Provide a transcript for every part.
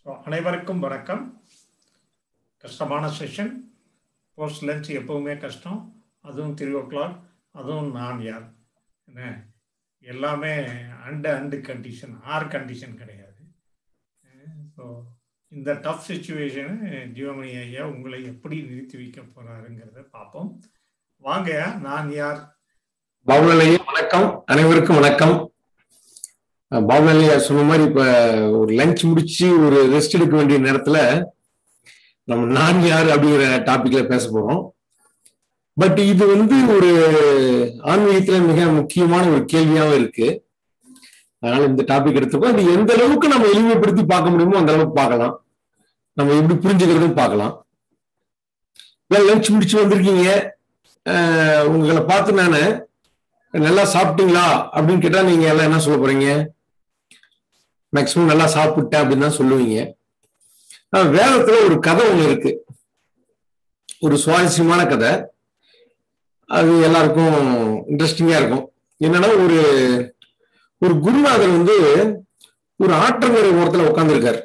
So அனைவருக்கும் வணக்கம் கஷ்டமான செஷன் போஸ்ட் லஞ்ச் எப்பவுமே கஷ்டம் அதுவும் த்ரீ ஓ கிளாக் அதுவும் நான் யார் என்ன எல்லாமே and and condition or condition கிடையாது ஸோ இந்த டஃப் சுச்சுவேஷனு ஜீவமணி ஐயா உங்களை எப்படி நிறுத்தி வைக்க போறாருங்கிறத பார்ப்போம் வாங்க நான் யார் பாபுலையா வணக்கம் அனைவருக்கும் வணக்கம் பாபுலையா சொன்ன மாதிரி இப்ப ஒரு லஞ்ச் முடிச்சு ஒரு ரெஸ்ட் எடுக்க வேண்டிய நேரத்துல நம்ம நான் யார் அப்படிங்கிற டாபிக்ல பேச போறோம் பட் இது வந்து ஒரு ஆன்மீகத்துல மிக முக்கியமான ஒரு கேள்வியாவும் இருக்கு அதனால இந்த டாபிக் எடுத்துப்போம் அது எந்த அளவுக்கு நம்ம எளிமைப்படுத்தி பார்க்க முடியுமோ அந்த அளவுக்கு பார்க்கலாம் நம்ம எப்படி புரிஞ்சுக்கிறதும் பார்க்கலாம் லஞ்ச் முடிச்சு வந்திருக்கீங்க உங்களை பார்த்து நான் நல்லா சாப்பிட்டீங்களா அப்படின்னு கேட்டா நீங்க எல்லாம் என்ன சொல்ல போறீங்க மேக்சிமம் நல்லா சாப்பிட்டேன் அப்படின்னு தான் சொல்லுவீங்க வேதத்துல ஒரு கதை ஒண்ணு இருக்கு ஒரு சுவாரஸ்யமான கதை அது எல்லாருக்கும் இன்ட்ரெஸ்டிங்கா இருக்கும் என்னன்னா ஒரு ஒரு குருநாதர் வந்து ஒரு ஆற்றங்கரை ஓரத்துல உட்காந்துருக்காரு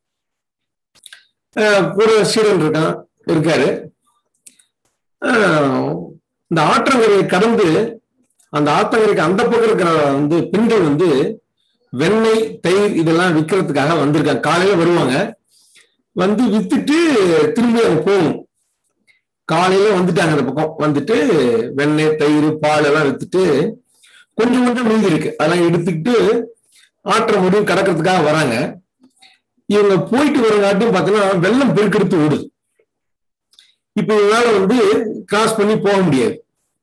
ஒரு சீடன் இருக்கான் இருக்காரு இந்த ஆற்றங்கரையை கடந்து அந்த ஆத்தங்கரைக்கு அந்த பக்கம் இருக்கிற வந்து பெண்கள் வந்து வெண்ணெய் தயிர் இதெல்லாம் விற்கிறதுக்காக வந்திருக்காங்க காலையில வருவாங்க வந்து வித்துட்டு திரும்பி அவங்க போகணும் காலையில வந்துட்டாங்க அந்த பக்கம் வந்துட்டு வெண்ணெய் தயிர் பால் எல்லாம் வித்துட்டு கொஞ்சம் கொஞ்சம் மீதி இருக்கு அதெல்லாம் எடுத்துக்கிட்டு ஆற்ற முடியும் கடக்கிறதுக்காக வராங்க இவங்க போயிட்டு வரங்காட்டியும் பார்த்தீங்கன்னா வெள்ளம் பெருக்கெடுத்து ஓடுது இப்ப இவங்களால வந்து கிராஸ் பண்ணி போக முடியாது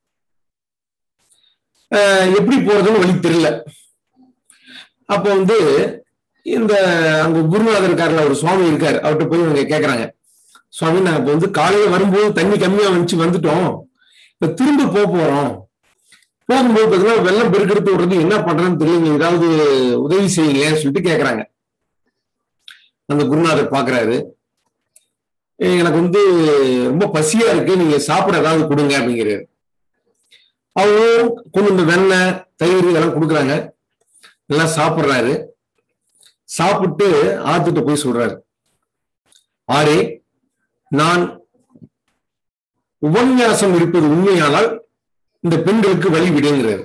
எப்படி போறதுன்னு வழி தெரியல அப்போ வந்து இந்த அங்க குருநாதர் இருக்காருல ஒரு சுவாமி இருக்காரு அவர்கிட்ட போய் இவங்க கேக்குறாங்க சுவாமி நாங்க இப்போ வந்து காலையில வரும்போது தண்ணி கம்மியா வந்துச்சு வந்துட்டோம் இப்ப திரும்ப போக போறோம் போகும்போது பார்த்தீங்கன்னா வெள்ளம் பெருக்கெடுத்து விடுறது என்ன பண்றதுன்னு தெரியல ஏதாவது உதவி செய்யுங்களேன்னு சொல்லிட்டு கேக்குறாங்க அந்த குருநாதர் பாக்குறாரு எனக்கு வந்து ரொம்ப பசியா இருக்கு நீங்க சாப்பிட ஏதாவது கொடுங்க அப்படிங்கிறாரு அவரும் கொண்டு இந்த வெண்ணெய் தயிர் இதெல்லாம் கொடுக்குறாங்க எல்லாம் சாப்பிட்றாரு சாப்பிட்டு ஆத்துட்டு போய் சொல்றாரு ஆரே நான் உபன்யாசம் இருப்பது உண்மையானால் இந்த பெண்களுக்கு வழி விடுங்கிறார்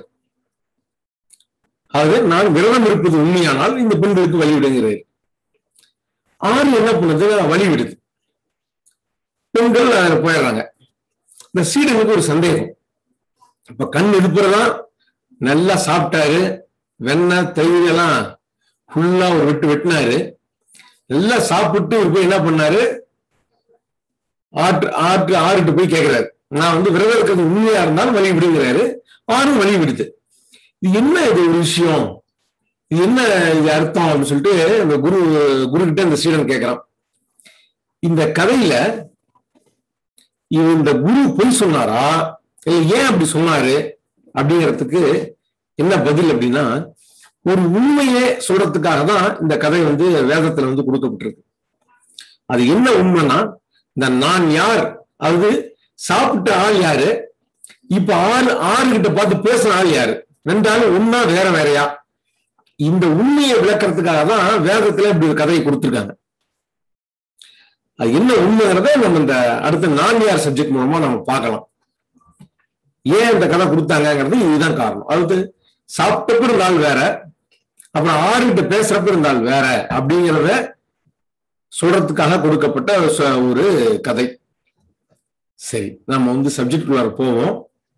ஆகவே நான் விரதம் இருப்பது உண்மையானால் இந்த பெண்களுக்கு வழி விடுங்கிறார் ஆறு என்ன பண்ணுது வழி விடுது பெண்கள் போயிடுறாங்க இந்த சீடனுக்கு ஒரு சந்தேகம் இப்ப கண் எடுப்புறதா நல்லா சாப்பிட்டாரு வெண்ணெய் தயிர் எல்லாம் ஃபுல்லா ஒரு வெட்டு வெட்டினாரு நல்லா சாப்பிட்டு ஒரு போய் என்ன பண்ணாரு ஆற்று ஆற்று ஆறுட்டு போய் கேட்கிறாரு நான் வந்து விரதம் இருக்கிறது உண்மையா இருந்தாலும் வழி விடுங்கிறாரு ஆறும் வழி விடுது இது என்ன இது ஒரு விஷயம் இது என்ன இது அர்த்தம் அப்படின்னு சொல்லிட்டு இந்த குரு குரு கிட்ட இந்த சீடன் கேட்கிறான் இந்த கதையில இந்த குரு பொய் சொன்னாரா இல்ல ஏன் அப்படி சொன்னாரு அப்படிங்கிறதுக்கு என்ன பதில் அப்படின்னா ஒரு உண்மையே சொல்றதுக்காக தான் இந்த கதை வந்து வேதத்துல வந்து கொடுக்கப்பட்டிருக்கு அது என்ன உண்மைன்னா இந்த நான் யார் அது சாப்பிட்ட ஆள் யாரு இப்ப ஆறு ஆறு கிட்ட பார்த்து பேசின ஆள் யாரு ரெண்டு ஆள் ஒன்னா வேற வேறையா இந்த உண்மையை விளக்கறதுக்காக தான் வேதத்துல இப்படி ஒரு கதையை கொடுத்துருக்காங்க அது என்ன உண்மைங்கிறத நம்ம இந்த அடுத்த நான் யார் சப்ஜெக்ட் மூலமா நம்ம பார்க்கலாம் ஏன் இந்த கதை கொடுத்தாங்கிறது இதுதான் காரணம் அதாவது சாப்பிட்டப்ப இருந்தால் வேற அப்புறம் ஆறுகிட்ட பேசுறப்ப இருந்தால் வேற அப்படிங்கிறத சொல்றதுக்காக கொடுக்கப்பட்ட ஒரு கதை சரி நம்ம வந்து சப்ஜெக்டுக்குள்ளார போவோம்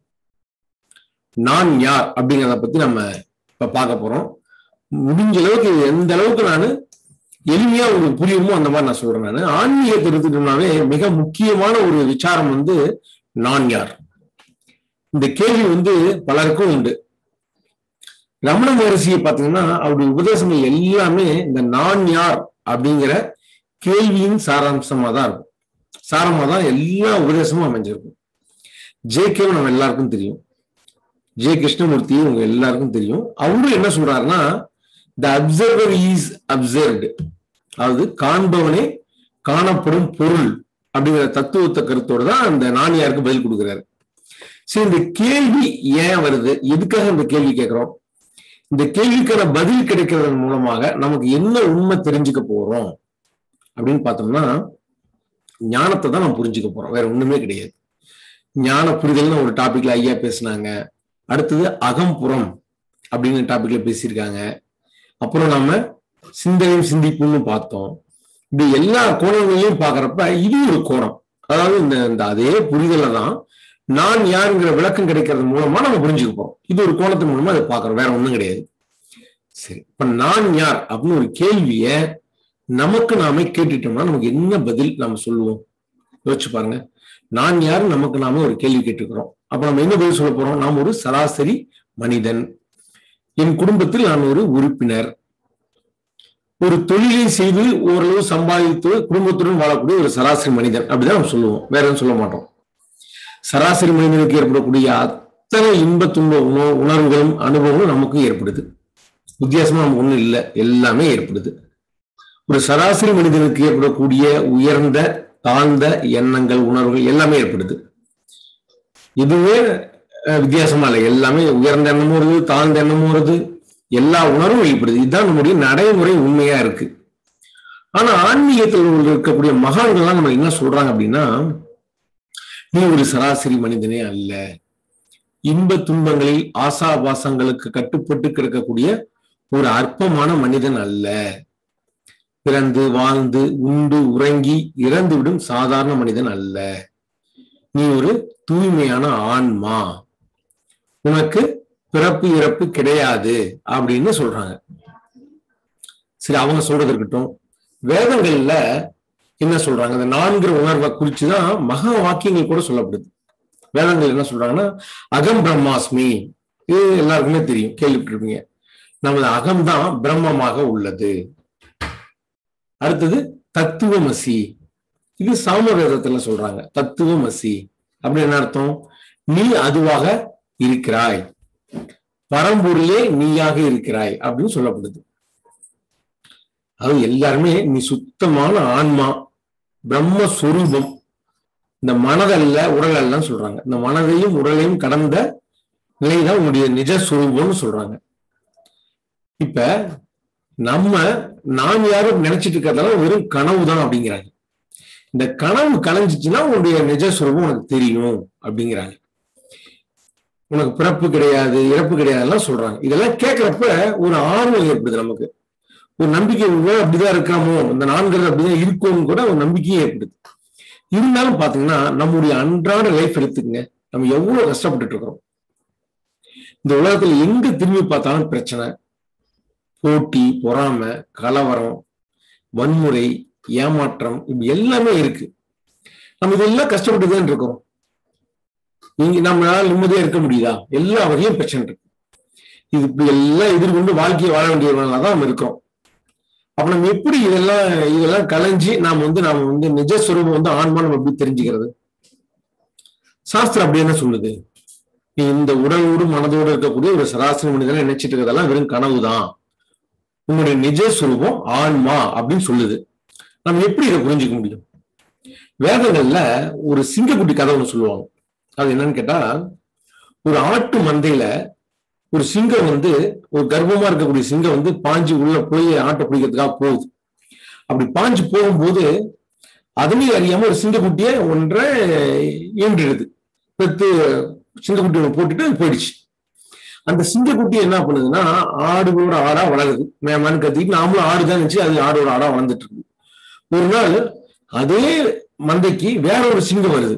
நான் யார் அப்படிங்கிறத பத்தி நம்ம இப்ப பார்க்க போறோம் முடிஞ்ச அளவுக்கு எந்த அளவுக்கு நான் எளிமையா உங்களுக்கு புரியுமோ அந்த மாதிரி நான் சொல்றேன் நான் ஆன்மீகத்தை எடுத்துட்டோம்னாவே மிக முக்கியமான ஒரு விசாரம் வந்து நான் யார் இந்த கேள்வி வந்து பலருக்கும் உண்டு ரமண மகரிஷியை பார்த்தீங்கன்னா அவருடைய உபதேசங்கள் எல்லாமே இந்த நான் யார் அப்படிங்கிற கேள்வியின் சாராம்சமா தான் இருக்கும் சாரமா தான் எல்லா உபதேசமும் அமைஞ்சிருக்கும் ஜே கேவ் நம்ம எல்லாருக்கும் தெரியும் ஜே கிருஷ்ணமூர்த்தி உங்க எல்லாருக்கும் தெரியும் அவரும் என்ன சொல்றாருன்னா த அப்சர்வர் இஸ் அப்சர்வ்டு அதாவது காண்பவனே காணப்படும் பொருள் அப்படிங்கிற தத்துவத்தை கருத்தோடு தான் அந்த நானியாருக்கு பதில் கொடுக்குறாரு சரி இந்த கேள்வி ஏன் வருது எதுக்காக இந்த கேள்வி கேட்கிறோம் இந்த கேள்விக்கான பதில் கிடைக்கிறதன் மூலமாக நமக்கு என்ன உண்மை தெரிஞ்சுக்க போறோம் அப்படின்னு பார்த்தோம்னா ஞானத்தை தான் நம்ம புரிஞ்சுக்க போறோம் வேற ஒண்ணுமே கிடையாது ஞான புரிதல்னு ஒரு டாபிக்ல ஐயா பேசினாங்க அடுத்தது அகம்புறம் அப்படின்னு டாபிக்ல பேசியிருக்காங்க அப்புறம் நாம சிந்தனையும் சிந்திப்புன்னு பார்த்தோம் இப்படி எல்லா கோணங்களையும் பாக்குறப்ப இது ஒரு கோணம் அதாவது இந்த இந்த அதே புரிதலை தான் நான் யாருங்கிற விளக்கம் கிடைக்கிறது மூலமா நம்ம புரிஞ்சுக்க போறோம் இது ஒரு கோணத்தின் மூலமா அதை பாக்குறோம் வேற ஒண்ணும் கிடையாது சரி இப்ப நான் யார் அப்படின்னு ஒரு கேள்விய நமக்கு நாமே கேட்டுட்டோம்னா நமக்கு என்ன பதில் நாம சொல்லுவோம் யோசிச்சு பாருங்க நான் யார் நமக்கு நாம ஒரு கேள்வி கேட்டுக்கிறோம் அப்ப நம்ம என்ன பதில் சொல்ல போறோம் நாம் ஒரு சராசரி மனிதன் என் குடும்பத்தில் நான் ஒரு உறுப்பினர் ஒரு தொழிலை செய்து ஓரளவு சம்பாதித்து குடும்பத்துடன் வாழக்கூடிய ஒரு சராசரி மனிதன் அப்படிதான் நம்ம சொல்லுவோம் வேற எதுவும் சொல்ல மாட்டோம் சராசரி மனிதனுக்கு ஏற்படக்கூடிய அத்தனை இன்ப துன்ப உணவு உணர்வுகளும் அனுபவங்களும் நமக்கும் ஏற்படுது வித்தியாசமா நமக்கு ஒண்ணும் இல்லை எல்லாமே ஏற்படுது ஒரு சராசரி மனிதனுக்கு ஏற்படக்கூடிய உயர்ந்த தாழ்ந்த எண்ணங்கள் உணர்வுகள் எல்லாமே ஏற்படுது இதுவே வித்தியாசமா இல்லை எல்லாமே உயர்ந்த எண்ணமும் வருது தாழ்ந்த எண்ணமும் வருது எல்லா உணர்வும் வெளிப்படுது இதுதான் நம்முடைய நடைமுறை உண்மையா இருக்கு ஆனா ஆன்மீகத்தில் இருக்கக்கூடிய மகான்கள்லாம் நம்ம என்ன சொல்றாங்க அப்படின்னா நீ ஒரு சராசரி மனிதனே அல்ல இன்ப துன்பங்களில் ஆசாபாசங்களுக்கு கட்டுப்பட்டு கிடக்கக்கூடிய ஒரு அற்பமான மனிதன் அல்ல பிறந்து வாழ்ந்து உண்டு உறங்கி இறந்துவிடும் சாதாரண மனிதன் அல்ல நீ ஒரு தூய்மையான ஆன்மா உனக்கு பிறப்பு இறப்பு கிடையாது அப்படின்னு சொல்றாங்க சரி அவங்க சொல்றது இருக்கட்டும் வேதங்கள்ல என்ன சொல்றாங்க அந்த நான்கிற உணர்வை குறிச்சுதான் மகா வாக்கியங்கள் கூட சொல்லப்படுது வேதங்கள் என்ன சொல்றாங்கன்னா அகம் பிரம்மாஸ்மி இது எல்லாருக்குமே தெரியும் கேள்விப்பட்டிருப்பீங்க நமது அகம்தான் பிரம்மமாக உள்ளது அடுத்தது தத்துவமசி இது சாம வேதத்துல சொல்றாங்க தத்துவமசி அப்படின்னு என்ன அர்த்தம் நீ அதுவாக இருக்கிறாய் பரம்பொருளே நீயாக இருக்கிறாய் அப்படின்னு சொல்லப்படுது அது எல்லாருமே நீ சுத்தமான ஆன்மா பிரம்மஸ்வரூபம் இந்த மனதல்ல உடல் அல்லன்னு சொல்றாங்க இந்த மனதையும் உடலையும் கடந்த நிலைதான் உன்னுடைய நிஜ சுரூபம்னு சொல்றாங்க இப்ப நம்ம நாம் யாரும் நினைச்சிட்டு இருக்கிறதால வெறும் கனவு தான் அப்படிங்கிறாங்க இந்த கனவு கலைஞ்சிச்சுன்னா உன்னுடைய நிஜ சுரூபம் உனக்கு தெரியும் அப்படிங்கிறாங்க உனக்கு பிறப்பு கிடையாது இறப்பு கிடையாதுலாம் சொல்றாங்க இதெல்லாம் கேட்கிறப்ப ஒரு ஆர்வம் ஏற்படுது நமக்கு ஒரு நம்பிக்கை அப்படிதான் இருக்கிறோமோ இந்த நான்கிறது அப்படிதான் இருக்கும்னு கூட ஒரு நம்பிக்கையே ஏற்படுது இருந்தாலும் பாத்தீங்கன்னா நம்முடைய அன்றாட லைஃப் எடுத்துக்கங்க நம்ம எவ்வளவு கஷ்டப்பட்டுட்டு இருக்கிறோம் இந்த உலகத்துல எங்க திரும்பி பார்த்தாலும் பிரச்சனை போட்டி பொறாமை கலவரம் வன்முறை ஏமாற்றம் இப்படி எல்லாமே இருக்கு நம்ம இதெல்லாம் கஷ்டப்பட்டு தான் இருக்கோம் நீங்க நம்மளால நிம்மதியா இருக்க முடியுதா எல்லா வகையும் பிரச்சனை இருக்கு இது இப்படி எல்லாம் எதிர்கொண்டு வாழ்க்கையை வாழ வேண்டியவர்களாக தான் நம்ம இருக்கோம் அப்ப நம்ம எப்படி இதெல்லாம் இதெல்லாம் கலைஞ்சி நாம வந்து நாம வந்து நிஜஸ்வரூபம் வந்து ஆன்மா நம்ம எப்படி தெரிஞ்சுக்கிறது சாஸ்திரம் அப்படி என்ன சொல்லுது நீ இந்த உடலோடு மனதோடு இருக்கக்கூடிய ஒரு சராசரி மனிதனை நினைச்சிட்டு இருக்கிறதெல்லாம் வெறும் கனவுதான் உன்னுடைய நிஜஸ்வரூபம் ஆன்மா அப்படின்னு சொல்லுது நம்ம எப்படி இதை புரிஞ்சுக்க முடியும் வேதங்கள்ல ஒரு சிங்கக்குட்டி கதை ஒன்று சொல்லுவாங்க அது என்னன்னு கேட்டா ஒரு ஆட்டு மந்தையில ஒரு சிங்கம் வந்து ஒரு கர்ப்பமா இருக்கக்கூடிய சிங்கம் வந்து பாஞ்சு உள்ள போய் ஆட்டை பிடிக்கிறதுக்காக போகுது அப்படி பாஞ்சு போகும்போது அதுலயும் அறியாம ஒரு சிங்கக்குட்டிய ஒன்றை ஈன்றிடுது பெத்து சிங்கக்குட்டி ஒன்று போட்டுட்டு போயிடுச்சு அந்த சிங்கக்குட்டி என்ன பண்ணுதுன்னா ஆடுகளோட ஆடா வளருது மேமான்னு கத்திட்டு நாமளும் ஆடுதான் நினைச்சு அது ஆடோட ஆடா வளர்ந்துட்டு இருக்கு ஒரு நாள் அதே மந்தைக்கு வேற ஒரு சிங்கம் வருது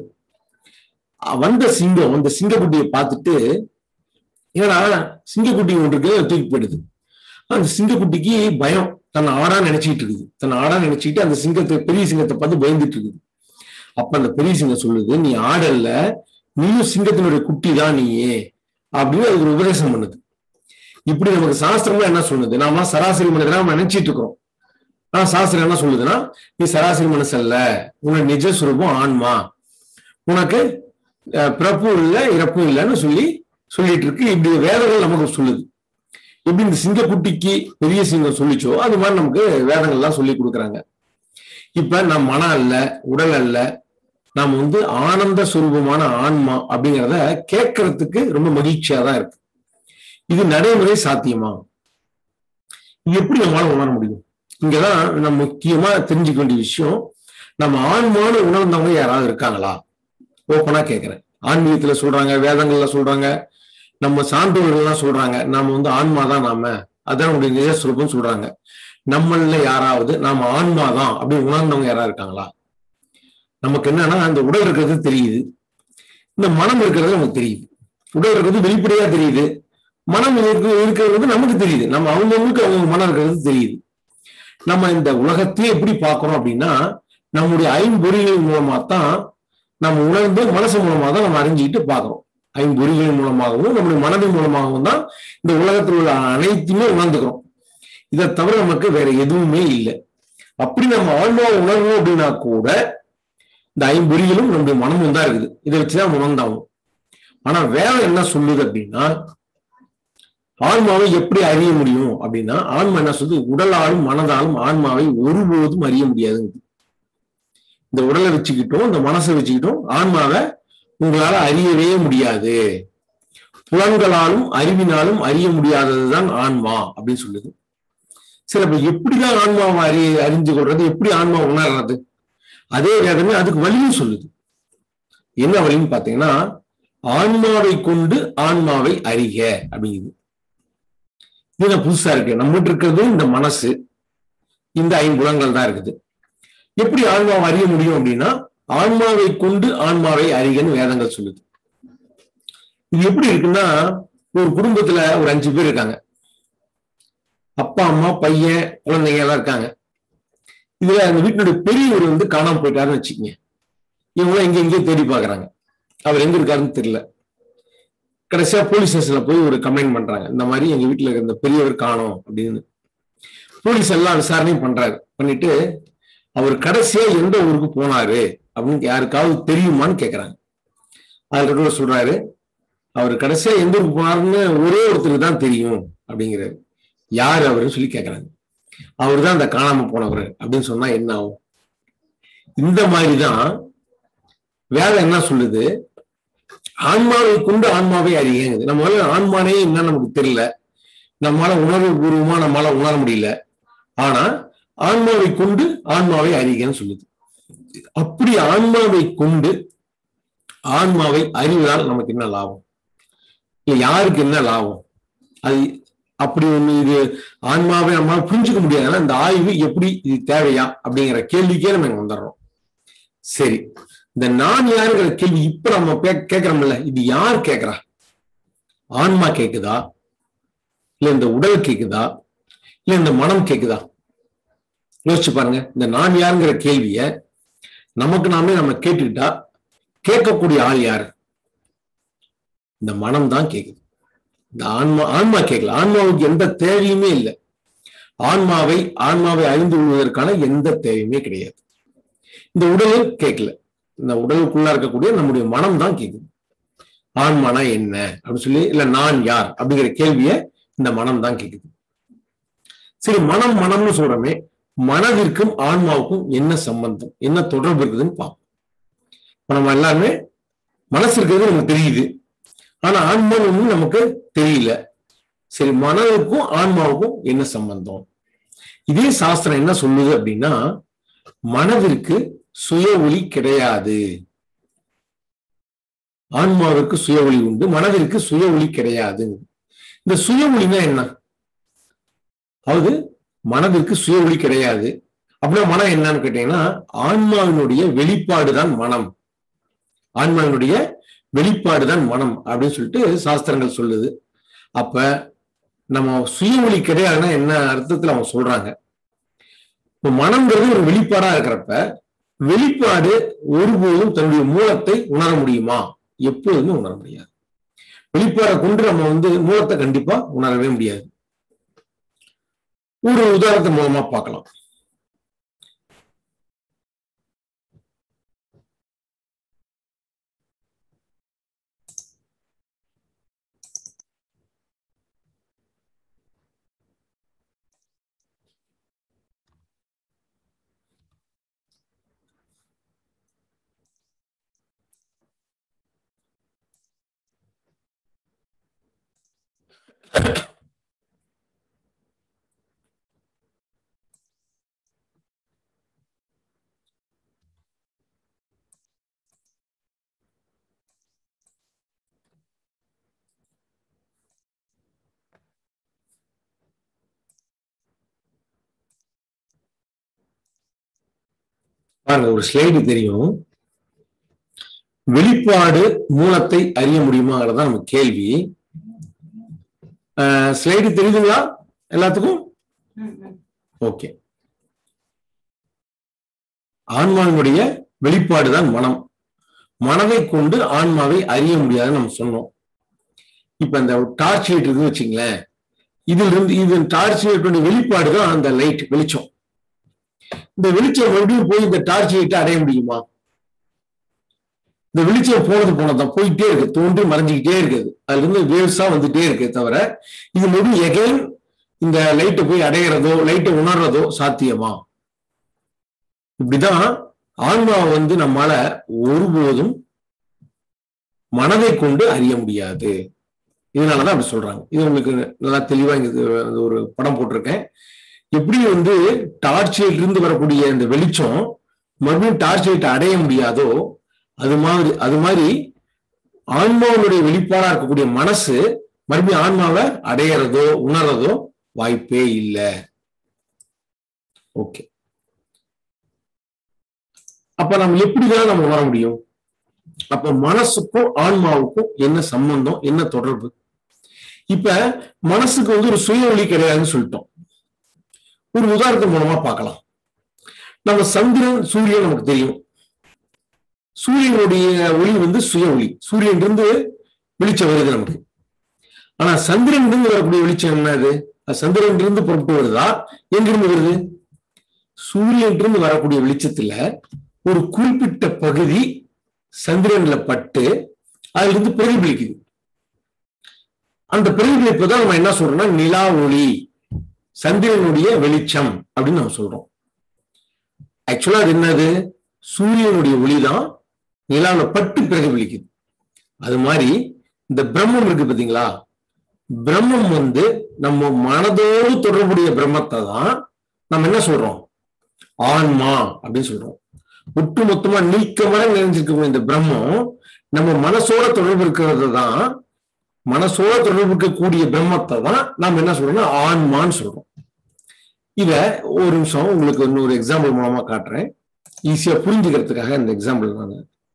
வந்த சிங்கம் அந்த சிங்கக்குட்டியை பார்த்துட்டு ஏன்னா சிங்கக்குட்டி ஒன்றுக்கு தூக்கி போயிடுது அந்த சிங்கக்குட்டிக்கு பயம் தன்னை ஆடா நினைச்சிட்டு இருக்குது தன்னை ஆடா நினைச்சிட்டு அந்த சிங்கத்தை பெரிய சிங்கத்தை பார்த்து பயந்துட்டு இருக்குது அப்ப அந்த பெரிய சிங்கம் சொல்லுது நீ ஆடல்ல நீயும் சிங்கத்தினுடைய குட்டி தான் நீயே அப்படின்னு அதுக்கு ஒரு உபதேசம் பண்ணுது இப்படி நமக்கு சாஸ்திரமா என்ன சொல்லுது நாம சராசரி மனிதனா நம்ம நினைச்சிட்டு இருக்கிறோம் ஆனா சாஸ்திரம் என்ன சொல்லுதுன்னா நீ சராசரி மனசு அல்ல உனக்கு நிஜ சுரூபம் ஆன்மா உனக்கு பிறப்பும் இல்லை இறப்பும் இல்லைன்னு சொல்லி சொல்லிட்டு இருக்கு இப்படி வேதங்கள் நமக்கு சொல்லுது எப்படி இந்த சிங்கக்குட்டிக்கு பெரிய சிங்கம் சொல்லிச்சோ அது மாதிரி நமக்கு வேதங்கள்லாம் சொல்லி கொடுக்குறாங்க இப்ப நம் மனம் அல்ல உடல் அல்ல நாம் வந்து ஆனந்த சுரூபமான ஆன்மா அப்படிங்கிறத கேட்கறதுக்கு ரொம்ப மகிழ்ச்சியா தான் இருக்கு இது நடைமுறை சாத்தியமா இது எப்படி நம்மளால உணர முடியும் இங்கதான் நம்ம முக்கியமா தெரிஞ்சுக்க வேண்டிய விஷயம் நம்ம ஆன்மான உணர்ந்தவங்க யாராவது இருக்காங்களா ஓப்பனா கேட்கிறேன் ஆன்மீகத்துல சொல்றாங்க வேதங்கள்ல சொல்றாங்க நம்ம சான்றோர்கள்லாம் சொல்றாங்க நாம வந்து ஆன்மா தான் நாம அதான் நம்முடைய நிஜ சுரூபம் சொல்றாங்க நம்மள யாராவது நாம ஆன்மா தான் அப்படி உணர்ந்தவங்க யாராவது இருக்காங்களா நமக்கு என்னன்னா அந்த உடல் இருக்கிறது தெரியுது இந்த மனம் இருக்கிறது நமக்கு தெரியுது உடல் இருக்கிறது வெளிப்படையா தெரியுது மனம் இருக்கு இருக்கிறது நமக்கு தெரியுது நம்ம அவங்கவுங்களுக்கு அவங்க மனம் இருக்கிறது தெரியுது நம்ம இந்த உலகத்தையே எப்படி பார்க்கிறோம் அப்படின்னா நம்முடைய ஐம்பொறிகளின் மூலமா தான் நம்ம உணர்ந்து மனசு மூலமா தான் நம்ம அறிஞ்சுக்கிட்டு பார்க்கிறோம் ஐம்பொறிகளின் மூலமாகவும் நம்முடைய மனதின் மூலமாகவும் தான் இந்த உலகத்தில் உள்ள அனைத்துமே உணர்ந்துக்கிறோம் இதை தவிர நமக்கு வேற எதுவுமே இல்லை அப்படி நம்ம ஆன்மாவை உணர்வோம் அப்படின்னா கூட இந்த ஐம்பொறிகளும் நம்முடைய மனமும் தான் இருக்குது இதை வச்சுதான் உணர்ந்தாகும் ஆனா வேற என்ன சொல்லுது அப்படின்னா ஆன்மாவை எப்படி அறிய முடியும் அப்படின்னா ஆன்மா என்ன சொல்லுது உடலாலும் மனதாலும் ஆன்மாவை ஒருபோதும் அறிய முடியாதுங்குது இந்த உடலை வச்சுக்கிட்டோம் இந்த மனசை வச்சுக்கிட்டோம் ஆன்மாவை உங்களால அறியவே முடியாது புலன்களாலும் அறிவினாலும் அறிய முடியாததுதான் ஆன்மா அப்படின்னு சொல்லுது சரி அப்ப எப்படிதான் ஆன்மாவை அறி அறிஞ்சு கொள்றது எப்படி ஆன்மா உணர்றது அதே வேதமே அதுக்கு வழியும் சொல்லுது என்ன வழின்னு பாத்தீங்கன்னா ஆன்மாவை கொண்டு ஆன்மாவை அறிக அப்படிங்குது இது புதுசா இருக்கு நம்மகிட்ட இருக்கிறது இந்த மனசு இந்த ஐம்புலங்கள் தான் இருக்குது எப்படி ஆன்மாவை அறிய முடியும் அப்படின்னா ஆன்மாவை கொண்டு ஆன்மாவை அறிகன்னு வேதங்கள் சொல்லுது இது எப்படி இருக்குன்னா ஒரு குடும்பத்துல ஒரு அஞ்சு பேர் இருக்காங்க அப்பா அம்மா பையன் குழந்தைங்க எல்லாம் இருக்காங்க இதுல அந்த வீட்டினுடைய பெரியவர் வந்து காணாம போயிட்டாருன்னு வச்சுக்கோங்க இவங்க எங்க எங்கேயோ தேடி பாக்குறாங்க அவர் எங்க இருக்காருன்னு தெரியல கடைசியா போலீஸ் ஸ்டேஷன்ல போய் ஒரு கம்ப்ளைண்ட் பண்றாங்க இந்த மாதிரி எங்க வீட்டுல இருக்க இந்த பெரியவர் காணோம் அப்படின்னு போலீஸ் எல்லாம் விசாரணையும் பண்றாரு பண்ணிட்டு அவர் கடைசியா எந்த ஊருக்கு போனாரு அப்படின்னு யாருக்காவது தெரியுமான்னு கேக்குறாங்க அதுல சொல்றாரு அவர் கடைசியா எந்த ஊருக்கு போனாருன்னு ஒரே ஒருத்தருக்கு தான் தெரியும் அப்படிங்கிறாரு யார் அவருன்னு சொல்லி கேக்குறாங்க அவர் தான் அந்த காணாம போனவர் அப்படின்னு சொன்னா என்ன ஆகும் இந்த மாதிரிதான் வேலை என்ன சொல்லுது ஆன்மாவை கொண்டு ஆன்மாவை அறியுங்குது நம்மளால ஆன்மானே என்ன நமக்கு தெரியல நம்மளால உணர்வு பூர்வமா நம்மளால உணர முடியல ஆனா ஆன்மாவை கொண்டு ஆன்மாவை அறிகன்னு சொல்லுது அப்படி ஆன்மாவை கொண்டு ஆன்மாவை அறிவதால் நமக்கு என்ன லாபம் இல்ல யாருக்கு என்ன லாபம் அது அப்படி ஒண்ணு இது ஆன்மாவை நம்மளால புரிஞ்சுக்க முடியாது இந்த ஆய்வு எப்படி இது தேவையா அப்படிங்கிற கேள்விக்கே நம்ம இங்க வந்துடுறோம் சரி இந்த நான் யாருங்கிற கேள்வி இப்ப நம்ம கேட்கிறோம்ல இது யார் கேட்கிறா ஆன்மா கேக்குதா இல்ல இந்த உடல் கேக்குதா இல்ல இந்த மனம் கேக்குதா யோசிச்சு பாருங்க இந்த நான் யாருங்கிற கேள்விய நமக்கு நாமே நம்ம கேட்டுக்கிட்டா கேட்கக்கூடிய ஆள் யாரு இந்த மனம் தான் கேக்குது இந்த ஆன்மா ஆன்மா கேட்கல ஆன்மாவுக்கு எந்த தேவையுமே இல்லை ஆன்மாவை ஆன்மாவை அறிந்து கொள்வதற்கான எந்த தேவையுமே கிடையாது இந்த உடலும் கேட்கல இந்த உடலுக்குள்ள இருக்கக்கூடிய நம்முடைய மனம் தான் கேக்குது ஆன்மானா என்ன அப்படின்னு சொல்லி இல்ல நான் யார் அப்படிங்கிற கேள்விய இந்த மனம் தான் கேக்குது சரி மனம் மனம்னு சொல்றோமே மனதிற்கும் ஆன்மாவுக்கும் என்ன சம்பந்தம் என்ன தொடர்பு இருக்குதுன்னு பார்ப்போம் இப்ப நம்ம எல்லாருமே மனசு இருக்கிறது நமக்கு தெரியுது ஆனா ஆன்மான்னு நமக்கு தெரியல சரி மனதுக்கும் ஆன்மாவுக்கும் என்ன சம்பந்தம் இதே சாஸ்திரம் என்ன சொல்லுது அப்படின்னா மனதிற்கு சுய ஒளி கிடையாது ஆன்மாவிற்கு சுய ஒளி உண்டு மனதிற்கு சுய ஒளி கிடையாது இந்த சுய ஒளினா என்ன அதாவது மனதிற்கு சுய ஒளி கிடையாது அப்படின்னா மனம் என்னன்னு கேட்டீங்கன்னா ஆன்மாவினுடைய வெளிப்பாடு தான் மனம் ஆன்மாவினுடைய வெளிப்பாடு தான் மனம் அப்படின்னு சொல்லிட்டு சாஸ்திரங்கள் சொல்லுது அப்ப நம்ம சுய ஒளி கிடையாதுன்னா என்ன அர்த்தத்துல அவங்க சொல்றாங்க இப்ப மனம்ங்கிறது ஒரு வெளிப்பாடா இருக்கிறப்ப வெளிப்பாடு ஒருபோதும் தன்னுடைய மூலத்தை உணர முடியுமா எப்பொழுதுமே உணர முடியாது வெளிப்பாடை கொண்டு நம்ம வந்து மூலத்தை கண்டிப்பா உணரவே முடியாது ஒரு உதாரணத்தின் மூலமா பார்க்கலாம் பாருங்க ஒரு ஸ்லைடு தெரியும் வெளிப்பாடு மூலத்தை அறிய முடியுமாங்கிறதா நம்ம கேள்வி ஸ்லைடு தெரியுதுங்களா எல்லாத்துக்கும் ஓகே ஆன்மாவினுடைய வெளிப்பாடுதான் மனம் மனதை கொண்டு ஆன்மாவை அறிய முடியாதுன்னு நம்ம சொன்னோம் இப்ப இந்த டார்ச் லைட் இருக்குன்னு வச்சுங்களேன் இதுல இருந்து இது டார்ச் லைட்டுடைய வெளிப்பாடு தான் அந்த லைட் வெளிச்சம் இந்த வெளிச்சம் மறுபடியும் போய் இந்த டார்ச் லைட்டை அடைய முடியுமா இந்த வெளிச்சம் போனது போனதான் போயிட்டே இருக்கு தோன்றி மறைஞ்சுக்கிட்டே இருக்குது அதுல இருந்து வேவ்ஸா வந்துட்டே இருக்கு தவிர இது மறுபடியும் எகைன் இந்த லைட்டை போய் அடையிறதோ லைட்டை உணர்றதோ சாத்தியமா இப்படிதான் ஆன்மாவை வந்து நம்மால ஒருபோதும் மனதை கொண்டு அறிய முடியாது இதனாலதான் அப்படி சொல்றாங்க இது உங்களுக்கு நல்லா தெளிவா இங்க ஒரு படம் போட்டிருக்கேன் எப்படி வந்து டார்ச் லைட் இருந்து வரக்கூடிய இந்த வெளிச்சம் மறுபடியும் டார்ச் லைட் அடைய முடியாதோ அது மாதிரி அது மாதிரி ஆன்மாவுடைய வெளிப்பாடா இருக்கக்கூடிய மனசு மறுபடியும் ஆன்மாவை அடையிறதோ உணர்றதோ வாய்ப்பே இல்லை ஓகே அப்ப நம்ம எப்படிதான் நம்ம உணர முடியும் அப்ப மனசுக்கும் ஆன்மாவுக்கும் என்ன சம்பந்தம் என்ன தொடர்பு இப்ப மனசுக்கு வந்து ஒரு சுய ஒளி கிடையாதுன்னு சொல்லிட்டோம் ஒரு உதாரணத்து மூலமா பார்க்கலாம் நம்ம சந்திரன் சூரியன் நமக்கு தெரியும் சூரியனுடைய ஒளி வந்து சுய ஒளி சூரியன் இருந்து வெளிச்சம் வருது நமக்கு ஆனா சந்திரன் இருந்து வரக்கூடிய வெளிச்சம் என்னது சந்திரன் இருந்து புறப்பட்டு வருதா எங்கிருந்து வருது சூரியன் இருந்து வரக்கூடிய வெளிச்சத்துல ஒரு குறிப்பிட்ட பகுதி சந்திரன்ல பட்டு அதுல இருந்து பிரதிபலிக்குது அந்த பிரதிபலிப்பு தான் நம்ம என்ன சொல்றோம்னா நிலா ஒளி சந்திரனுடைய வெளிச்சம் அப்படின்னு நம்ம சொல்றோம் ஆக்சுவலா அது என்னது சூரியனுடைய ஒளிதான் நிலாவில பட்டு பிரதிபலிக்குது அது மாதிரி இந்த பிரம்மம் இருக்கு பாத்தீங்களா பிரம்மம் வந்து நம்ம மனதோடு தொடர்புடைய பிரம்மத்தை தான் நம்ம என்ன சொல்றோம் ஆன்மா அப்படின்னு சொல்றோம் ஒட்டு மொத்தமா நீக்கமாக நிறைஞ்சிருக்கக்கூடிய இந்த பிரம்மம் நம்ம மனசோட தொடர்பு இருக்கிறது தான் மனசோட தொடர்பு இருக்கக்கூடிய பிரம்மத்தை தான் நாம் என்ன சொல்றோம்னா ஆன்மான்னு சொல்றோம் இத ஒரு நிமிஷம் உங்களுக்கு இன்னொரு எக்ஸாம்பிள் மூலமா காட்டுறேன் ஈஸியா புரிஞ்சுக்கிறதுக்காக இந்த எக்ஸாம்பிள் நான்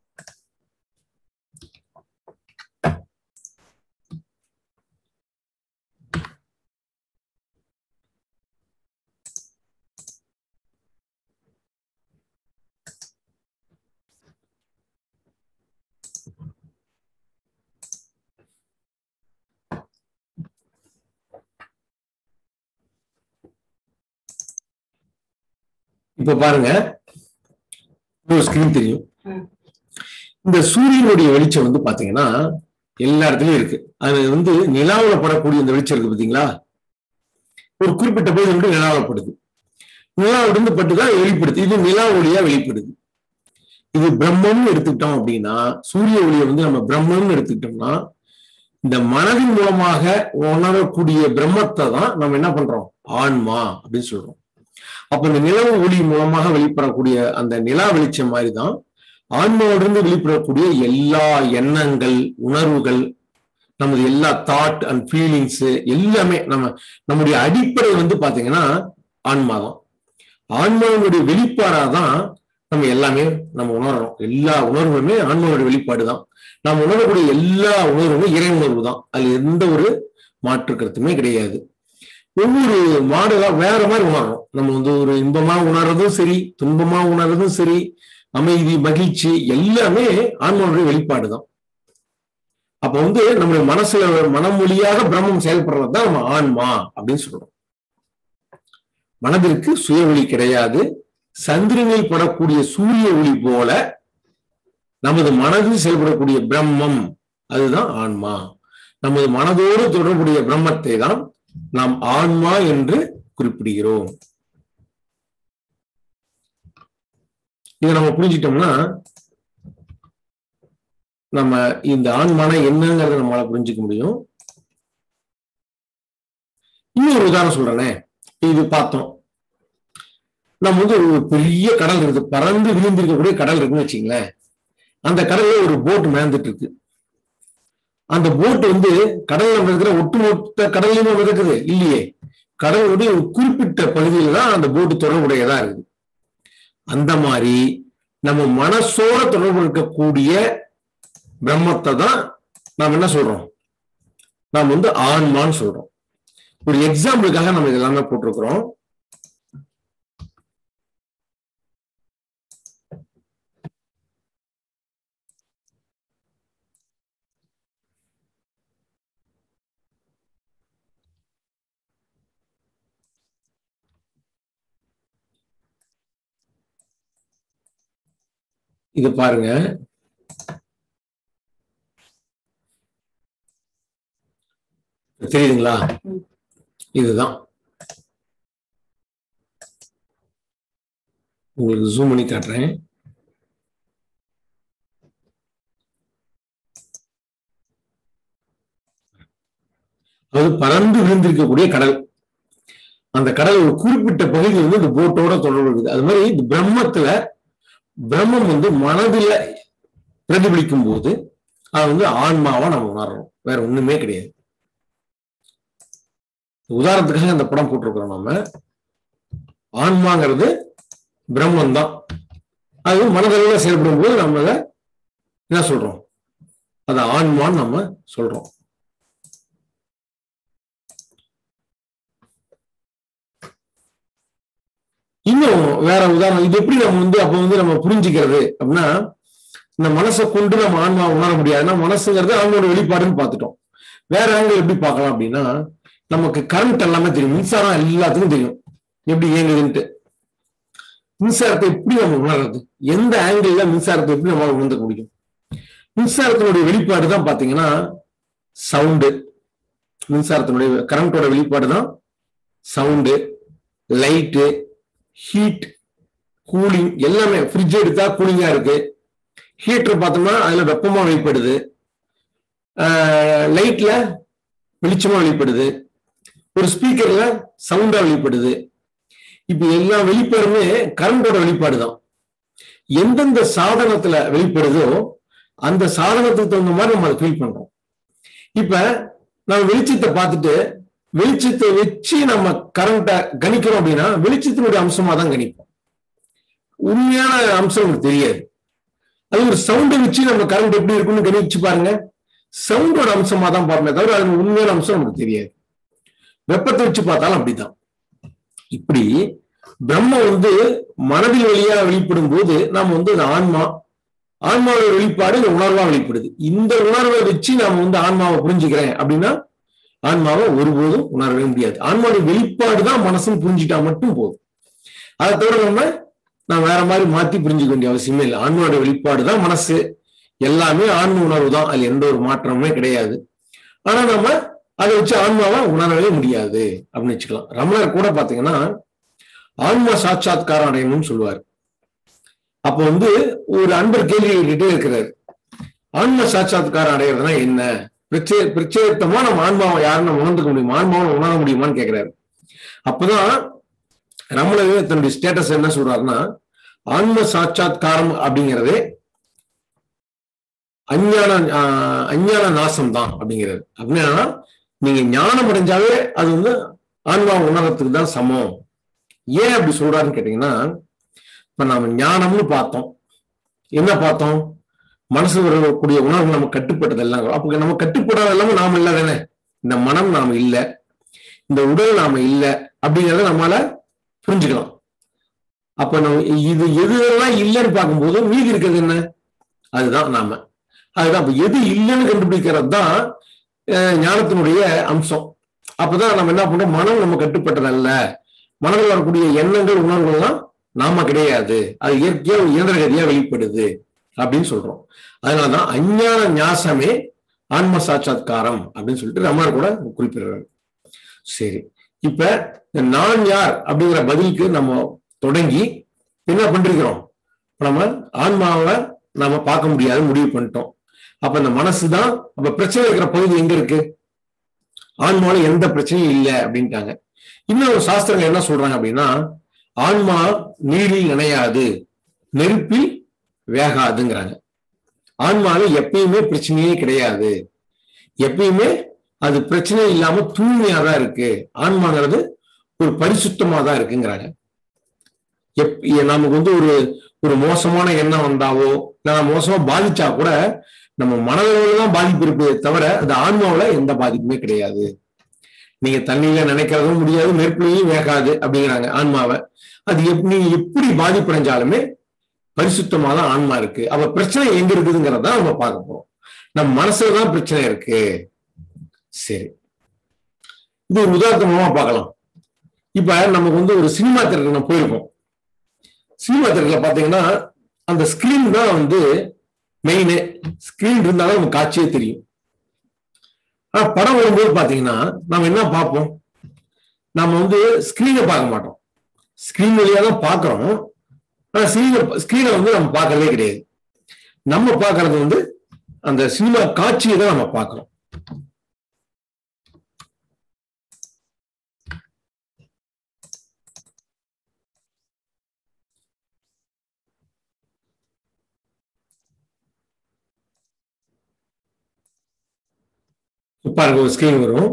இப்ப பாருங்க ஒரு ஸ்கிரீன் தெரியும் இந்த சூரியனுடைய வெளிச்சம் வந்து பாத்தீங்கன்னா எல்லா இடத்துலயும் இருக்கு அது வந்து நிலாவுல படக்கூடிய இந்த வெளிச்சம் இருக்கு பாத்தீங்களா ஒரு குறிப்பிட்ட பகுதி மட்டும் நிலாவுல படுது நிலாவில இருந்து பட்டுதான் வெளிப்படுது இது நிலா ஒளியா வெளிப்படுது இது பிரம்மம்னு எடுத்துக்கிட்டோம் அப்படின்னா சூரிய ஒளியை வந்து நம்ம பிரம்மம்னு எடுத்துக்கிட்டோம்னா இந்த மனதின் மூலமாக உணரக்கூடிய பிரம்மத்தை தான் நம்ம என்ன பண்றோம் ஆன்மா அப்படின்னு சொல்றோம் அப்ப இந்த நிலவு ஒளி மூலமாக வெளிப்படக்கூடிய அந்த நிலா வெளிச்சம் மாதிரிதான் ஆன்மாவிலிருந்து வெளிப்படக்கூடிய எல்லா எண்ணங்கள் உணர்வுகள் நமது எல்லா தாட் அண்ட் ஃபீலிங்ஸ் எல்லாமே நம்ம நம்முடைய அடிப்படை வந்து பாத்தீங்கன்னா ஆன்மா தான் ஆன்மாவினுடைய வெளிப்பாடாதான் நம்ம எல்லாமே நம்ம உணர்றோம் எல்லா உணர்வுமே ஆன்மாவுடைய வெளிப்பாடு தான் நாம் உணரக்கூடிய எல்லா உணர்வுமே இறை உணர்வு தான் அதுல எந்த ஒரு மாற்று கருத்துமே கிடையாது ஒவ்வொரு மாடலா வேற மாதிரி உணர்றோம் நம்ம வந்து ஒரு இன்பமா உணர்றதும் சரி துன்பமா உணர்றதும் சரி அமைதி மகிழ்ச்சி எல்லாமே ஆன்மாவுடைய வெளிப்பாடு தான் அப்ப வந்து நம்முடைய மனசுல மனம் மொழியாக பிரம்மம் செயல்படுறது தான் நம்ம ஆன்மா அப்படின்னு சொல்றோம் மனதிற்கு சுய ஒளி கிடையாது சந்திரனில் படக்கூடிய சூரிய ஒளி போல நமது மனதில் செயல்படக்கூடிய பிரம்மம் அதுதான் ஆன்மா நமது மனதோடு தொடர்புடைய பிரம்மத்தை தான் நாம் ஆன்மா என்று குறிப்பிடுகிறோம் இதை நம்ம புரிஞ்சிட்டோம்னா நம்ம இந்த ஆன்மான என்னங்கிறத நம்மளால புரிஞ்சுக்க முடியும் இன்னொரு உதாரணம் சொல்றேனே இது பார்த்தோம் நம்ம வந்து ஒரு பெரிய கடல் இருக்குது பறந்து விழுந்திருக்கக்கூடிய கடல் இருக்குன்னு வச்சுங்களேன் அந்த கடல்ல ஒரு போட் மேந்துட்டு இருக்கு அந்த போட் வந்து கடல்ல இருக்கிற ஒட்டுமொத்த கடல்லையுமே மிதக்குது இல்லையே கடலுடைய ஒரு குறிப்பிட்ட பகுதியில தான் அந்த போட்டு தொடர்புடையதா இருக்குது அந்த மாதிரி நம்ம மனசோட தொடர்பு இருக்கக்கூடிய பிரம்மத்தை தான் நாம் என்ன சொல்றோம் நாம் வந்து ஆன்மான்னு சொல்றோம் ஒரு எக்ஸாம்பிளுக்காக நம்ம இதெல்லாமே போட்டிருக்கிறோம் இது பாருங்க தெரியுதுங்களா இதுதான் உங்களுக்கு ஜூம் பண்ணி காட்டுறேன் அது பறந்து விழுந்திருக்கக்கூடிய கடல் அந்த கடல் ஒரு குறிப்பிட்ட பகுதி வந்து இந்த போட்டோட தொடர்பு இருக்குது அது மாதிரி இந்த பிரம்மத்துல பிரம்மம் வந்து மனதில பிரதிபலிக்கும் போது அது வந்து ஆன்மாவா நம்ம உணர்றோம் வேற ஒண்ணுமே கிடையாது உதாரணத்துக்காக அந்த படம் போட்டிருக்கிறோம் நம்ம ஆன்மாங்கிறது பிரம்மம் தான் அது மனதளவில் செயல்படும் போது நம்ம அதை என்ன சொல்றோம் அது ஆன்மான்னு நம்ம சொல்றோம் இன்னும் வேற உதாரணம் இது எப்படி நம்ம வந்து அப்ப வந்து நம்ம புரிஞ்சுக்கிறது அப்படின்னா இந்த மனசை கொண்டு நம்ம ஆன்மா உணர முடியாதுன்னா மனசுங்கிறது ஆன்மாவோட வெளிப்பாடுன்னு பார்த்துட்டோம் வேற ஆங்கிள் எப்படி பார்க்கலாம் அப்படின்னா நமக்கு கரண்ட் எல்லாமே தெரியும் மின்சாரம் எல்லாத்துக்கும் தெரியும் எப்படி இயங்குதுன்ட்டு மின்சாரத்தை எப்படி நம்ம உணர்றது எந்த ஆங்கிள் மின்சாரத்தை எப்படி நம்ம உணர்ந்துக்க முடியும் மின்சாரத்தினுடைய வெளிப்பாடு தான் பாத்தீங்கன்னா சவுண்டு மின்சாரத்தினுடைய கரண்டோட வெளிப்பாடு தான் சவுண்டு லைட்டு ஹீட் கூலிங் எல்லாமே ஃப்ரிட்ஜ் எடுத்தா கூலிங்கா இருக்கு ஹீட்டர் பார்த்தோம்னா அதுல வெப்பமா வெளிப்படுது லைட்ல வெளிச்சமா வெளிப்படுது ஒரு ஸ்பீக்கர்ல சவுண்டா வெளிப்படுது இப்ப எல்லா வெளிப்பாடுமே கரண்டோட வெளிப்பாடு தான் எந்தெந்த சாதனத்துல வெளிப்படுதோ அந்த சாதனத்துக்கு தகுந்த மாதிரி நம்ம அதை ஃபீல் பண்றோம் இப்ப நம்ம வெளிச்சத்தை பார்த்துட்டு வெளிச்சத்தை வச்சு நம்ம கரண்ட்டை கணிக்கிறோம் அப்படின்னா வெளிச்சத்தினுடைய அம்சமா தான் கணிப்போம் உண்மையான அம்சம் நமக்கு தெரியாது அது ஒரு சவுண்டை வச்சு நம்ம கரண்ட் எப்படி இருக்குன்னு கணிச்சு பாருங்க சவுண்டோட அம்சமா தான் பார்ப்போமே தவிர அது உண்மையான அம்சம் நமக்கு தெரியாது வெப்பத்தை வச்சு பார்த்தாலும் அப்படிதான் இப்படி பிரம்மம் வந்து மனதில் வழியா வெளிப்படும் போது நாம வந்து அது ஆன்மா ஆன்மாவோட வெளிப்பாடு இந்த உணர்வா வெளிப்படுது இந்த உணர்வை வச்சு நாம வந்து ஆன்மாவை புரிஞ்சுக்கிறேன் அப்படின்னா ஆன்மாவை ஒருபோதும் உணரவே முடியாது ஆன்மாவோட வெளிப்பாடு தான் மனசுன்னு புரிஞ்சுட்டா மட்டும் போதும் அதை தவிர நம்ம நான் வேற மாதிரி மாத்தி புரிஞ்சுக்க வேண்டிய அவசியமே இல்லை ஆன்மாவோட வெளிப்பாடு தான் மனசு எல்லாமே ஆன்ம உணர்வு தான் அது எந்த ஒரு மாற்றமுமே கிடையாது ஆனா நம்ம அதை வச்சு ஆன்மாவை உணரவே முடியாது அப்படின்னு வச்சுக்கலாம் ரமணர் கூட பாத்தீங்கன்னா ஆன்மா சாட்சாத்காரம் அடையணும்னு சொல்லுவார் அப்ப வந்து ஒரு அன்பர் கேள்வி கேட்டுட்டே இருக்கிறார் ஆன்ம சாட்சாத்காரம் அடையிறதுனா என்ன பிரச்சே பிரச்சேத்தமா நம்ம ஆன்மாவை யாருன்னு உணர்ந்துக்க முடியுமா ஆன்மாவை உணர முடியுமான்னு கேட்கிறாரு அப்பதான் ரமணர் தன்னுடைய ஸ்டேட்டஸ் என்ன சொல்றாருன்னா ஆன்ம சாட்சாத்காரம் அப்படிங்கிறது அஞ்ஞான அஞ்ஞான நாசம் தான் அப்படிங்கிறது அப்படின்னா நீங்க ஞானம் அடைஞ்சாவே அது வந்து ஆன்மா உணரத்துக்கு தான் சமம் ஏன் அப்படி சொல்றாருன்னு கேட்டீங்கன்னா இப்ப நாம ஞானம்னு பார்த்தோம் என்ன பார்த்தோம் மனசு வரக்கூடிய உணர்வு நம்ம கட்டுப்பட்டது எல்லாம் அப்ப நம்ம கட்டுப்படாத எல்லாமே நாம இல்ல தானே இந்த மனம் நாம இல்ல இந்த உடல் நாம இல்ல அப்படிங்கிறத நம்மளால புரிஞ்சுக்கலாம் அப்ப நம்ம இது எது எல்லாம் இல்லைன்னு பார்க்கும்போது மீதி இருக்கிறது என்ன அதுதான் நாம அதுதான் அப்ப எது இல்லைன்னு கண்டுபிடிக்கிறது தான் ஞானத்தினுடைய அம்சம் அப்பதான் நம்ம என்ன பண்றோம் மனம் நம்ம கட்டுப்பட்டதல்ல மனதில் வரக்கூடிய எண்ணங்கள் உணர்வுகள்லாம் நாம கிடையாது அது இயற்கையா இயந்திரகதியா வெளிப்படுது அப்படின்னு சொல்றோம் அதனாலதான் அஞ்ஞான ஞாசமே ஆன்ம சாட்சாத்காரம் அப்படின்னு சொல்லிட்டு ரமணர் கூட குறிப்பிடுறாரு சரி இப்ப இந்த நான் யார் அப்படிங்கிற பதிலுக்கு நம்ம தொடங்கி என்ன பண்ணிருக்கிறோம் நம்ம ஆன்மாவை நாம பார்க்க முடியாது முடிவு பண்ணிட்டோம் அப்ப இந்த மனசுதான் அப்ப பிரச்சனை இருக்கிற பகுதி எங்க இருக்கு ஆன்மாவில எந்த பிரச்சனையும் இல்லை அப்படின்ட்டாங்க இன்னொரு சாஸ்திரங்கள் என்ன சொல்றாங்க அப்படின்னா ஆன்மா நீரில் நினையாது நெருப்பில் வேகாதுங்கிறாங்க ஆன்மாவில் எப்பயுமே பிரச்சனையே கிடையாது எப்பயுமே அது பிரச்சனை இல்லாம தூய்மையா தான் இருக்கு ஆன்மாங்கிறது ஒரு பரிசுத்தமா தான் இருக்குங்கிறாங்க எப் நமக்கு வந்து ஒரு ஒரு மோசமான எண்ணம் வந்தாவோ இல்லை மோசமா பாதிச்சா கூட நம்ம மனதளவுல தான் பாதிப்பு இருப்பதே தவிர அந்த ஆன்மாவில எந்த பாதிப்புமே கிடையாது நீங்க தண்ணியில நினைக்கிறதும் முடியாது நெருப்புலையும் வேகாது அப்படிங்கிறாங்க ஆன்மாவை அது எப் நீங்க எப்படி பாதிப்படைஞ்சாலுமே பரிசுத்தமா தான் ஆன்மா இருக்கு அப்ப பிரச்சனை எங்க இருக்குதுங்கிறத நம்ம பார்க்க போறோம் நம்ம மனசுல தான் பிரச்சனை இருக்கு சரி இது ஒரு உதாரணமா பார்க்கலாம் இப்ப நமக்கு வந்து ஒரு சினிமா தியேட்டருக்கு நம்ம போயிருக்கோம் சினிமா தியேட்டர்ல பாத்தீங்கன்னா அந்த ஸ்கிரீன் தான் வந்து மெயின் ஸ்கிரீன் இருந்தாலும் நமக்கு காட்சியே தெரியும் ஆனா படம் வரும்போது பாத்தீங்கன்னா நம்ம என்ன பார்ப்போம் நம்ம வந்து ஸ்கிரீனை பார்க்க மாட்டோம் ஸ்கிரீன் வழியா தான் பார்க்கறோம் ஆனா ஸ்கிரீனை ஸ்கிரீனை வந்து நம்ம பார்க்கறதே கிடையாது நம்ம பார்க்கறது வந்து அந்த சினிமா காட்சியை தான் நம்ம பார்க்கறோம் பாருங்க ஒரு ஸ்கிரீன் வரும்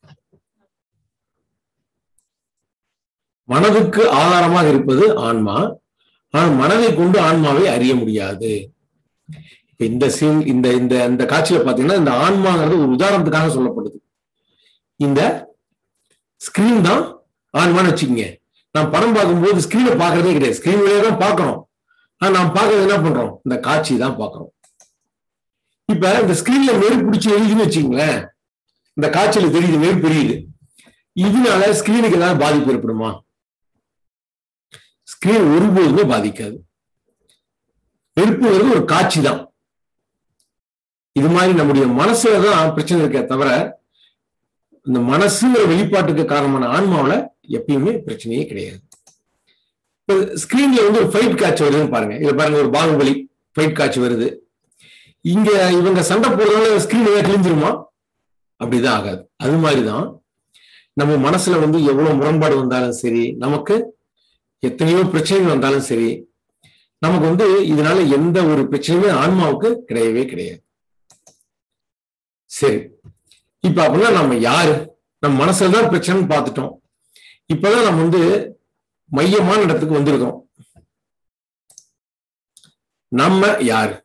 மனதுக்கு ஆதாரமாக இருப்பது ஆன்மா ஆனால் மனதை கொண்டு ஆன்மாவை அறிய முடியாது இப்ப இந்த சீன் இந்த இந்த இந்த காட்சியில பாத்தீங்கன்னா இந்த ஆன்மாங்கிறது ஒரு உதாரணத்துக்காக சொல்லப்படுது இந்த ஸ்கிரீன் தான் ஆன்மான்னு வச்சுக்கோங்க நான் படம் பார்க்கும்போது ஸ்கிரீனை பார்க்கறதே கிடையாது ஸ்கிரீன் வழியா தான் பார்க்கறோம் ஆனா நாம் பார்க்கறது என்ன பண்றோம் இந்த காட்சி தான் பார்க்கறோம் இப்ப இந்த ஸ்கிரீன்ல நெருப்பு பிடிச்சி எழுதின்னு வச்சுங்களேன் இந்த காய்ச்சல் தெரியுது நெருப்பு தெரியுது இதனால ஸ்கிரீனுக்கு ஏதாவது பாதிப்பு ஏற்படுமா ஸ்கிரீன் ஒருபோதுமே பாதிக்காது நெருப்புங்கிறது ஒரு காட்சி தான் இது மாதிரி நம்முடைய மனசுல தான் பிரச்சனை இருக்கே தவிர இந்த மனசுங்கிற வெளிப்பாட்டுக்கு காரணமான ஆன்மாவில எப்பயுமே பிரச்சனையே கிடையாது இப்போ ஸ்கிரீன்ல வந்து ஒரு ஃபைட் காட்சி வருதுன்னு பாருங்க இதுல பாருங்க ஒரு பாகுபலி ஃபைட் காட்சி வருது இங்க இவங்க சண்டை போடுறதுனால ஸ்கிரீன் ஏதாவது கிழிஞ்சிருமா அப்படிதான் ஆகாது அது மாதிரிதான் நம்ம மனசுல வந்து எவ்வளவு முரண்பாடு வந்தாலும் சரி நமக்கு எத்தனையோ பிரச்சனைகள் வந்தாலும் சரி நமக்கு வந்து இதனால எந்த ஒரு பிரச்சனையுமே ஆன்மாவுக்கு கிடையவே கிடையாது சரி இப்ப அப்படின்னா நம்ம யாரு நம்ம மனசுலதான் பிரச்சனைன்னு பார்த்துட்டோம் இப்பதான் நம்ம வந்து மையமான இடத்துக்கு வந்திருக்கோம் நம்ம யாரு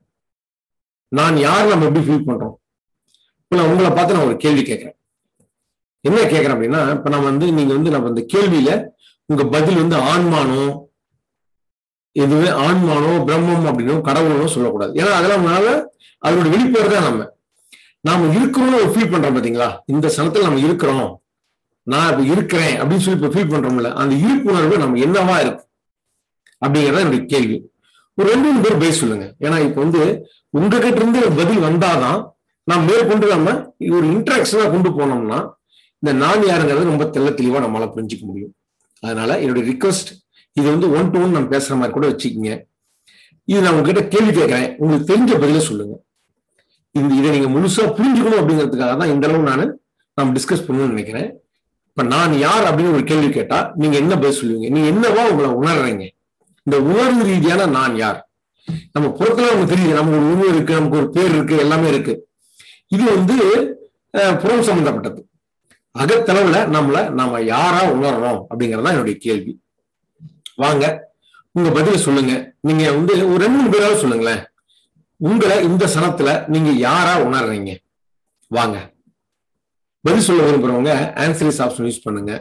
நான் யார் நம்ம எப்படி ஃபீல் பண்றோம் இப்ப நான் உங்களை பார்த்து நான் ஒரு கேள்வி கேட்கிறேன் என்ன கேட்கிறேன் அப்படின்னா இப்ப நான் வந்து நீங்க வந்து நம்ம இந்த கேள்வியில உங்க பதில் வந்து ஆன்மானோ எதுவுமே ஆன்மானோ பிரம்மம் அப்படின்னோ கடவுளோ சொல்லக்கூடாது ஏன்னா அதெல்லாம் அதனால அதோட வெளிப்பாடு தான் நம்ம நாம இருக்கிறோம்னு ஒரு ஃபீல் பண்றோம் பாத்தீங்களா இந்த சனத்துல நம்ம இருக்கிறோம் நான் இப்ப இருக்கிறேன் அப்படின்னு சொல்லி இப்ப ஃபீல் பண்றோம்ல அந்த இருப்புணர்வு நம்ம என்னவா இருக்கு அப்படிங்கறத என்னுடைய கேள்வி ஒரு ரெண்டு மூணு பேர் பேச சொல்லுங்க ஏன்னா இப்ப வந்து உங்ககிட்ட இருந்து பதில் வந்தாதான் நாம் மேற்கொண்டு நம்ம ஒரு இன்ட்ராக்ஷனா கொண்டு போனோம்னா இந்த நான் யாருங்கிறது ரொம்ப தெள்ள தெளிவா நம்மளால புரிஞ்சுக்க முடியும் அதனால என்னுடைய ரிக்வஸ்ட் இது வந்து ஒன் டு ஒன் நான் பேசுற மாதிரி கூட வச்சுக்கோங்க இது நான் உங்ககிட்ட கேள்வி கேட்கிறேன் உங்களுக்கு தெரிஞ்ச பதில சொல்லுங்க இந்த இதை நீங்க முழுசா புரிஞ்சுக்கணும் அப்படிங்கிறதுக்காக தான் இந்த அளவு நான் நாம் டிஸ்கஸ் பண்ணணும்னு நினைக்கிறேன் இப்ப நான் யார் அப்படின்னு ஒரு கேள்வி கேட்டா நீங்க என்ன பதில் சொல்லுவீங்க நீங்க என்னவா உங்களை உணர்றீங்க இந்த உணர்வு ரீதியான நான் யார் நம்ம புறத்துல நமக்கு தெரியுது நமக்கு ஒரு உணர்வு இருக்கு நமக்கு ஒரு பேர் இருக்கு எல்லாமே இருக்கு இது வந்து புறம் சம்பந்தப்பட்டது அகத்தளவுல நம்மள நாம யாரா உணர்றோம் அப்படிங்கறதான் என்னுடைய கேள்வி வாங்க உங்க பதில சொல்லுங்க நீங்க வந்து ஒரு ரெண்டு மூணு பேராவது சொல்லுங்களேன் உங்களை இந்த சனத்துல நீங்க யாரா உணர்றீங்க வாங்க பதில் சொல்ல விரும்புறவங்க ஆன்சரிஸ் ஆப்ஷன் யூஸ் பண்ணுங்க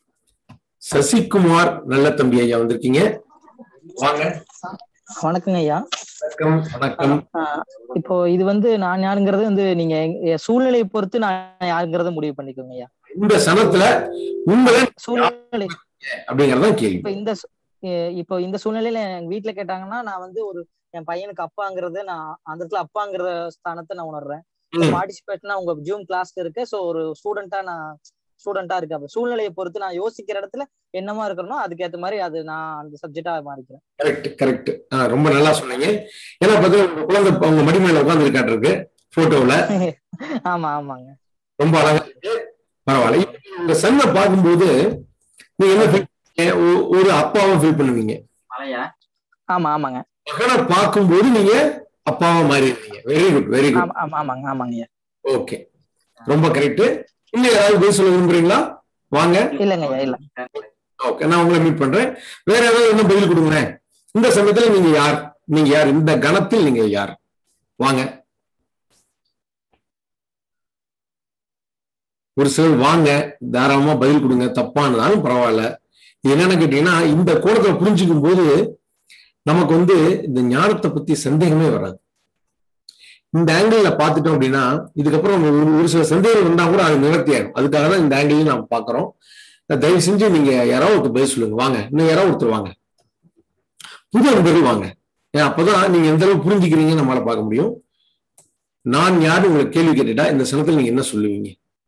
சசிகுமார் நல்ல தம்பி ஐயா வந்திருக்கீங்க வாங்க வணக்கங்க ஐயா வணக்கம் வணக்கம் இப்போ இது வந்து நான் யாருங்கிறது வந்து நீங்க சூழ்நிலையை பொறுத்து நான் யாருங்கிறத முடிவு பண்ணிக்கோங்க ஐயா இந்த சனத்துல உங்களை சூழ்நிலை அப்படிங்கறதான் கேள்வி இப்ப இந்த இப்போ இந்த சூழ்நிலையில எங்க வீட்டுல கேட்டாங்கன்னா நான் வந்து ஒரு என் பையனுக்கு அப்பாங்கிறது நான் அந்த இடத்துல அப்பாங்கிற ஸ்தானத்தை நான் உணர்றேன் பார்ட்டிசிபேட்னா உங்க ஜூம் கிளாஸ்ல இருக்கு சோ ஒரு ஸ்டூடெண்டா நான் ஸ்டூடெண்டா இருக்கு அப்ப சூழ்நிலையை பொறுத்து நான் யோசிக்கிற இடத்துல என்னமா இருக்கணுமோ அதுக்கேற்ற மாதிரி அது நான் அந்த சப்ஜெக்டா மாறிக்கிறேன் கரெக்ட் கரெக்ட் ரொம்ப நல்லா சொன்னீங்க ஏன்னா பார்த்தா உங்க குழந்தை உங்க மடிமையில உட்கார்ந்து இருக்காட்டு இருக்கு போட்டோல ஆமா ஆமாங்க ரொம்ப அழகா இருக்கு பரவாயில்ல உங்க சன்னை பார்க்கும்போது நீங்க என்ன ஃபீல் ஒரு அப்பாவை ஃபீல் பண்ணுவீங்க ஆமா ஆமாங்க மகனை பார்க்கும்போது நீங்க அப்பாவா மாறிடுவீங்க வெரி குட் வெரி குட் ஆமா ஆமாங்க ஆமாங்க ஓகே ரொம்ப கரெக்ட் இன்னும் ஏதாவது பதில் சொல்ல விரும்புறீங்களா வாங்க இல்லைங்க இல்ல ஓகே நான் உங்களை மீட் பண்றேன் வேற ஏதாவது என்ன பதில் கொடுங்களேன் இந்த சமயத்துல நீங்க யார் நீங்க யார் இந்த கணத்தில் நீங்க யார் வாங்க ஒரு சிலர் வாங்க தாராளமா பதில் கொடுங்க தப்பானதாலும் பரவாயில்ல இது என்னன்னு கேட்டீங்கன்னா இந்த கோணத்தை புரிஞ்சுக்கும் போது நமக்கு வந்து இந்த ஞானத்தை பத்தி சந்தேகமே வராது இந்த ஆங்கிள் பார்த்துட்டோம் அப்படின்னா இதுக்கப்புறம் ஒரு- ஒரு சில சந்தேகம் வந்தா கூட அது நிவர்த்தி ஆகும் அதுக்காக தான் இந்த ஆங்கிளையும் நாம் பார்க்கிறோம் தயவு செஞ்சு நீங்க யாராவது ஒருத்தர் பதில் சொல்லுங்க வாங்க இன்னும் யாராவது ஒருத்தர் வாங்க புது நண்பர்கள் வாங்க ஏன் அப்பதான் நீங்க எந்த அளவுக்கு புரிஞ்சுக்கிறீங்கன்னு நம்மளால பார்க்க முடியும் நான் யாரு உங்களை கேள்வி கேட்டுட்டா இந்த சனத்துல நீங்க என்ன சொல்லுவீங்க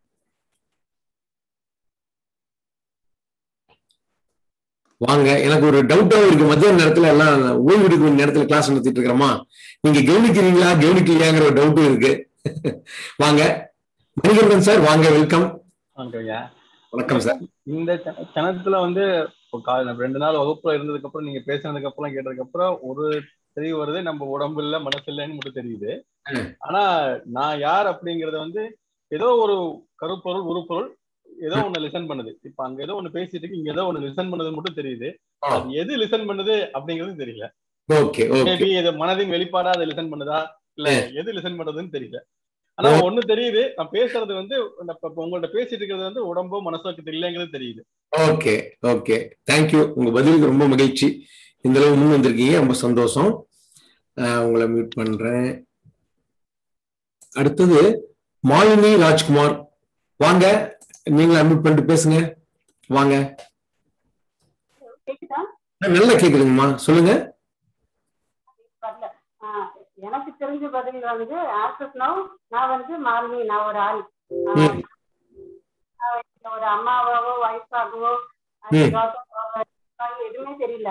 வாங்க எனக்கு ஒரு டவுட்டாவும் இருக்கு மத்தியான நேரத்துல எல்லாம் ஓய்வு எடுக்க வேண்டிய நேரத்துல கிளாஸ் நடத்திட்டு இருக்கிறோமா நீங்க கவனிக்கிறீங்களா கவனிக்கலையாங்கிற ஒரு டவுட்டும் இருக்கு வாங்க மணிகண்டன் சார் வாங்க வெல்கம் ஓகேங்க வணக்கம் சார் இந்த ச- கணத்துல வந்து இப்போ கா- நம்ம ரெண்டு நாள் வகுப்புல இருந்ததுக்கு அப்புறம் நீங்க பேசுனதுக்கு அப்புறம் கேட்டதுக்கு அப்புறம் ஒரு தெரிய வருது நம்ம உடம்பு இல்ல மனசு இல்லைன்னு மட்டும் தெரியுது ம். ஆனா நான் யார் அப்படிங்கறது வந்து ஏதோ ஒரு கருப்பொருள் உருப்பொருள் ஏதோ ஒண்ணு லிசன் பண்ணுது இப்ப அங்க ஏதோ ஒண்ணு பேசிட்டு இருக்கு இங்க ஏதோ ஒண்ணு லிசன் பண்ணது மட்டும் தெரியுது ஆ. அது எது லிசன் பண்ணுது அப்படிங்கிறது தெரியல ஓகே ஓகே மேபி இது மனதின் வெளிப்பாடா அதை லிசன் பண்ணுதா இல்ல எது லிசன் பண்ணுதுன்னு தெரியல ஆனா ஓ. ஒண்ணு தெரியுது நான் பேசுறது வந்து இந்த இப்ப உங்கள்ட்ட பேசிட்டு இருக்கிறது வந்து உடம்போ மனசோ இல்லைங்கிறது தெரியுது ஓகே ஓகே தேங்க்யூ உங்க பதிலுக்கு ரொம்ப மகிழ்ச்சி இந்த அளவு முன் வந்திருக்கீங்க ரொம்ப சந்தோஷம் அஹ் உங்களை மியூட் பண்றேன் அடுத்தது மாலினி ராஜ்குமார் வாங்க நீங்க அட்மிட் பண்ணிட்டு பேசுங்க வாங்க கேக்குதா அஹ் நல்லா கேக்குதுங்கம்மா சொல்லுங்க வரல ஆ, எனக்கு தெரிஞ்ச பதில் வந்து ஆக்சஸ் நோ நான் வந்து மாலினி நான் ஒரு ஆள் ஆ, ம். நான் ஒரு அம்மாவாவோ ஒய்ஃபாகவோ ம். எதுவுமே தெரியல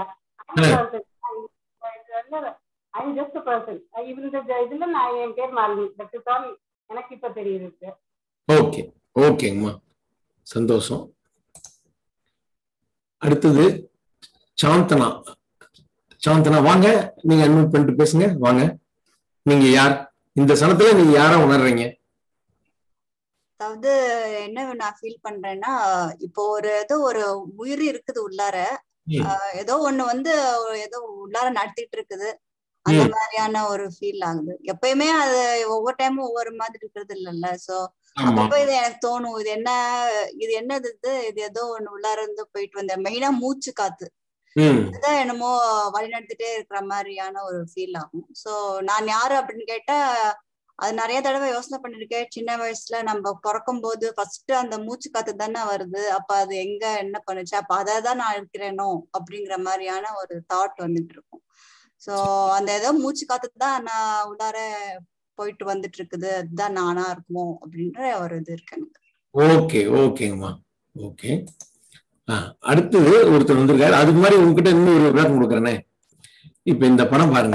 ம். ஐ ஜஸ்ட் பர்சன் இந்த இதுல நான் என் பேர் மாலினி தட் இஸ் ஆல் எனக்கு இப்ப தெரியுது ஓகே ஓகேங்கம்மா சந்தோஷம் அடுத்தது சாந்தனா சாந்தனா வாங்க நீங்க அட்மிட் பண்ணிட்டு பேசுங்க வாங்க நீங்க யார் இந்த சனத்துல நீங்க யாரா உணர்றீங்க அதாவது என்ன நான் ஃபீல் பண்றேன்னா இப்போ ஒரு ஏதோ ஒரு உயிர் இருக்குது உள்ளார ம். ஆஹ் ஏதோ ஒண்ணு வந்து ஏதோ உள்ளார நடத்திட்டு இருக்குது அந்த ம். மாதிரியான ஒரு ஃபீல் ஆகுது எப்பயுமே அது ஒவ்வொரு டைமும் ஒவ்வொரு மாதிரி இருக்கிறது இல்லைல்ல சோ ஆமா அப்பப்ப இது எனக்கு தோணும் இது என்ன இது என்னது இது இது ஏதோ ஒண்ணு உள்ளார இருந்து போயிட்டு வந்தேன் மெயினா மூச்சு காத்து ம் அதுதான் என்னமோ வழிநடத்திட்டே இருக்கிற மாதிரியான ஒரு ஃபீல் ஆகும் சோ நான் யாரு அப்படின்னு கேட்டா அது நிறைய தடவை யோசனை பண்ணிருக்கேன் சின்ன வயசுல நம்ம பிறக்கும் போது ஃபர்ஸ்ட் அந்த மூச்சு காத்து தானே வருது அப்ப அது எங்க என்ன பண்ணுச்சு அப்ப அதை தான் நான் இருக்கிறேனோ அப்படிங்கிற மாதிரியான ஒரு தாட் வந்துட்டு இருக்கும் சோ அந்த ஏதோ மூச்சு காத்து தான் நான் உள்ளார போயிட்டு வந்துட்டு இருக்குது அதுதான் நானா இருக்குமோ அப்படின்ற ஒரு இது இருக்கு எனக்கு ஓகே ஓகேங்கம்மா ஓகே ஆ அடுத்தது ஒருத்தர் வந்திருக்காரு அதுக்கு மாதிரி உங்ககிட்ட இன்னும் ஒரு விளக்கம் கொடுக்குறேனே இப்ப இந்த படம் பாருங்க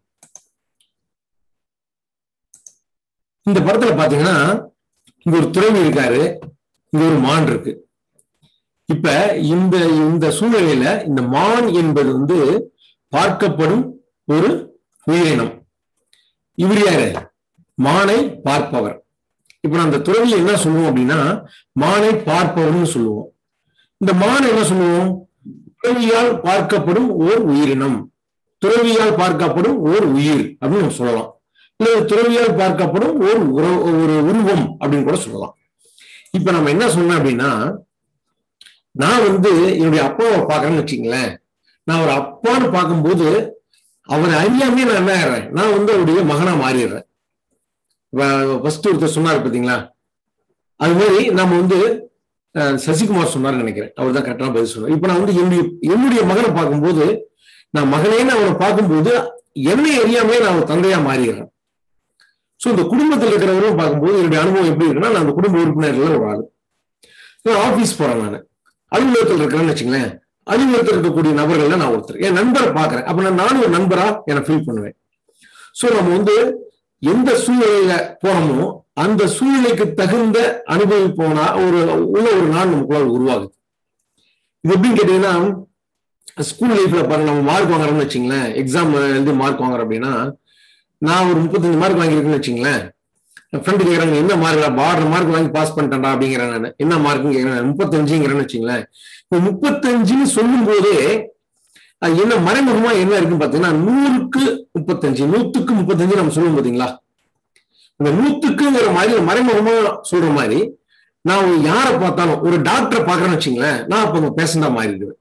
இந்த படத்துல பாத்தீங்கன்னா இங்க ஒரு துறவி இருக்காரு இங்க ஒரு மான் இருக்கு இப்ப இந்த இந்த சூழ்நிலையில இந்த மான் என்பது வந்து பார்க்கப்படும் ஒரு உயிரினம் இவர் யாரு மானை பார்ப்பவர் இப்ப நான் அந்த துறவி என்ன சொல்லுவோம் அப்படின்னா மானை பார்ப்பவர்னு சொல்லுவோம் இந்த மான் என்ன சொல்லுவோம் துறவியால் பார்க்கப்படும் ஓர் உயிரினம் துறவியால் பார்க்கப்படும் ஓர் உயிர் அப்படின்னு நம்ம சொல்லலாம் இல்ல துறவியால் பார்க்கப்படும் ஓர் உற- ஒரு உருவம் அப்படின்னு கூட சொல்லலாம் இப்ப நம்ம என்ன சொன்னோம் அப்படின்னா நான் வந்து என்னுடைய அப்பாவை பார்க்கறேன்னு வச்சுங்களேன் நான் ஒரு அப்பான்னு பார்க்கும்போது அவரை அறியாமே நான் என்ன ஆயிடுறேன் நான் வந்து அவருடைய மகனா மாறிடுறேன் ஃபர்ஸ்ட் ஒருத்தர் சொன்னார் பாத்தீங்களா அது மாதிரி நம்ம வந்து அஹ், சசிகுமார் சொன்னார்னு நினைக்கிறேன் அவர் தான் கரெக்டான பதில் சொன்னார் இப்ப நான் வந்து என்னுடைய என்னுடைய மகனை பார்க்கும்போது நான் மகனேன்னு அவனை பார்க்கும்போது என்னை அறியாமே நான் ஒரு தந்தையா மாறிடுறேன் சோ இந்த குடும்பத்தில் இருக்கிறவரும் பார்க்கும்போது என்னுடைய அனுபவம் எப்படி இருக்குன்னா நான் அந்த குடும்ப உறுப்பினர்ல ஒரு ஆளு நான் ஆபீஸ் போறேன் நான் அலுவலகத்தில் இருக்கிறேன்னு வச்சுங்களேன் அலுவலகத்தில் இருக்கக்கூடிய நபர்கள்ல நான் ஒருத்தர் என் நண்பரை பார்க்கறேன் அப்ப நான் நானும் ஒரு நண்பரா என ஃபீல் பண்ணுவேன் சோ நம்ம வந்து எந்த சூழ்நிலையில போனோமோ அந்த சூழ்நிலைக்கு தகுந்த அனுபவிப்போனா ஒரு உள்ள ஒரு நாள் நமக்குள்ள உருவாகுது இது எப்படின்னு கேட்டீங்கன்னா ஸ்கூல் லைஃப்ல பாருங்க நம்ம மார்க் வாங்குறோம்னு வச்சுங்களேன் எக்ஸாம் எழுதி மார்க் வாங்குறோம் அப்படின்னா நான் ஒரு முப்பத்தஞ்சு மார்க் வாங்கியிருக்கேன்னு வச்சுங்களேன் ஃப்ரெண்டு கேக்குறாங்க என்ன மார்க் பார்டர் மார்க் வாங்கி பாஸ் பண்ணிட்டேன்டா அப்படிங்கிறேன் நான் என்ன மார்க்குன்னு கேட்கிறேன் முப்பத்தஞ்சுங்கிறேன்னு வச்சுங்களேன் இப்போ முப்பத்தஞ்சுன்னு சொல்லும் போதே அது என்ன மறைமுகமா என்ன இருக்குன்னு பாத்தீங்கன்னா நூறுக்கு முப்பத்தஞ்சு நூத்துக்கு முப்பத்தஞ்சு நம்ம சொல்லுவோம் பாத்தீங்களா இந்த நூத்துக்குங்கிற மாதிரி மறைமுகமா சொல்ற மாதிரி நான் ஒரு யாரை பார்த்தாலும் ஒரு டாக்டரை பார்க்கறேன்னு வச்சுங்களேன் நான் அப்ப அங்க பேசண்டா மாறி இருக்கிறேன்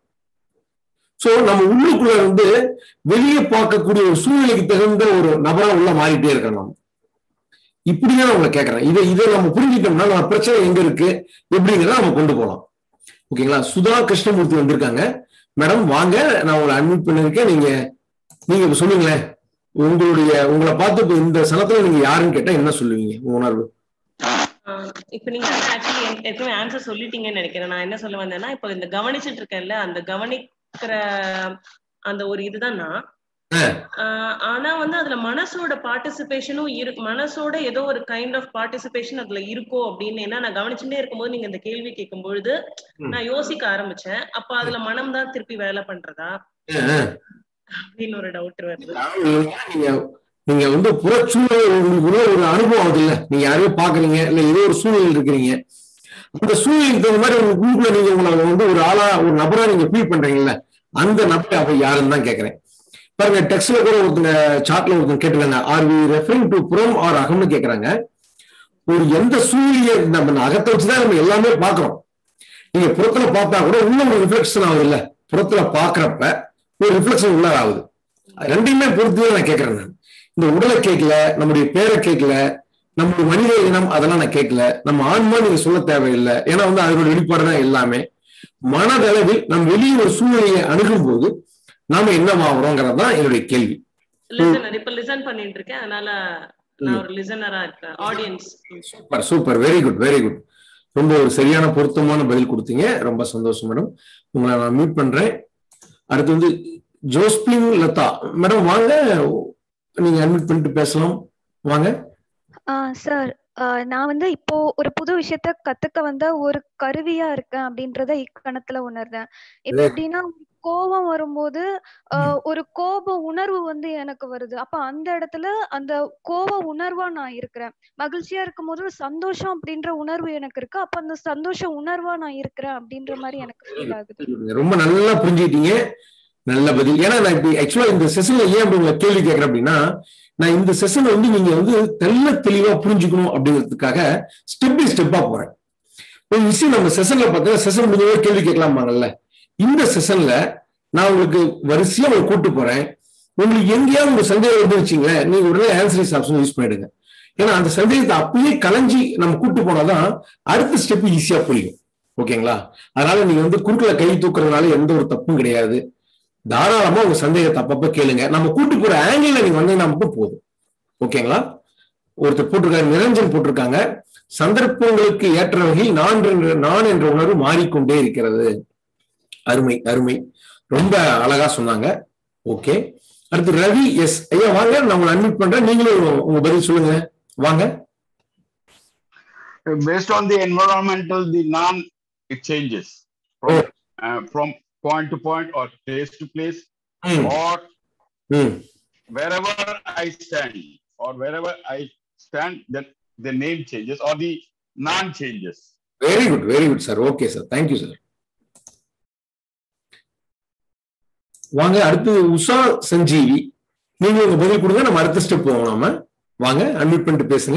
சோ நம்ம உள்ளுக்குள்ள இருந்து வெளியே பார்க்கக்கூடிய ஒரு சூழ்நிலைக்கு தகுந்த ஒரு நபரா உள்ள மாறிட்டே இருக்கேன் நம்ம இப்படிதான் நான் உங்களை கேட்கறேன் இதை இதை நம்ம புரிஞ்சுட்டோம்னா நம்ம பிரச்சனை எங்க இருக்கு எப்படிங்கிறத நம்ம கொண்டு போகலாம் ஓகேங்களா சுதா கிருஷ்ணமூர்த்தி வந்திருக்காங்க மேடம் வாங்க நான் உங்களை அட்மிட் பண்ணிருக்கேன் நீங்க நீங்க இப்ப சொல்லுங்களேன் உங்களுடைய உங்களை பார்த்து இப்ப இந்த சனத்துல நீங்க யாருன்னு கேட்டா என்ன சொல்லுவீங்க உங்க உணர்வு ஆஹ் இப்ப நீங்க ஆக்சுவலி ஏற்கனவே ஆன்சர் சொல்லிட்டீங்கன்னு நினைக்கிறேன் நான் என்ன சொல்ல வந்தேன்னா இப்ப இந்த கவனிச்சிட்டு இருக்கேன்ல அந்த கவனிக்கிற அந்த ஒரு இதுதான் நான் ஆஹ் ஆனா வந்து அதுல மனசோட பார்ட்டிசிபேஷனும் இரு மனசோட ஏதோ ஒரு கைண்ட் ஆஃப் பார்ட்டிசிபேஷன் அதுல இருக்கோ அப்படின்னு ஏன்னா நான் கவனிச்சுட்டே இருக்கும்போது நீங்க இந்த கேள்வி கேட்கும் பொழுது நான் யோசிக்க ஆரம்பிச்சேன் அப்ப அதுல மனம் தான் திருப்பி வேலை பண்றதா அப்படின்னு ஒரு டவுட் வருது நீங்க நீங்க வந்து புறச்சூழல் உங்களுக்கு உள்ள ஒரு அனுபவம் ஆகுது இல்ல நீங்க யாரையோ பாக்குறீங்க இல்ல ஏதோ ஒரு சூழ்நிலை இருக்கிறீங்க அந்த சூழ்நிலைக்கு தகுந்த மாதிரி உங்க உங்களுக்குள்ள நீங்க உங்களை வந்து ஒரு ஆளா ஒரு நபரா நீங்க ஃபீல் பண்றீங்கல்ல அந்த நபர் அப்ப யாருன்னு தான் கேக்குறேன் பாருங்க டெக்ஸ்ட்ல கூட ஒருத்தங்க சாட்ல ஒருத்தங்க கேட்டுருக்காங்க ஆர் வி ரெஃபரிங் டு புறம் ஆர் அகம்னு கேக்குறாங்க ஒரு எந்த சூழ்நிலையை நம்ம அகத்தை வச்சுதான் நம்ம எல்லாமே பாக்குறோம் நீங்க புறத்துல பார்த்தா கூட உள்ள ஒரு ரிஃப்ளெக்ஷன் ஆகுது இல்ல புறத்துல பாக்குறப்ப ஒரு ரிஃப்ளெக்ஷன் உள்ள ஆகுது ரெண்டையுமே பொறுத்து நான் கேட்கறேன் நான் இந்த உடலை கேட்கல நம்முடைய பேரை கேட்கல நம்முடைய மனித இனம் அதெல்லாம் நான் கேட்கல நம்ம ஆன்மா நீங்க சொல்ல தேவையில்லை ஏன்னா வந்து அதோட வெளிப்பாடு தான் எல்லாமே மனதளவில் நம் வெளியே ஒரு சூழ்நிலையை அணுகும் போது நாம என்னவாகிறோங்கிறது தான் என்னுடைய கேள்வி லிசனர் இப்ப லிசன் பண்ணிட்டு இருக்கேன் அதனால நான் ஒரு லிசனரா இருக்கேன் audience super super very good very good ரொம்ப ஒரு சரியான பொருத்தமான பதில் கொடுத்தீங்க ரொம்ப சந்தோஷம் மேடம் உங்களை நான் மீட் பண்றேன் அடுத்து வந்து ஜோஸ்பின் லதா மேடம் வாங்க நீங்க அட்மிட் பண்ணிட்டு பேசலாம் வாங்க சார் நான் வந்து இப்போ ஒரு புது விஷயத்த கத்துக்க வந்த ஒரு கருவியா இருக்கேன் அப்படின்றத இக்கணத்துல உணர்றேன் இப்ப எப்படின்னா கோபம் வரும்போது ஒரு கோப உணர்வு வந்து எனக்கு வருது அப்ப அந்த இடத்துல அந்த கோப உணர்வா நான் இருக்கிறேன் மகிழ்ச்சியா இருக்கும் போது சந்தோஷம் அப்படின்ற உணர்வு எனக்கு இருக்கு அப்ப அந்த சந்தோஷ உணர்வா நான் இருக்கிறேன் அப்படின்ற மாதிரி எனக்கு ஃபீல் ஆகுது ரொம்ப நல்லா புரிஞ்சுக்கிட்டீங்க நல்ல பதில் ஏன்னா நான் இப்ப ஆக்சுவலா இந்த செஷன்ல ஏன் அப்படி உங்களை கேள்வி கேட்கறேன் அப்படின்னா நான் இந்த செஷனை வந்து நீங்க வந்து தெல்ல தெளிவா புரிஞ்சுக்கணும் அப்படிங்கிறதுக்காக ஸ்டெப் பை ஸ்டெப்பா போறேன் ஒரு விஷயம் நம்ம செஷன்ல பார்த்தீங்கன்னா செஷன் முடிஞ்சவே கேள்வி கேட்கலாமாங்கல்ல இந்த செஷன்ல நான் உங்களுக்கு வரிசையா உங்களுக்கு கூட்டு போறேன் உங்களுக்கு எங்கேயாவது ஒரு சந்தேகம் வந்து வச்சுங்களேன் நீங்க உடனே ஆன்சரிஸ் ஆப்ஷன் யூஸ் பண்ணிடுங்க ஏன்னா அந்த சந்தேகத்தை அப்பயே கலைஞ்சி நம்ம கூட்டு போனாதான் அடுத்த ஸ்டெப் ஈஸியா புரியும் ஓகேங்களா அதனால நீங்க வந்து குறுக்கில் கை தூக்குறதுனால எந்த ஒரு தப்பும் கிடையாது தாராளமா உங்க சந்தேகத்தை அப்பப்ப கேளுங்க நம்ம கூட்டு போற ஆங்கிள் நீங்க வந்தீங்கன்னா மட்டும் போதும் ஓகேங்களா ஒருத்தர் போட்டிருக்காரு நிரஞ்சன் போட்டிருக்காங்க சந்தர்ப்பங்களுக்கு ஏற்ற வகையில் நான் என்ற நான் என்ற உணர்வு மாறிக்கொண்டே இருக்கிறது அருமை அருமை ரொம்ப அழகா சொன்னாங்க ஓகே அடுத்து ரவி எஸ் ஐயா வாங்க நான் உங்களை அட்மிட் பண்றேன் நீங்களும் உங்க பதில் சொல்லுங்க வாங்க based on the environmental the non it changes from, uh, from point to point or place to place mm. or mm. wherever I stand or wherever I stand, that the name changes or the non changes. Very good, very good, sir. Okay, sir. Thank you, sir. வாங்க அடுத்து உஷா சஞ்சீவி நீங்க உங்க பதில் கொடுங்க நம்ம அடுத்த step போவோம் நாம வாங்க அன்மியூட் பண்ணிட்டு பேசுங்க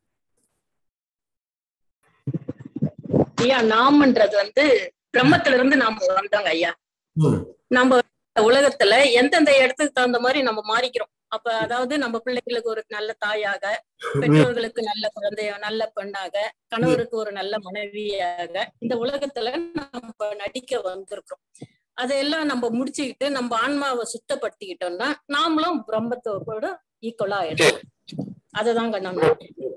ஐயா நாம்ன்றது வந்து பிரம்மத்துல இருந்து நாம வந்தோங்க ஐயா நம்ம உலகத்துல எந்தெந்த இடத்துக்கு தகுந்த மாதிரி நம்ம மாறிக்கிறோம் அப்ப அதாவது நம்ம பிள்ளைகளுக்கு ஒரு நல்ல தாயாக பெற்றோர்களுக்கு நல்ல குழந்தைய நல்ல பெண்ணாக கணவருக்கு ஒரு நல்ல மனைவியாக இந்த உலகத்துல நம்ம நடிக்க வந்திருக்கிறோம் அதையெல்லாம் நம்ம முடிச்சுக்கிட்டு நம்ம ஆன்மாவை சுத்தப்படுத்திக்கிட்டோம்னா நாமளும் பிரம்மத்தோட ஈக்குவலா ஆயிடும் அதுதாங்க நம்ம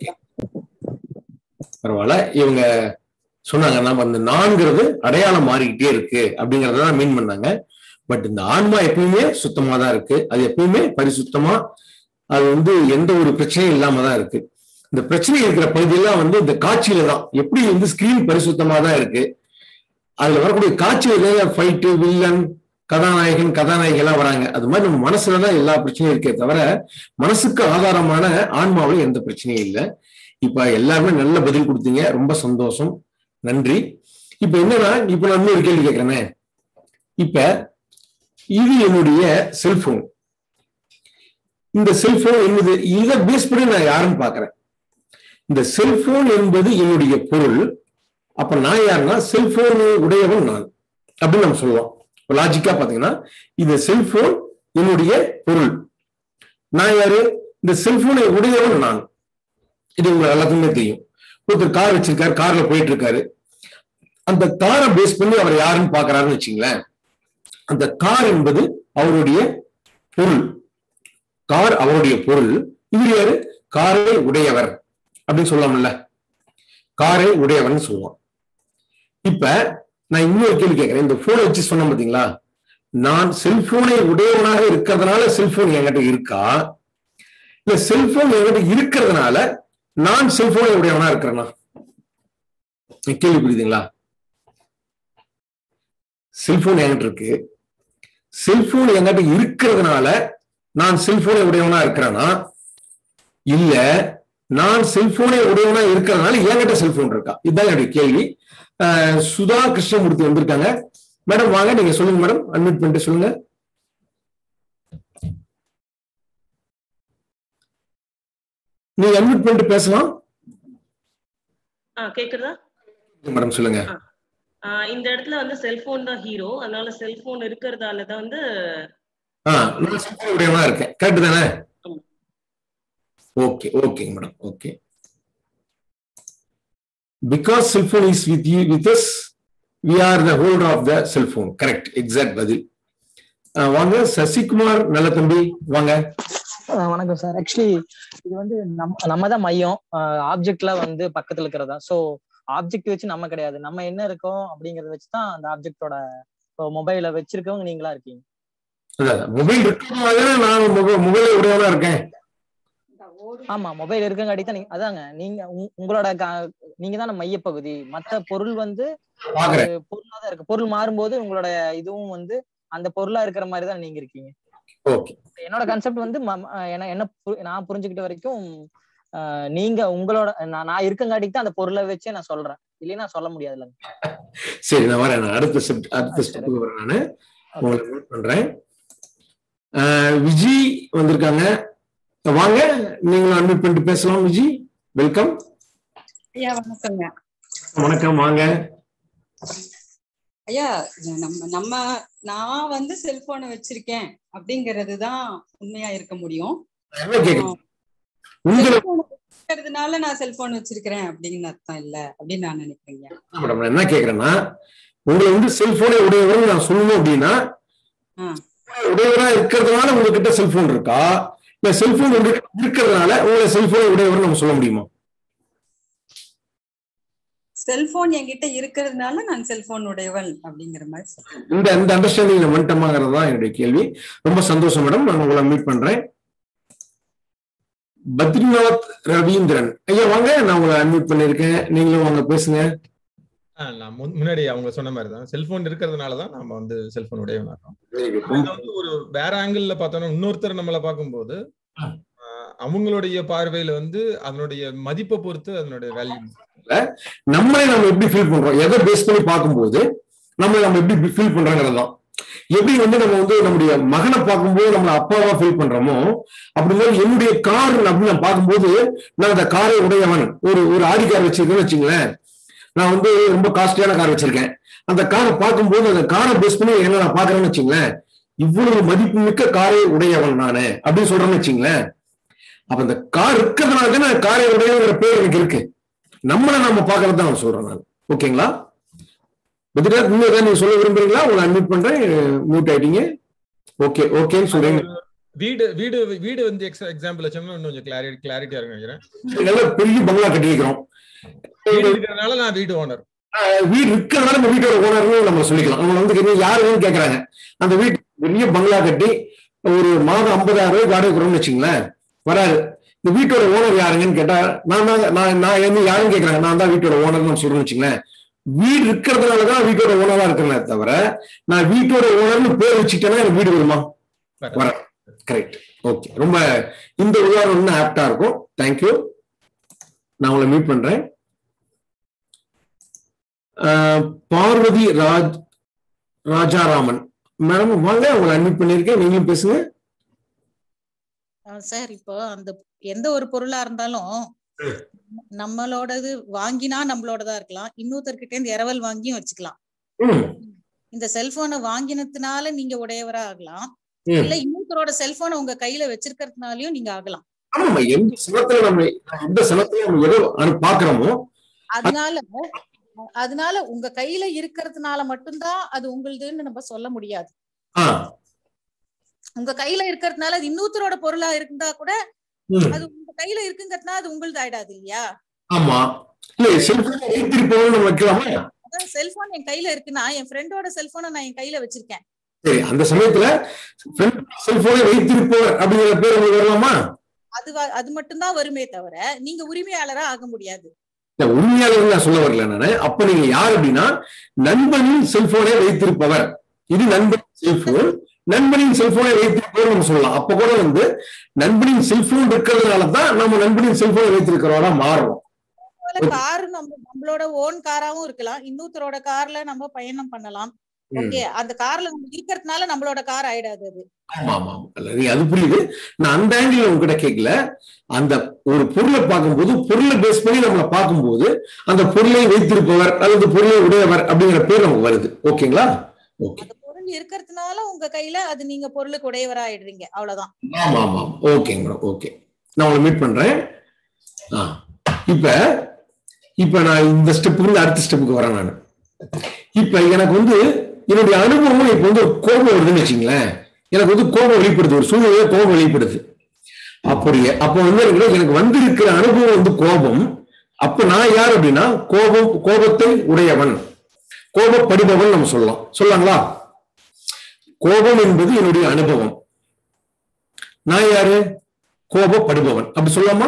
பரவாயில்ல இவங்க சொன்னாங்க நம்ம அந்த நான்கிறது அடையாளம் மாறிக்கிட்டே இருக்கு அப்படிங்கறதான் மீன் பண்ணாங்க பட் இந்த ஆன்மா எப்பயுமே சுத்தமா தான் இருக்கு அது எப்பயுமே பரிசுத்தமா அது வந்து எந்த ஒரு பிரச்சனையும் இல்லாம தான் இருக்கு இந்த பிரச்சனை இருக்கிற பகுதியெல்லாம் வந்து இந்த காட்சியில தான் எப்படி வந்து ஸ்கிரீன் பரிசுத்தமா தான் இருக்கு அதுல வரக்கூடிய காட்சியில ஃபைட்டு வில்லன் கதாநாயகன் கதாநாயகி எல்லாம் வராங்க அது மாதிரி நம்ம மனசுலதான் எல்லா பிரச்சனையும் இருக்கே தவிர மனசுக்கு ஆதாரமான ஆன்மாவில் எந்த பிரச்சனையும் இல்லை இப்ப எல்லாருமே நல்ல பதில் கொடுத்தீங்க ரொம்ப சந்தோஷம் நன்றி இப்ப என்னன்னா இப்ப நான் இன்னொரு கேள்வி கேட்கிறேனே இப்ப இது என்னுடைய செல்போன் இந்த செல்போன் என்னது இதை பேஸ் பண்ணி நான் யாருன்னு பாக்குறேன் இந்த செல்போன் என்பது என்னுடைய பொருள் அப்ப நான் யாருன்னா செல்போன் உடையவன் நான் அப்படின்னு நம்ம சொல்லுவோம் லாஜிக்கா பாத்தீங்கன்னா இந்த செல்போன் என்னுடைய பொருள் நான் யாரு இந்த செல்போனை உடையவன் நான் இது உங்களுக்கு எல்லாத்துக்குமே தெரியும் ஒருத்தர் கார் வச்சிருக்காரு கார்ல போயிட்டு இருக்காரு அந்த காரை பேஸ் பண்ணி அவர் யாருன்னு பாக்குறாருன்னு வச்சுங்களேன் அந்த கார் என்பது அவருடைய பொருள் கார் அவருடைய பொருள் இவர் யாரு காரை உடையவர் அப்படின்னு சொல்லலாம்ல காரை உடையவர்னு சொல்லுவோம் இப்ப நான் இன்னொரு கேள்வி கேட்கிறேன் இந்த போனை வச்சு சொன்னேன் பாத்தீங்களா நான் செல்போனை உடையவனாக இருக்கிறதுனால செல்போன் என்கிட்ட இருக்கா இல்ல செல்போன் என்கிட்ட இருக்கிறதுனால நான் செல்போனை உடையவனா இருக்கிறேனா கேள்வி புரியுதுங்களா செல்போன் என்கிட்ட இருக்கு செல்போன் என்கிட்ட இருக்கிறதுனால நான் செல்போனை உடையவனா இருக்கிறேனா இல்ல நான் செல்போனை உடையவனா இருக்கிறதுனால என்கிட்ட செல்போன் இருக்கா இதுதான் என்னுடைய கேள்வி சுதா கிருஷ்ணமூர்த்தி வந்திருக்காங்க மேடம் வாங்க நீங்க சொல்லுங்க மேடம் அட்மிட் பண்ணிட்டு சொல்லுங்க நீங்க அட்மிட் பண்ணிட்டு பேசலாம் கேக்குறதா மேடம் சொல்லுங்க இந்த இடத்துல வந்து செல்போன் தான் ஹீரோ அதனால செல்போன் இருக்கிறதால தான் வந்து நான் செல்போன் உடையவனா இருக்கேன் கரெக்ட் தானே ஓகே ஓகேங்க madam okay because cell phone is with you with us we are the holder of the cell phone correct exact பதில் வாங்க சசிகுமார் நல்ல தம்பி வாங்க வணக்கம் சார் ஆக்சுவலி இது வந்து நம்ம நம்ம தான் மையம் ஆப்ஜெக்ட்ல வந்து பக்கத்துல இருக்கிறதா சோ ஆப்ஜெக்ட் வச்சு நம்ம கிடையாது நம்ம என்ன இருக்கோம் அப்படிங்கறத வச்சு தான் அந்த ஆப்ஜெக்டோட மொபைல வச்சிருக்கவங்க நீங்களா இருக்கீங்க மொபைல் இருக்கிறதுனால நான் மொபைலை உடையவனா இருக்கேன் ஆமா மொபைல் இருக்கங்காட்டி தான் நீங்க அதாங்க நீங்க உங்களோட நீங்க தான் மையப்பகுதி மத்த பொருள் வந்து பொருளா தான் இருக்கு பொருள் மாறும்போது உங்களோட இதுவும் வந்து அந்த பொருளா இருக்கிற மாதிரி தான் நீங்க இருக்கீங்க என்னோட கான்செப்ட் வந்து என்ன நான் புரிஞ்சுக்கிட்ட வரைக்கும் நீங்க உங்களோட நான் இருக்கங்காட்டி தான் அந்த பொருளை வச்சே நான் சொல்றேன் இல்லைன்னா சொல்ல முடியாதுல்ல சரி நான் வரேன் நான் அடுத்த ஸ்டெப் அடுத்த ஸ்டெப்புக்கு வரேன் நானு உங்களை நோட் பண்றேன் விஜி வந்திருக்காங்க வாங்க நீங்களும் அட்மிட் பண்ணிட்டு பேசலாம் விஜி வெல்கம் ஐயா வணக்கங்க வணக்கம் வாங்க ஐயா நம்ம நம்ம நான் வந்து செல்போனை வச்சிருக்கேன் அப்படிங்கிறது தான் உண்மையா இருக்க முடியும் இருக்கிறதுனால நான் செல்போன் வச்சிருக்கிறேன் அப்படின்னு அர்த்தம் இல்ல அப்படின்னு நான் நினைக்கிறேங்க மேடம் என்ன கேக்குறேன்னா உங்களை வந்து செல்போனை உடையவர் நான் சொல்லணும் அப்படின்னா உடையவரா இருக்கிறதுனால உங்ககிட்ட செல்போன் இருக்கா இல்ல செல்போன் இருக்கிறதுனால உங்களை செல்போன் உடையவர் நம்ம சொல்ல முடியுமா செல்போன் என்கிட்ட இருக்கிறதுனால நான் செல்போன் உடையவன் அப்படிங்கிற மாதிரி இந்த இந்த அண்டர்ஸ்டாண்டிங்ல வந்துட்டமாங்கிறது தான் என்னுடைய கேள்வி ரொம்ப சந்தோஷம் மேடம் நான் உங்களை மீட் பண்றேன் பத்ரிநாத் ரவீந்திரன் ஐயா வாங்க நான் உங்களை அட்மிட் பண்ணிருக்கேன் நீங்களும் வாங்க பேசுங்க நான் முன்னாடி அவங்க சொன்ன மாதிரி தான் செல்போன் இருக்கிறதுனால தான் நம்ம வந்து செல்போன் உடையவனா இருக்கோம் வந்து ஒரு வேற ஆங்கிள் பார்த்தோம்னா இன்னொருத்தர் நம்மளை பார்க்கும்போது அவங்களுடைய பார்வையில வந்து அதனுடைய மதிப்பை பொறுத்து அதனுடைய வேல்யூ நம்மளே நம்ம எப்படி ஃபீல் பண்றோம் எதை பேஸ் பண்ணி பார்க்கும்போது நம்மளை நம்ம எப்படி ஃபீல் பண்றோங்கிறது தான் எப்படி வந்து நம்ம வந்து நம்முடைய மகனை பார்க்கும்போது நம்மள அப்பாவா ஃபீல் பண்றோமோ அப்படிங்கும்போது என்னுடைய கார் அப்படின்னு நான் பார்க்கும்போது நான் அந்த காரை உடையவன் ஒரு ஒரு ஆடி கார் வச்சிருக்கேன்னு வச்சுங்களேன் நான் வந்து ரொம்ப காஸ்ட்லியான கார் வச்சிருக்கேன் அந்த காரை பார்க்கும்போது அந்த காரை பேஸ் பண்ணி என்ன நான் பாக்குறேன்னு வச்சுங்களேன் இவ்வளவு மதிப்பு மிக்க காரை உடையவன் நானு அப்படின்னு சொல்றேன்னு வச்சுங்களேன் அப்ப அந்த கார் இருக்கிறதுனால தானே காரை உடையவங்கிற பேர் எனக்கு இருக்கு நம்மளை நம்ம பாக்குறது தான் நான் சொல்றேன் நான் ஓகேங்களா பதிலா இன்னும் ஏதாவது நீங்க சொல்ல விரும்புறீங்களா உங்களை அட்மிட் பண்றேன் மியூட் ஆயிட்டீங்க ஓகே ஓகேன்னு சொல்றீங்க வீடு வீடு வீடு வந்து எக்ஸாம்பிள் வச்சோம்னா இன்னும் கொஞ்சம் கிளாரிட்டி கிளாரிட்டியா இருக்கும் நினைக்கிறேன் நல்ல பெரிய பங்களா கட்டி வைக்கிறோம் வீடு இருக்கிறதுனால நான் வீடு ஓனர் வீடு இருக்கிறதுனால நம்ம வீட்டோட ஓனர்னு நம்ம சொல்லிக்கலாம் அவங்க வந்து கேட்க யாருன்னு கேக்குறாங்க அந்த வீட்டு பெரிய பங்களா கட்டி ஒரு மாதம் ஐம்பதாயிரம் ரூபாய் வாடகை கொடுறோம்னு வச்சுங்களேன் வராது இந்த வீட்டோட ஓனர் யாருங்கன்னு கேட்டா நான் தான் நான் நான் என்ன யாருன்னு கேக்குறாங்க நான் தான் வீட்டோட ஓனர்னு சொல்றேன்னு வச்சுங்களேன் வீடு இருக்கிறதுனாலதான் வீட்டோட ஓனரா இருக்கிறேன் தவிர நான் வீட்டோட ஓனர்னு பேர் வச்சுட்டேன்னா எனக்கு வீடு வருமா வர கரெக்ட் ஓகே ரொம்ப இந்த உதாரணம் ஆப்டா இருக்கும் தேங்க்யூ நான் உங்களை மீட் பண்றேன் ஆஹ் பார்வதி ராஜ் ராஜாராமன் மேடம் வாங்க உங்களை அட்மிட் பண்ணியிருக்கேன் நீங்களும் பேசுங்க சார் இப்போ அந்த எந்த ஒரு பொருளா இருந்தாலும் நம்மளோடது வாங்கினா நம்மளோடதா இருக்கலாம் இன்னொருத்தர்கிட்ட இருந்து இரவல் வாங்கியும் வச்சுக்கலாம் ம் இந்த செல்போனை வாங்கினதுனால நீங்க உடையவரா ஆகலாம் ம். இல்ல இன்னொருத்தரோட செல்போனை உங்க கையில வச்சிருக்கிறதுனாலயும் நீங்க ஆகலாம் ஆமாம்மா எந்த சனத்துல நம்ம எந்த சனத்துல நம்ம எதோ அனு பாக்குறோமோ அதனால அதனால உங்க கையில இருக்கிறதுனால மட்டும்தான் அது உங்களுதுன்னு நம்ம சொல்ல முடியாது ஆ உங்க கையில இருக்கிறதுனால அது இன்னொருத்தரோட பொருளா இருந்தா கூட ம். அது உங்க கையில இருக்குங்கிறதுனால அது உங்களுது ஆயிடாது இல்லையா ஆமா இல்ல செல்போன் வைத்திருப்பவங்க நம்ம வைக்கலாமா அதான் செல்போன் என் கையில இருக்குன்னா என் ஃப்ரெண்டோட செல்போனை நான் என் கையில வச்சிருக்கேன் சரி அந்த சமயத்துல செல்போனை வைத்திருப்பவர் அப்படிங்கிற பேர் உங்களுக்கு வரலாமா அது வ- அது மட்டும்தான் வருமே தவிர நீங்க உரிமையாளரா ஆக முடியாது இல்ல, உண்மையாளர் நான் சொல்ல வரல நானு அப்ப நீங்க யார் அப்படின்னா நண்பனின் செல்போனை வைத்திருப்பவர் இது நண்பன் செல்போன் நண்பனின் செல்போனை வைத்திருப்பவர் நம்ம சொல்லலாம் அப்ப கூட வந்து நண்பனின் செல்போன் இருக்கிறதுனால தான் நம்ம நண்பனின் செல்போனை வைத்திருக்கிறவரா மாறுறோம் கார் நம்ம நம்மளோட ஓன் காராவும் இருக்கலாம் இன்னொருத்தரோட கார்ல நம்ம பயணம் பண்ணலாம் ம். ஓகே அந்த கார்ல நம்ம இருக்கிறதுனால நம்மளோட கார் ஆயிடாது அது ஆமா ஆமா ஆமா. இல்ல, நீ அது புரியுது நான் அந்த ஆங்கிள் உங்ககிட்ட கேட்கல அந்த ஒரு பொருளை பார்க்கும்போது பொருளை பேஸ் பண்ணி நம்மளை பார்க்கும்போது அந்த பொருளை வைத்திருப்பவர் அல்லது பொருளை உடையவர் அப்படிங்கிற பேர் நமக்கு வருது ஓகேங்களா ஓகே பொருள் இருக்கிறதுனால உங்க கையில அது நீங்க பொருளுக்கு உடையவரா ஆயிடுறீங்க அவ்வளவுதான் ஆமா ஆமா ஓகேங்க மேடம் ஓகே நான் உங்களை மீட் பண்றேன் ஆ இப்ப இப்ப நான் இந்த ஸ்டெப்புக்கு இருந்து அடுத்த ஸ்டெப்புக்கு வரேன் நான் இப்ப எனக்கு வந்து என்னுடைய அனுபவம் இப்ப வந்து ஒரு கோபம் வருதுன்னு வச்சுங்களேன் எனக்கு வந்து கோபம் வெளிப்படுது ஒரு சூழ்நிலையில கோபம் வெளிப்படுது அப்படியே அப்ப வந்து எனக்கு எனக்கு வந்திருக்கிற அனுபவம் வந்து கோபம் அப்ப நான் யார் அப்படின்னா கோபம் கோபத்தை உடையவன் கோபப்படுபவன் நம்ம சொல்லலாம் சொல்லலாங்களா கோபம் என்பது என்னுடைய அனுபவம் நான் யாரு கோபப்படுபவன் அப்படி சொல்லலாமா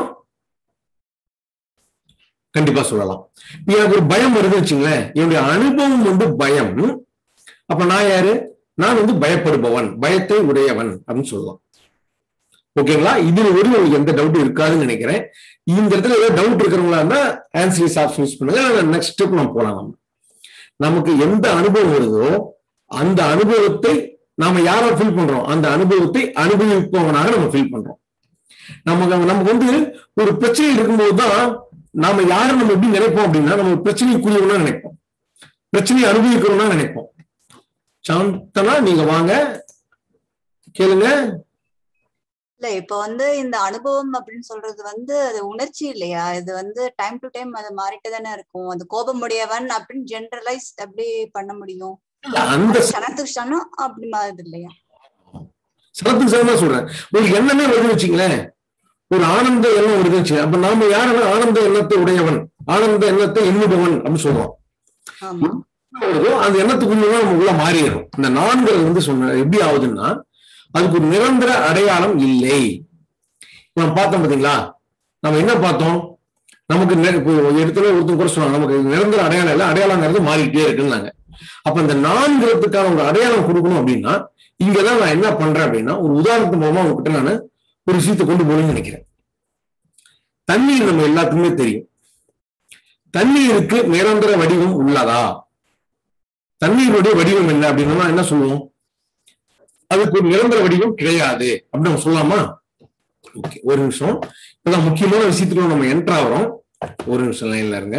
கண்டிப்பா சொல்லலாம் இப்ப எனக்கு ஒரு பயம் வருதுன்னு வச்சுங்களேன் என்னுடைய அனுபவம் வந்து பயம் அப்ப நான் யாரு நான் வந்து பயப்படுபவன் பயத்தை உடையவன் அப்படின்னு சொல்லலாம் ஓகேங்களா இதுல ஒரு உங்களுக்கு எந்த டவுட் இருக்காதுன்னு நினைக்கிறேன் இந்த இடத்துல ஏதாவது டவுட் இருக்கிறவங்களா இருந்தா ஆன்சர் ஆப்ஷன் யூஸ் பண்ணுங்க நெக்ஸ்ட் ஸ்டெப் நம்ம போலாம் நம்ம நமக்கு எந்த அனுபவம் வருதோ அந்த அனுபவத்தை நாம யாரா ஃபீல் பண்றோம் அந்த அனுபவத்தை அனுபவிப்பவனாக நம்ம ஃபீல் பண்றோம் நமக்கு நமக்கு வந்து ஒரு பிரச்சனை இருக்கும்போது தான் நாம யாரை நம்ம எப்படி நினைப்போம் அப்படின்னா நம்ம ஒரு பிரச்சனைக்குரியவனா நினைப்போம் பிரச்சனையை அனுபவிக்கிறோம்னா நினைப்போம் சாந்தனா நீங்க வாங்க கேளுங்க இல்ல இப்ப வந்து இந்த அனுபவம் அப்படின்னு சொல்றது வந்து அது உணர்ச்சி இல்லையா இது வந்து டைம் டு டைம் அது மாறிட்டு தானே இருக்கும் அது கோபமுடையவன் அப்படின்னு ஜென்ரலைஸ் எப்படி பண்ண முடியும் அந்த சனத்துக்கு சனம் அப்படி மாறுது இல்லையா சனத்துக்கு சனமா சொல்றேன் ஒரு எண்ணமே வருதுன்னு வச்சுங்களேன் ஒரு ஆனந்த எண்ணம் வருதுன்னு வச்சு அப்ப நாம யாருன்னா ஆனந்த எண்ணத்தை உடையவன் ஆனந்த எண்ணத்தை எண்ணுபவன் அப்படின்னு சொல்றோம் ஆமா வருதோ அந்த எண்ணத்துக்குள்ளதான் நம்ம உள்ள மாறிடும் இந்த நான்கிறது வந்து சொன்ன எப்படி ஆகுதுன்னா அதுக்கு ஒரு நிரந்தர அடையாளம் இல்லை இப்ப நம்ம பார்த்தோம் பாத்தீங்களா நம்ம என்ன பார்த்தோம் நமக்கு நெ- இப்போ ஒரு இடத்துல ஒருத்தர் கூட சொன்னாங்க நமக்கு நிரந்தர அடையாளம் இல்லை அடையாளங்கிறது மாறிக்கிட்டே இருக்குன்னாங்க அப்ப இந்த நான்கிறதுக்கான ஒரு அடையாளம் கொடுக்கணும் அப்படின்னா இங்கதான் நான் என்ன பண்றேன் அப்படின்னா ஒரு உதாரணத்து மூலமா உங்ககிட்ட நான் ஒரு விஷயத்தை கொண்டு போகணும்னு நினைக்கிறேன் தண்ணீர் நம்ம எல்லாத்துக்குமே தெரியும் தண்ணீருக்கு நிரந்தர வடிவம் உள்ளதா தண்ணீருடைய வடிவம் என்ன அப்படின்னா என்ன சொல்லுவோம் அதுக்கு ஒரு நிரந்தர வடிவம் கிடையாது அப்படின்னு நம்ம சொல்லலாமா ஓகே ஒரு நிமிஷம் இப்பதான் முக்கியமான விஷயத்துக்குள்ள நம்ம என்டர் ஆகிறோம் ஒரு நிமிஷம் லைன்ல இருங்க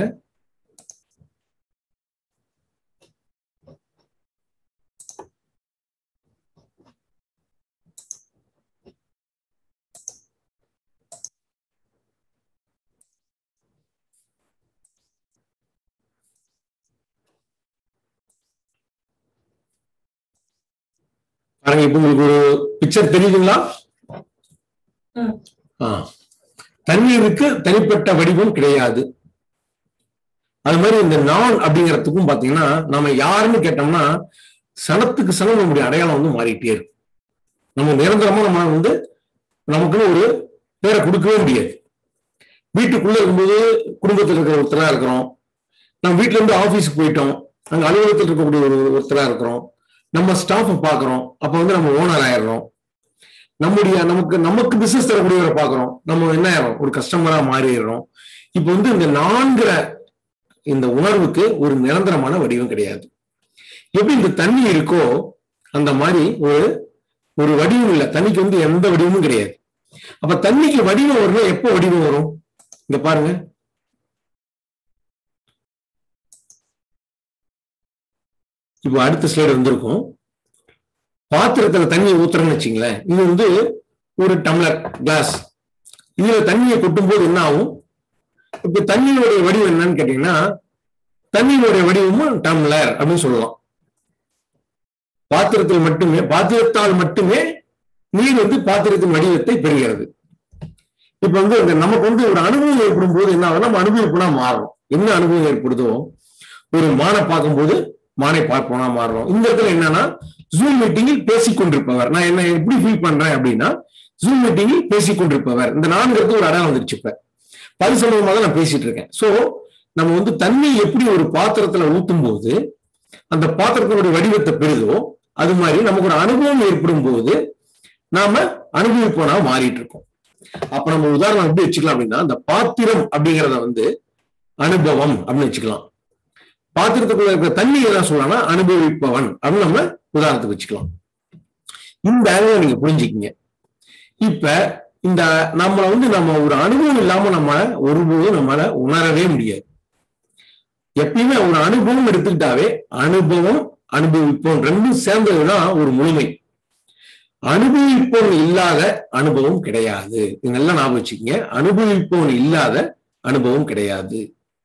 பாருங்க இப்ப உங்களுக்கு ஒரு பிக்சர் தெரியுதுங்களா ஆ. தண்ணீருக்கு தனிப்பட்ட வடிவம் கிடையாது அது மாதிரி இந்த நான் அப்படிங்கிறதுக்கும் பாத்தீங்கன்னா நாம யாருன்னு கேட்டோம்னா சனத்துக்கு சனம் நம்முடைய அடையாளம் வந்து மாறிட்டே இருக்கு நம்ம நிரந்தரமா நம்ம வந்து நமக்குன்னு ஒரு பேரை கொடுக்கவே முடியாது வீட்டுக்குள்ள இருக்கும்போது குடும்பத்தில் இருக்கிற ஒருத்தரா இருக்கிறோம் நம்ம வீட்டுல இருந்து ஆபீஸ்க்கு போயிட்டோம் அங்க அலுவலகத்தில் இருக்கக்கூடிய ஒரு ஒருத்தரா இருக்கிறோம் நம்ம ஸ்டாஃபை பார்க்குறோம் அப்போ வந்து நம்ம ஓனர் ஆயிடுறோம் நம்முடைய நமக்கு நமக்கு பிசினஸ் தரக்கூடியவரை பார்க்குறோம் நம்ம என்ன ஆயிரும் ஒரு கஸ்டமரா மாறிடுறோம் இப்ப வந்து இந்த நான்கிற இந்த உணர்வுக்கு ஒரு நிரந்தரமான வடிவம் கிடையாது எப்படி இந்த தண்ணி இருக்கோ அந்த மாதிரி ஒரு ஒரு வடிவம் இல்லை தண்ணிக்கு வந்து எந்த வடிவமும் கிடையாது அப்ப தண்ணிக்கு வடிவம் வரணும் எப்போ வடிவம் வரும் இங்க பாருங்க இப்போ அடுத்த ஸ்லைடு வந்திருக்கும் பாத்திரத்துல தண்ணி ஊத்துறேன்னு வச்சுங்களேன் இது வந்து ஒரு டம்ளர் கிளாஸ் இதுல தண்ணியை கொட்டும் போது என்ன ஆகும் இப்ப தண்ணியோடைய வடிவம் என்னன்னு கேட்டீங்கன்னா தண்ணியினுடைய வடிவமும் டம்ளர் அப்படின்னு சொல்லலாம் பாத்திரத்தில் மட்டுமே பாத்திரத்தால் மட்டுமே நீர் வந்து பாத்திரத்தின் வடிவத்தை பெறுகிறது இப்ப வந்து இந்த நமக்கு வந்து ஒரு அனுபவம் ஏற்படும் போது என்ன ஆகும் நம்ம அனுபவிப்புனா மாறும் என்ன அனுபவம் ஏற்படுதோ ஒரு மானை பார்க்கும்போது மானை பார்ப்போனா மாறுறோம் இந்த இடத்துல என்னன்னா ஜூம் மீட்டிங்கில் பேசிக் கொண்டிருப்பவர் நான் என்ன எப்படி ஃபீல் பண்றேன் அப்படின்னா ஜூம் மீட்டிங்கில் பேசிக் கொண்டிருப்பவர் இந்த நான்கிறது ஒரு அடையாளம் வந்துருச்சு இப்ப பல் சம்பவமாக தான் நான் பேசிட்டு இருக்கேன் சோ நம்ம வந்து தண்ணி எப்படி ஒரு பாத்திரத்துல ஊத்தும் போது அந்த பாத்திரத்தினுடைய வடிவத்தை பெறுதோ அது மாதிரி நமக்கு ஒரு அனுபவம் ஏற்படும் போது நாம அனுபவிப்போனா மாறிட்டு இருக்கோம் அப்ப நம்ம உதாரணம் எப்படி வச்சுக்கலாம் அப்படின்னா அந்த பாத்திரம் அப்படிங்கிறத வந்து அனுபவம் அப்படின்னு வச்சுக்கலாம் பாத்திரத்துக்குள்ள இருக்கிற தண்ணி என்ன சொல்லலாம்னா அனுபவிப்பவன் அப்படின்னு நம்ம உதாரணத்துக்கு வச்சுக்கலாம் இந்த ஆங்கில நீங்க புரிஞ்சுக்கிங்க இப்ப இந்த நம்மள வந்து நம்ம ஒரு அனுபவம் இல்லாம நம்ம ஒருபோதும் நம்மளால உணரவே முடியாது எப்பயுமே ஒரு அனுபவம் எடுத்துக்கிட்டாவே அனுபவம் அனுபவிப்போம் ரெண்டும் சேர்ந்ததுதான் ஒரு முழுமை அனுபவிப்போன் இல்லாத அனுபவம் கிடையாது இது நல்லா ஞாபகம் வச்சுக்கோங்க அனுபவிப்போன் இல்லாத அனுபவம் கிடையாது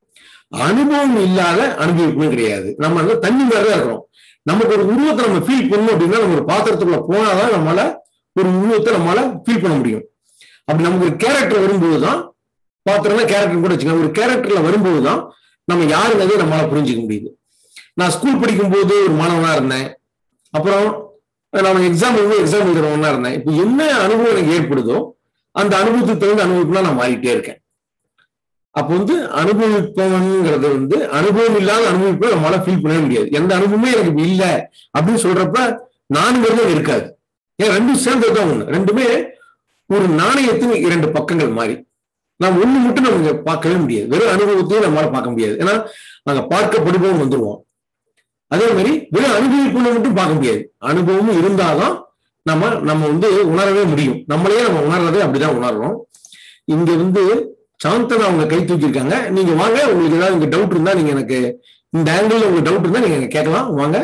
அனுபவம் இல்லாத அனுபவிப்பும் கிடையாது நம்ம வந்து தண்ணி மாதிரி தான் இருக்கிறோம் நமக்கு ஒரு உருவத்தை நம்ம ஃபீல் பண்ணணும் அப்படின்னா நம்ம ஒரு பாத்திரத்துக்குள்ள போனாதான் நம்மளால ஒரு உருவத்தை நம்மளால ஃபீல் பண்ண முடியும் அப்படி நமக்கு ஒரு கேரக்டர் வரும்போதுதான் பாத்திரம்னா கேரக்டர் கூட வச்சுக்கோங்க ஒரு கேரக்டர்ல வரும்போதுதான் நம்ம யாருங்கிறதே நம்மளால புரிஞ்சுக்க முடியுது நான் ஸ்கூல் படிக்கும் போது ஒரு மாணவனா இருந்தேன் அப்புறம் நான் எக்ஸாம் எழுதி எக்ஸாம் எழுதுறவனா இருந்தேன் இப்போ என்ன அனுபவம் எனக்கு ஏற்படுதோ அந்த அனுபவத்துக்கு தகுந்த அனுபவிப்புனா நான் மாறிட்டே இருக்கேன் அப்போ வந்து அனுபவிப்பவன்ங்கிறது வந்து அனுபவம் இல்லாத அனுபவிப்பை நம்மளால ஃபீல் பண்ணவே முடியாது எந்த அனுபவமே எனக்கு இல்லை அப்படின்னு சொல்றப்ப நானுங்கிறது இருக்காது ஏன் ரெண்டும் சேர்ந்ததுதான் ஒண்ணு ரெண்டுமே ஒரு நாணயத்தின் இரண்டு பக்கங்கள் மாதிரி நாம் ஒண்ணு மட்டும் நம்ம பார்க்கவே முடியாது வெறும் அனுபவத்தையும் நம்மளால பார்க்க முடியாது ஏன்னா நாங்க பார்க்கப்படுபவன் வந்துருவோம் அதே மாதிரி வெறும் அனுபவிப்புன்னு மட்டும் பார்க்க முடியாது அனுபவமும் இருந்தாதான் நம்ம நம்ம வந்து உணரவே முடியும் நம்மளையே நம்ம உணர்றதே அப்படிதான் உணர்றோம் இங்க வந்து சாந்தனா அவங்க கை தூக்கியிருக்காங்க நீங்க வாங்க உங்களுக்கு ஏதாவது இங்க டவுட் இருந்தா நீங்க எனக்கு இந்த ஆங்கிள் உங்களுக்கு டவுட் இருந்தா நீங்க கேட்கலாம் வாங்க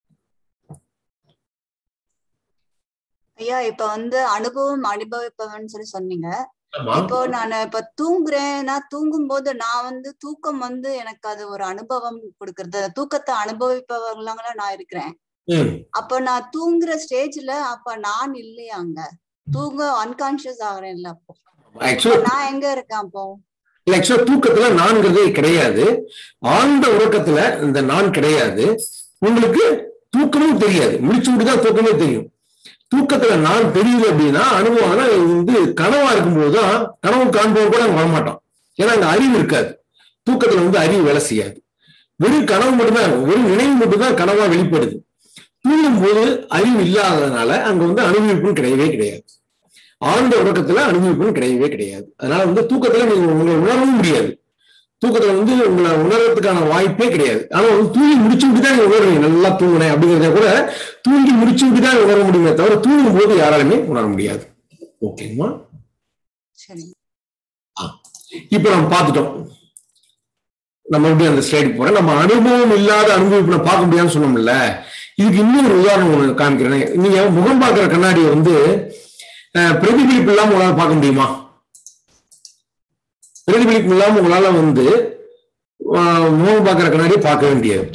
ஐயா இப்ப வந்து அனுபவம் அனுபவிப்பவன் சொல்லி சொன்னீங்க ஆமா. இப்போ நான் இப்ப தூங்குறேன்னா தூங்கும் போது நான் வந்து தூக்கம் வந்து எனக்கு அது ஒரு அனுபவம் கொடுக்கறது தூக்கத்தை அனுபவிப்பவங்களா நான் இருக்கிறேன் ம். அப்ப நான் தூங்குற ஸ்டேஜ்ல அப்ப நான் இல்லையா அங்க தூங்க அன்கான்சியஸ் ஆகுறேன்ல அப்போ Actually- அப்ப நான் எங்க இருக்கேன் அப்போ இல்ல ஆக்சுவலா தூக்கத்துல நான்கிறதே கிடையாது ஆழ்ந்த உறக்கத்துல இந்த நான் கிடையாது உங்களுக்கு தூக்கமும் தெரியாது முடிச்சு தான் தூக்கமே தெரியும் தூக்கத்துல நான் தெரியுது அப்படின்னா அனுபவம் ஆனா இது வந்து கனவா இருக்கும்போதுதான் கனவு காண்பவன் கூட அங்க வரமாட்டான் ஏன்னா அங்க அறிவு இருக்காது தூக்கத்துல வந்து அறிவு வேலை செய்யாது வெறும் கனவு மட்டும்தான் இருக்கும் வெறும் நினைவு மட்டும்தான் கனவா வெளிப்படுது தூங்கும் போது அறிவு இல்லாததுனால அங்க வந்து அனுபவிப்பும் கிடையவே கிடையாது ஆழ்ந்த உறக்கத்துல அனுபவிப்பும் கிடையவே கிடையாது அதனால வந்து தூக்கத்துல நீங்க உங்களை உணரவும் முடியாது தூக்கத்துல வந்து உங்களை உணர்றதுக்கான வாய்ப்பே கிடையாது ஆனா வந்து தூங்கி முடிச்சு விட்டு தான் நீங்க உணர்வீங்க நல்லா தூங்கினேன் அப்படிங்கிறத கூட தூங்கி முடிச்சு விட்டு தான் உணர முடியுமே தவிர தூங்கும் போது யாராலுமே உணர முடியாது ஓகேங்களா சரி இப்ப நம்ம பார்த்துட்டோம் நம்ம எப்படி அந்த ஸ்லைடு போறேன் நம்ம அனுபவம் இல்லாத அனுபவிப்பு நான் பார்க்க முடியாதுன்னு சொன்னோம்ல இதுக்கு இன்னொரு உதாரணம் ஒண்ணு காமிக்கிறேன் நீங்க முகம் பார்க்கிற கண்ணாடியை வந்து அஹ், பிரதிபலிப்பு இல்லாம உங்களால பார்க்க முடியுமா பிரதிபலிப்பு இல்லாம உங்களால வந்து அஹ், முகம் பார்க்கிற கண்ணாடியை பார்க்கவே முடியாது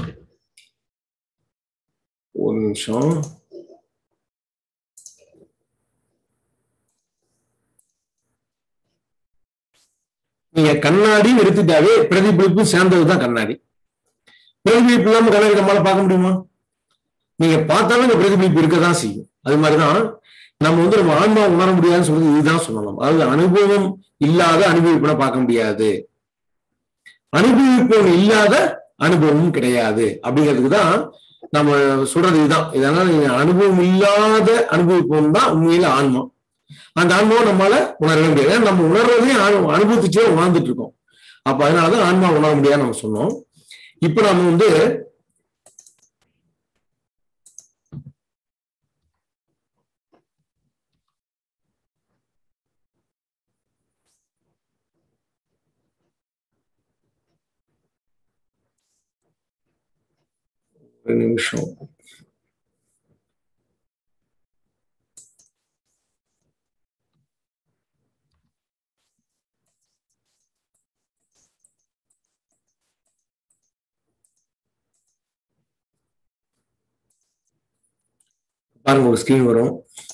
ஒரு நிமிஷம் நீங்க கண்ணாடி எடுத்துட்டாவே பிரதிபலிப்பு சேர்ந்ததுதான் கண்ணாடி பிரதிபலிப்பு இல்லாம கண்ணாடி நம்மளால பார்க்க முடியுமா நீங்க பார்த்தாலும் இந்த பிரதிபலிப்பு இருக்கதான் செய்யும் அது மாதிரிதான் நம்ம வந்து நம்ம ஆன்மா உணர முடியாதுன்னு சொல்றது இதுதான் சொல்லலாம் அதாவது அனுபவம் இல்லாத அனுபவிப்புனை பார்க்க முடியாது அனுபவிப்பவன் இல்லாத அனுபவமும் கிடையாது அப்படிங்கிறதுக்கு தான் நம்ம சொல்றது இதுதான் இதனால நீங்க அனுபவம் இல்லாத அனுபவிப்பவன் தான் உண்மையில ஆன்மா அந்த அனுபவம் நம்மளால உணரவே முடியாது ஏன்னா நம்ம உணர்றதையும் அனு- அனுபவிச்சுட்டே உணர்ந்துட்டு இருக்கோம் அப்ப அதனாலதான் ஆன்மா உணர முடியாது நம்ம சொன்னோம் இப்ப நம்ம வந்து ஒரு நிமிஷம் பாருங்க ஒரு ஸ்கிரீன் வரும்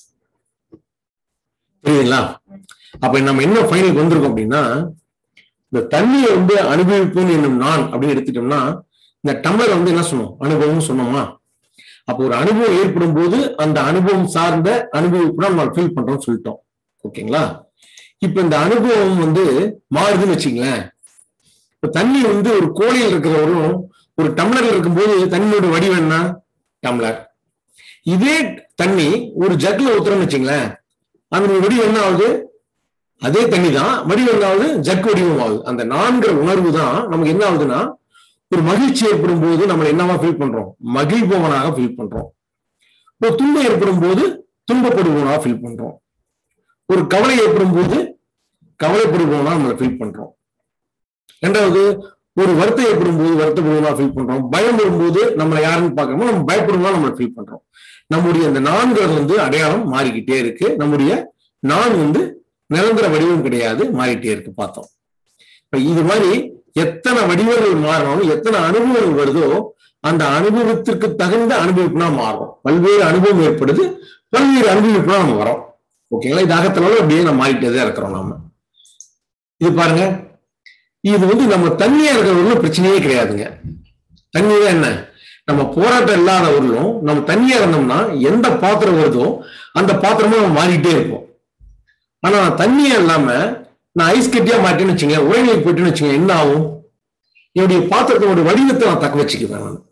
புரியுதுங்களா அப்ப நம்ம என்ன ஃபைனலுக்கு வந்திருக்கோம் அப்படின்னா இந்த தண்ணியை வந்து அனுபவிப்புன்னு என்னும் நான் அப்படின்னு எடுத்துட்டோம்னா இந்த டம்ளர் வந்து என்ன சொன்னோம் அனுபவம் சொன்னோமா அப்போ ஒரு அனுபவம் ஏற்படும் போது அந்த அனுபவம் சார்ந்த அனுபவிப்பு நம்ம ஃபீல் பண்றோம்னு சொல்லிட்டோம் ஓகேங்களா இப்ப இந்த அனுபவம் வந்து மாறுதுன்னு வச்சுங்களேன் இப்ப தண்ணி வந்து ஒரு கோழியில் இருக்கிறவரும் ஒரு டம்ளர்ல இருக்கும்போது தண்ணியோட வடிவம் என்ன டம்ளர் இதே தண்ணி ஒரு ஜக்ல ஊத்துறோம்னு வச்சுங்களேன் அந்த வடிவம் என்ன ஆகுது அதே தண்ணி தான் வடிவம் என்ன ஆகுது ஜக் வடிவம் ஆகுது அந்த நான்கிற உணர்வு தான் நமக்கு என்ன ஆகுதுன்னா ஒரு மகிழ்ச்சி ஏற்படும் போது நம்ம என்னவா ஃபீல் பண்றோம் மகிழ்பவனாக ஃபீல் பண்றோம் ஒரு துன்பம் ஏற்படும் போது துன்பப்படுபவனாக ஃபீல் பண்றோம் ஒரு கவலை ஏற்படும் போது கவலைப்படுபவனா நம்மளை ஃபீல் பண்றோம் ரெண்டாவது ஒரு வருத்தம் ஏற்படும் போது வருத்தப்படுவதா ஃபீல் பண்றோம் பயம் வரும்போது நம்மளை யாருன்னு பார்க்கறோமோ நம்ம பயப்படுவோம் நம்மளை ஃபீல் பண்றோம் நம்முடைய அந்த நான்கிறது வந்து அடையாளம் மாறிக்கிட்டே இருக்கு நம்முடைய நான் வந்து நிரந்தர வடிவம் கிடையாது மாறிட்டே இருக்கு பார்த்தோம் இப்ப இது மாதிரி எத்தனை வடிவங்கள் மாறினாலும் எத்தனை அனுபவங்கள் வருதோ அந்த அனுபவத்திற்கு தகுந்த அனுபவிப்புனா மாறும் பல்வேறு அனுபவம் ஏற்படுது பல்வேறு அனுபவிப்புனா நம்ம வரோம் ஓகேங்களா இது அகத்தினாலும் அப்படியே நம்ம மாறிட்டே தான் இருக்கிறோம் நாம இது பாருங்க இது வந்து நம்ம தண்ணியா இருக்கிறவங்களும் பிரச்சனையே கிடையாதுங்க தண்ணி தான் என்ன நம்ம போராட்டம் இல்லாதவர்களும் நம்ம தண்ணியா இருந்தோம்னா எந்த பாத்திரம் வருதோ அந்த பாத்திரமும் நம்ம மாறிட்டே இருப்போம் ஆனா நான் தண்ணியா இல்லாம நான் ஐஸ் கட்டியா மாட்டேன்னு வச்சுங்க உரைநிலைக்கு போயிட்டுன்னு வச்சுங்க என்ன ஆகும் என்னுடைய பாத்திரத்தோட வடிவத்தை நான் தக்க வச்சுக்குவேன் நான்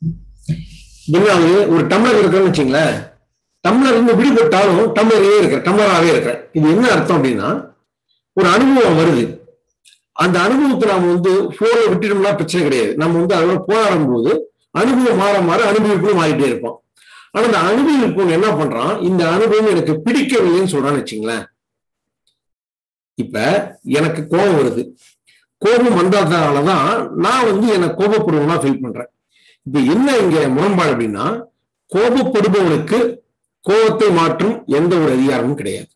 என்ன ஆகுது ஒரு டம்ளர் இருக்கிறேன்னு வச்சுங்களேன் டம்ளர் இருந்து விடுபட்டாலும் டம்ளரே இருக்கிற டம்ளராகவே இருக்கிறேன் இது என்ன அர்த்தம் அப்படின்னா ஒரு அனுபவம் வருது அந்த அனுபவத்தை நாம வந்து போல விட்டுட்டோம்னா பிரச்சனை கிடையாது நம்ம வந்து அதோட போராடும் போது அனுபவம் மாற மாற அனுபவிப்பும் மாறிட்டே இருப்போம் ஆனா அந்த அனுபவிப்பு என்ன பண்றான் இந்த அனுபவம் எனக்கு பிடிக்கவில்லைன்னு சொல்றான்னு வச்சுங்களேன் இப்ப எனக்கு கோபம் வருது கோபம் வந்ததுனாலதான் நான் வந்து எனக்கு கோபப்படுவனா ஃபீல் பண்றேன் இப்ப என்ன இங்க முரண்பாடு அப்படின்னா கோபப்படுபவனுக்கு கோபத்தை மாற்றும் எந்த ஒரு அதிகாரமும் கிடையாது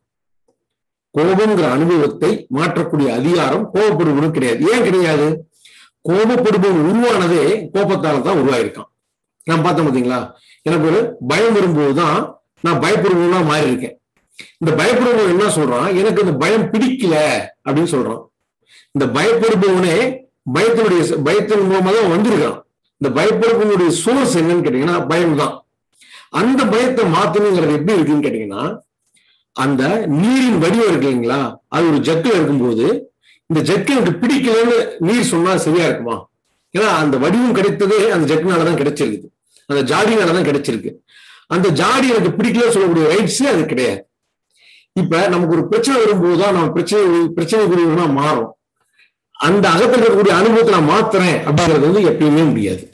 கோபங்கிற அனுபவத்தை மாற்றக்கூடிய அதிகாரம் கோபப்படுபவனுக்கு கிடையாது ஏன் கிடையாது கோபப்படுபவன் உருவானதே கோபத்தால தான் உருவாயிருக்கான் நான் பார்த்தேன் பார்த்தீங்களா எனக்கு ஒரு பயம் வரும்போதுதான் நான் பயப்படுபவனா மாறி இருக்கேன் இந்த பயப்படுபவன் என்ன சொல்றான் எனக்கு இந்த பயம் பிடிக்கல அப்படின்னு சொல்றான் இந்த பயப்படுபவனே பயத்தினுடைய பயத்தின் மூலமா தான் வந்திருக்கான் இந்த பயப்படுபவனுடைய சோர்ஸ் என்னன்னு கேட்டீங்கன்னா பயம் தான் அந்த பயத்தை மாத்தணுங்கிறது எப்படி இருக்குன்னு கேட்டீங்கன்னா அந்த நீரின் வடிவம் இருக்கு இல்லைங்களா அது ஒரு ஜக்கில் இருக்கும்போது இந்த ஜக்கு எனக்கு பிடிக்கலன்னு நீர் சொன்னா சரியா இருக்குமா ஏன்னா அந்த வடிவம் கிடைத்ததே அந்த ஜக்குனாலதான் கிடைச்சிருக்குது அந்த ஜாடினாலதான் கிடைச்சிருக்கு அந்த ஜாடி எனக்கு பிடிக்கல சொல்லக்கூடிய ரைட்ஸே அது கிடையாது இப்ப நமக்கு ஒரு பிரச்சனை வரும்போதுதான் நம்ம பிரச்சனை பிரச்சனைக்குரியவனா மாறும் அந்த அகத்தில் இருக்கக்கூடிய அனுபவத்தை நான் மாத்துறேன் அப்படிங்கிறது வந்து எப்பயுமே முடியாது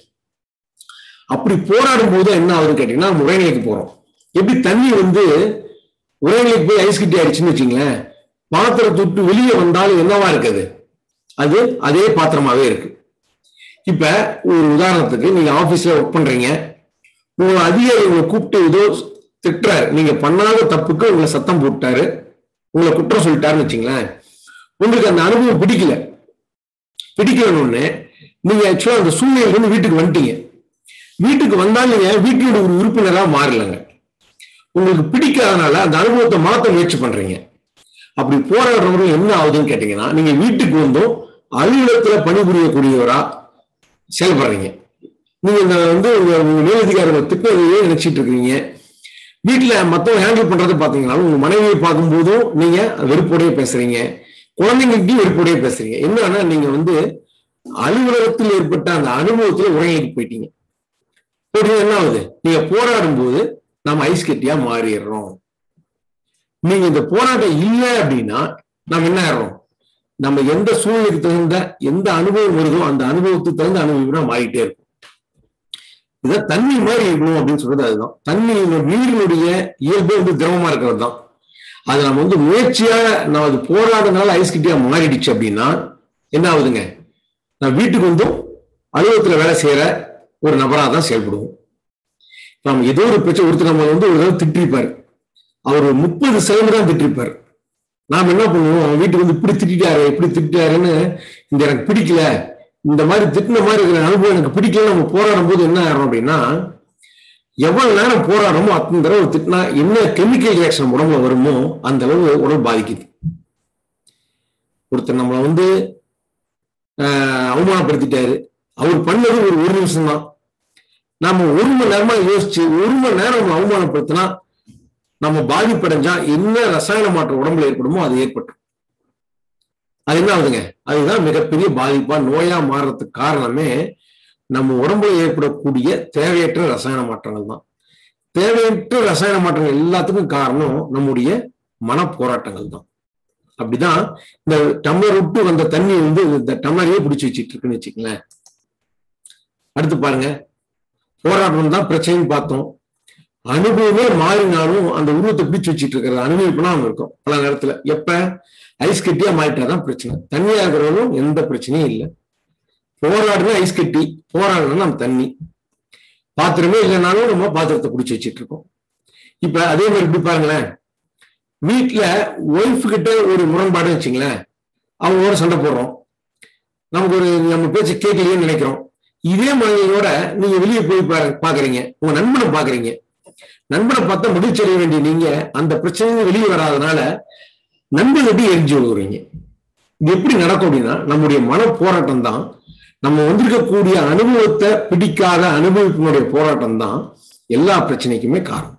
அப்படி போராடும் போது என்ன ஆகுதுன்னு கேட்டீங்கன்னா நம்ம உரைநிலைக்கு போறோம் எப்படி தண்ணி வந்து உரைநிலைக்கு போய் ஐஸ் கட்டி ஆயிடுச்சுன்னு வச்சுங்களேன் பாத்திரத்தை விட்டு வெளியே வந்தாலும் என்னவா இருக்குது அது அதே பாத்திரமாவே இருக்கு இப்ப ஒரு உதாரணத்துக்கு நீங்க ஆபீஸ்ல ஒர்க் பண்றீங்க உங்க அதிகாரி உங்களை கூப்பிட்டு ஏதோ திட்டுறாரு நீங்க பண்ணாத தப்புக்கு உங்களை சத்தம் போட்டாரு உங்களை குற்றம் சொல்லிட்டாருன்னு வச்சுங்களேன் உங்களுக்கு அந்த அனுபவம் பிடிக்கல பிடிக்கலன்னு நீங்க ஆக்சுவலா அந்த சூழ்நிலையில இருந்து வீட்டுக்கு வந்துட்டீங்க வீட்டுக்கு வந்தாலும் நீங்க வீட்டினுடைய ஒரு உறுப்பினரா மாறலங்க உங்களுக்கு பிடிக்காதனால அந்த அனுபவத்தை மாத்த முயற்சி பண்றீங்க அப்படி போராடுறவரும் என்ன ஆகுதுன்னு கேட்டீங்கன்னா நீங்க வீட்டுக்கு வந்தும் அலுவலகத்துல பணிபுரியக்கூடியவரா செயல்படுறீங்க நீங்க இந்த வந்து உங்க உங்க மேலதிகாரிகளை திட்டத்தையே நினைச்சிட்டு இருக்கிறீங்க வீட்டுல மத்தவங்க ஹேண்டில் பண்றதை பாத்தீங்கன்னா உங்க மனைவியை பார்க்கும்போதும் நீங்க வெறுப்போடய பேசுறீங்க குழந்தைங்கள்ட்டையும் வெறுப்போடய பேசுறீங்க என்னன்னா நீங்க வந்து அலுவலகத்தில் ஏற்பட்ட அந்த அனுபவத்துல உரையாடி போயிட்டீங்க போட்டீங்க என்ன ஆகுது நீங்க போராடும் போது நம்ம ஐஸ் கட்டியா மாறிடுறோம் நீங்க இந்த போராட்டம் இல்லை அப்படின்னா நம்ம என்ன ஆயிடுறோம் நம்ம எந்த சூழ்நிலைக்கு தகுந்த எந்த அனுபவம் வருதோ அந்த அனுபவத்துக்கு தகுந்த அனுபவம் மாறிட்டே இருக்கும் இதான் தண்ணி மாதிரி இருக்கணும் அப்படின்னு சொல்றது அதுதான் தண்ணி நீரினுடைய இயல்பே வந்து திரவமா இருக்கிறது தான் அது நம்ம வந்து முயற்சியா நம்ம அது போராடுறதுனால ஐஸ் கட்டியா மாறிடுச்சு அப்படின்னா என்ன ஆகுதுங்க நான் வீட்டுக்கு வந்தும் அலுவலகத்துல வேலை செய்யற ஒரு நபராக தான் செயல்படுவோம் நம்ம ஏதோ ஒரு பிரச்சனை ஒருத்தர் நம்ம வந்து ஒரு தடவை திட்டிருப்பாரு அவர் ஒரு முப்பது செகண்ட் தான் திட்டிருப்பாரு நாம என்ன பண்ணுவோம் அவன் வீட்டுக்கு வந்து இப்படி திட்டாரு இப்படி திட்டாருன்னு இந்த எனக்கு பிடிக்கல இந்த மாதிரி திட்டின மாதிரி இருக்கிற அனுபவம் எனக்கு பிடிக்கல நம்ம போராடும் போது என்ன ஆகிறோம் அப்படின்னா எவ்வளவு நேரம் போராடுறோமோ அத்தனை தடவை திட்டினா என்ன கெமிக்கல் ரியாக்ஷன் உடம்புல வருமோ அந்த அளவு உடம்பு பாதிக்குது ஒருத்தர் நம்மளை வந்து அவமானப்படுத்திட்டாரு அவர் பண்ணது ஒரு ஒரு நிமிஷம் தான் நாம ஒரு மணி நேரமா யோசிச்சு ஒரு மணி நேரம் நம்ம அவமானப்படுத்தினா நம்ம பாதிப்படைஞ்சா என்ன ரசாயன மாற்றம் உடம்புல ஏற்படுமோ அது ஏற்பட்டு அது என்ன ஆகுதுங்க அதுதான் மிகப்பெரிய பாதிப்பா நோயா மாறுறதுக்கு காரணமே நம்ம உடம்புல ஏற்படக்கூடிய தேவையற்ற ரசாயன மாற்றங்கள் தான் தேவையற்ற ரசாயன மாற்றங்கள் எல்லாத்துக்கும் காரணம் நம்முடைய மன போராட்டங்கள் தான் அப்படிதான் இந்த டம்ளர் விட்டு வந்த தண்ணி வந்து இந்த டம்ளரையே பிடிச்சி வச்சிட்டு இருக்குன்னு வச்சுக்கங்களேன் அடுத்து பாருங்க போராட்டம் தான் பிரச்சனைன்னு பார்த்தோம் அனுபவமே மாறினாலும் அந்த உருவத்தை பிடிச்சு வச்சுட்டு இருக்கிற அனுபவிப்புனா இருக்கும் பல நேரத்துல எப்ப ஐஸ் கட்டியா மாறிட்டாதான் பிரச்சனை தண்ணியா இருக்கிறவங்களும் எந்த பிரச்சனையும் இல்லை போராடுனா ஐஸ் கட்டி போராடுனா நம்ம தண்ணி பாத்திரமே இல்லைனாலும் நம்ம பாத்திரத்தை பிடிச்சி வச்சிட்டு இருக்கோம் இப்ப அதே மாதிரி இப்படி பாருங்களேன் வீட்டுல ஒய்ஃப் கிட்ட ஒரு முரண்பாடு வச்சுங்களேன் அவங்களோட சண்டை போடுறோம் நமக்கு ஒரு நம்ம பேச்சு கேட்கலையேன்னு நினைக்கிறோம் இதே மனிதனோட நீங்க வெளியே போய் பாக்குறீங்க உங்க நண்பனை பாக்குறீங்க நண்பனை பார்த்தா முடிச்செறிய வேண்டிய நீங்க அந்த பிரச்சனை வெளியே வராதனால நண்பன் எப்படி எரிஞ்சு விழுகுறீங்க இது எப்படி நடக்கும் அப்படின்னா நம்முடைய மன போராட்டம் தான் நம்ம வந்திருக்கக்கூடிய அனுபவத்தை பிடிக்காத அனுபவிப்பினுடைய போராட்டம் தான் எல்லா பிரச்சனைக்குமே காரணம்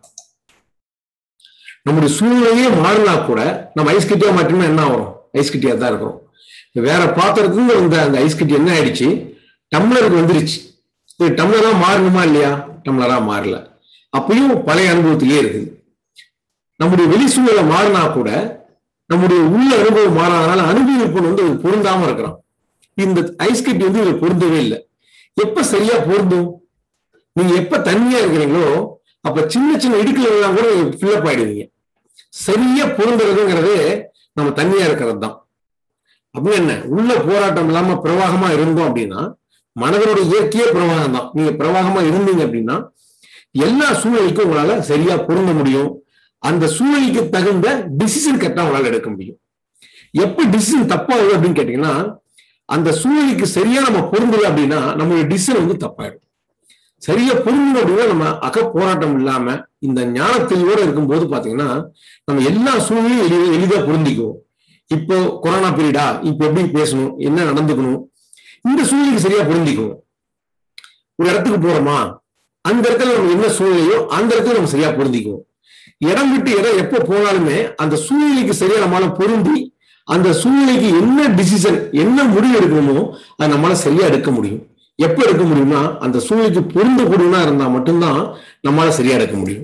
நம்முடைய சூழ்நிலையே மாறினா கூட நம்ம ஐஸ் கட்டியா மாற்றமே என்ன ஆகும் ஐஸ் கட்டியா தான் இருக்கிறோம் வேற பாத்திரத்துல வந்த அந்த ஐஸ் கட்டி என்ன ஆயிடுச்சு டம்ளருக்கு வந்துருச்சு இது டம்ளரா மாறணுமா இல்லையா டம்ளரா மாறல அப்பயும் பழைய அனுபவத்திலேயே இருக்குது நம்முடைய வெளி சூழ்நிலை மாறினா கூட நம்முடைய உள்ள அனுபவம் மாறாதனால அனுபவிப்பு வந்து அது பொருந்தாம இருக்கிறோம் இந்த ஐஸ் கட்டி வந்து இது பொருந்தவே இல்லை எப்ப சரியா பொருந்தும் நீங்க எப்ப தனியா இருக்கிறீங்களோ அப்ப சின்ன சின்ன இடுக்குல எல்லாம் கூட ஃபில்லப் ஆயிடுவீங்க சரியா பொருந்துறதுங்கிறது நம்ம தனியா இருக்கிறது தான் அப்படி என்ன உள்ள போராட்டம் இல்லாம பிரவாகமா இருந்தோம் அப்படின்னா மனதனோட இயற்கையே பிரவாகம் தான் நீங்க பிரவாகமா இருந்தீங்க அப்படின்னா எல்லா சூழ்நிலைக்கும் உங்களால சரியா பொருந்த முடியும் அந்த சூழ்நிலைக்கு தகுந்த டிசிஷன் கரெக்டா உங்களால எடுக்க முடியும் எப்ப டிசிஷன் தப்பாகுது அப்படின்னு கேட்டீங்கன்னா அந்த சூழ்நிலைக்கு சரியா நம்ம பொருந்தல அப்படின்னா நம்மளுடைய டிசிஷன் வந்து தப்பாயிடும் சரியா பொருந்தணும் அப்படின்னா நம்ம அக போராட்டம் இல்லாம இந்த ஞானத்தையோட இருக்கும்போது பாத்தீங்கன்னா நம்ம எல்லா சூழ்நிலையும் எளித எளிதா பொருந்திக்குவோம் இப்போ கொரோனா பீரியடா இப்போ எப்படி பேசணும் என்ன நடந்துக்கணும் இந்த சூழ்நிலைக்கு சரியா பொருந்திக்குவோம் ஒரு இடத்துக்கு போறோமா அந்த இடத்துல நம்ம என்ன சூழ்நிலையோ அந்த இடத்துல நம்ம சரியா பொருந்திக்குவோம் இடம் விட்டு இடம் எப்போ போனாலுமே அந்த சூழ்நிலைக்கு சரியா நம்மளால பொருந்தி அந்த சூழ்நிலைக்கு என்ன டிசிஷன் என்ன முடிவு எடுக்கணுமோ அதை நம்மளால சரியா எடுக்க முடியும் எப்ப எடுக்க முடியும்னா அந்த சூழ்நிலைக்கு பொருந்தக்கூடியவனா இருந்தா மட்டும்தான் நம்மளால சரியா எடுக்க முடியும்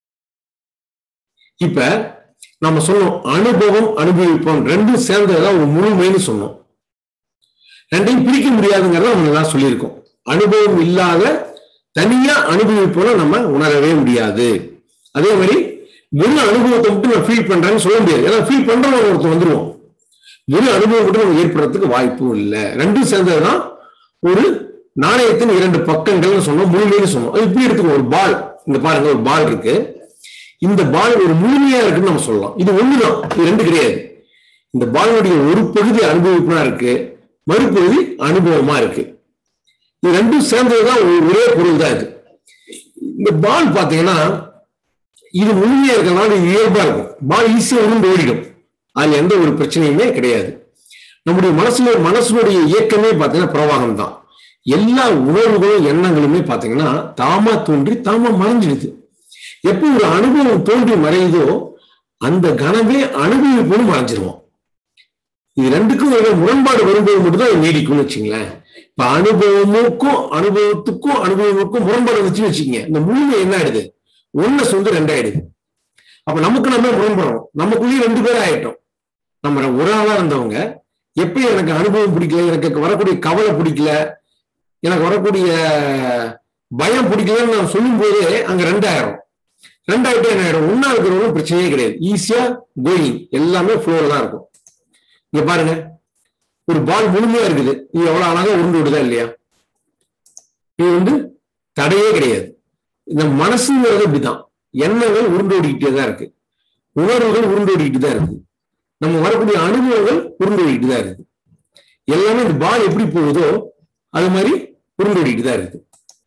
இப்ப நம்ம சொன்னோம் அனுபவம் அனுபவிப்போம் ரெண்டும் சேர்ந்ததுதான் ஒரு முழுமைன்னு சொன்னோம் ரெண்டையும் பிரிக்க முடியாதுங்கிறத நம்ம நல்லா சொல்லியிருக்கோம் அனுபவம் இல்லாத தனியா அனுபவிப்போம் நம்ம உணரவே முடியாது அதே மாதிரி வெறும் அனுபவத்தை மட்டும் நான் ஃபீல் பண்றேன்னு சொல்ல முடியாது ஏன்னா ஃபீல் பண்றவங்க ஒருத்தர் வந்துருவோம் வெறும் அனுபவம் மட்டும் நம்ம ஏற்படுறதுக்கு வாய்ப்பும் இல்லை ரெண்டும் சேர்ந்ததுதான் ஒரு நாணயத்தின் இரண்டு பக்கங்கள்னு சொன்னோம் முழுமைன்னு சொன்னோம் அது இப்படி எடுத்துக்கோ ஒரு பால் இந்த பாருங்க ஒரு பால் இருக்கு இந்த பால் ஒரு முழுமையா இருக்குன்னு நம்ம சொல்லலாம் இது ஒண்ணுதான் இது ரெண்டு கிடையாது இந்த பாலுடைய ஒரு பகுதி அனுபவிப்புனா இருக்கு மறுபகுதி அனுபவமா இருக்கு இது ரெண்டும் சேர்ந்ததுதான் ஒரே பொருள் தான் இது இந்த பால் பாத்தீங்கன்னா இது முழுமையா இருக்கிறதுனால இது இயல்பா இருக்கும் பால் ஈஸியா உருண்டு ஓடிடும் அதுல எந்த ஒரு பிரச்சனையுமே கிடையாது நம்முடைய மனசுல மனசுடைய இயக்கமே பாத்தீங்கன்னா பிரவாகம் தான் எல்லா உணர்வுகளும் எண்ணங்களுமே பாத்தீங்கன்னா தாமா தோன்றி தாமா மறைஞ்சிடுது எப்போ ஒரு அனுபவம் தோன்றி மறையுதோ அந்த கணமே அனுபவிப்புன்னு மறைஞ்சிருவோம் இது ரெண்டுக்கும் ஒரு முரண்பாடு வரும்போது மட்டும்தான் அது நீடிக்கும்னு வச்சுங்களேன் இப்ப அனுபவமுக்கும் அனுபவத்துக்கும் அனுபவமுக்கும் முரண்பாடு வந்துச்சுன்னு வச்சுக்கோங்க இந்த முழுமை என்ன ஆயிடுது ஒன்னு சொந்து ரெண்டாயிடுது அப்ப நமக்கு நம்ம முரண்படுறோம் நமக்குள்ளேயே ரெண்டு பேரும் ஆயிட்டோம் நம்ம ஒரு ஆளா இருந்தவங்க எப்படி எனக்கு அனுபவம் பிடிக்கல எனக்கு வரக்கூடிய கவலை பிடிக்கல எனக்கு வரக்கூடிய பயம் பிடிக்கலன்னு நான் சொல்லும் போதே அங்க ரெண்டாயிரம் ரெண்டாயிரத்தி என்ன ஆயிடும் ஒன்னா இருக்கிறவங்களும் பிரச்சனையே கிடையாது ஈஸியா கோயிங் எல்லாமே ஃப்ளோல தான் இருக்கும் இங்க பாருங்க ஒரு பால் முழுமையா இருக்குது இது எவ்வளவு அழகா உருண்டு விடுதா இல்லையா இது வந்து தடையே கிடையாது இந்த மனசுங்கிறது இப்படிதான் எண்ணங்கள் உருண்டு ஓடிக்கிட்டே தான் இருக்கு உணர்வுகள் உருண்டு ஓடிக்கிட்டு தான் இருக்கு நம்ம வரக்கூடிய அனுபவங்கள் உருண்டு ஓடிக்கிட்டு தான் இருக்கு எல்லாமே இந்த பால் எப்படி போகுதோ அது மாதிரி உருண்டு ஓடிக்கிட்டு தான் இருக்கு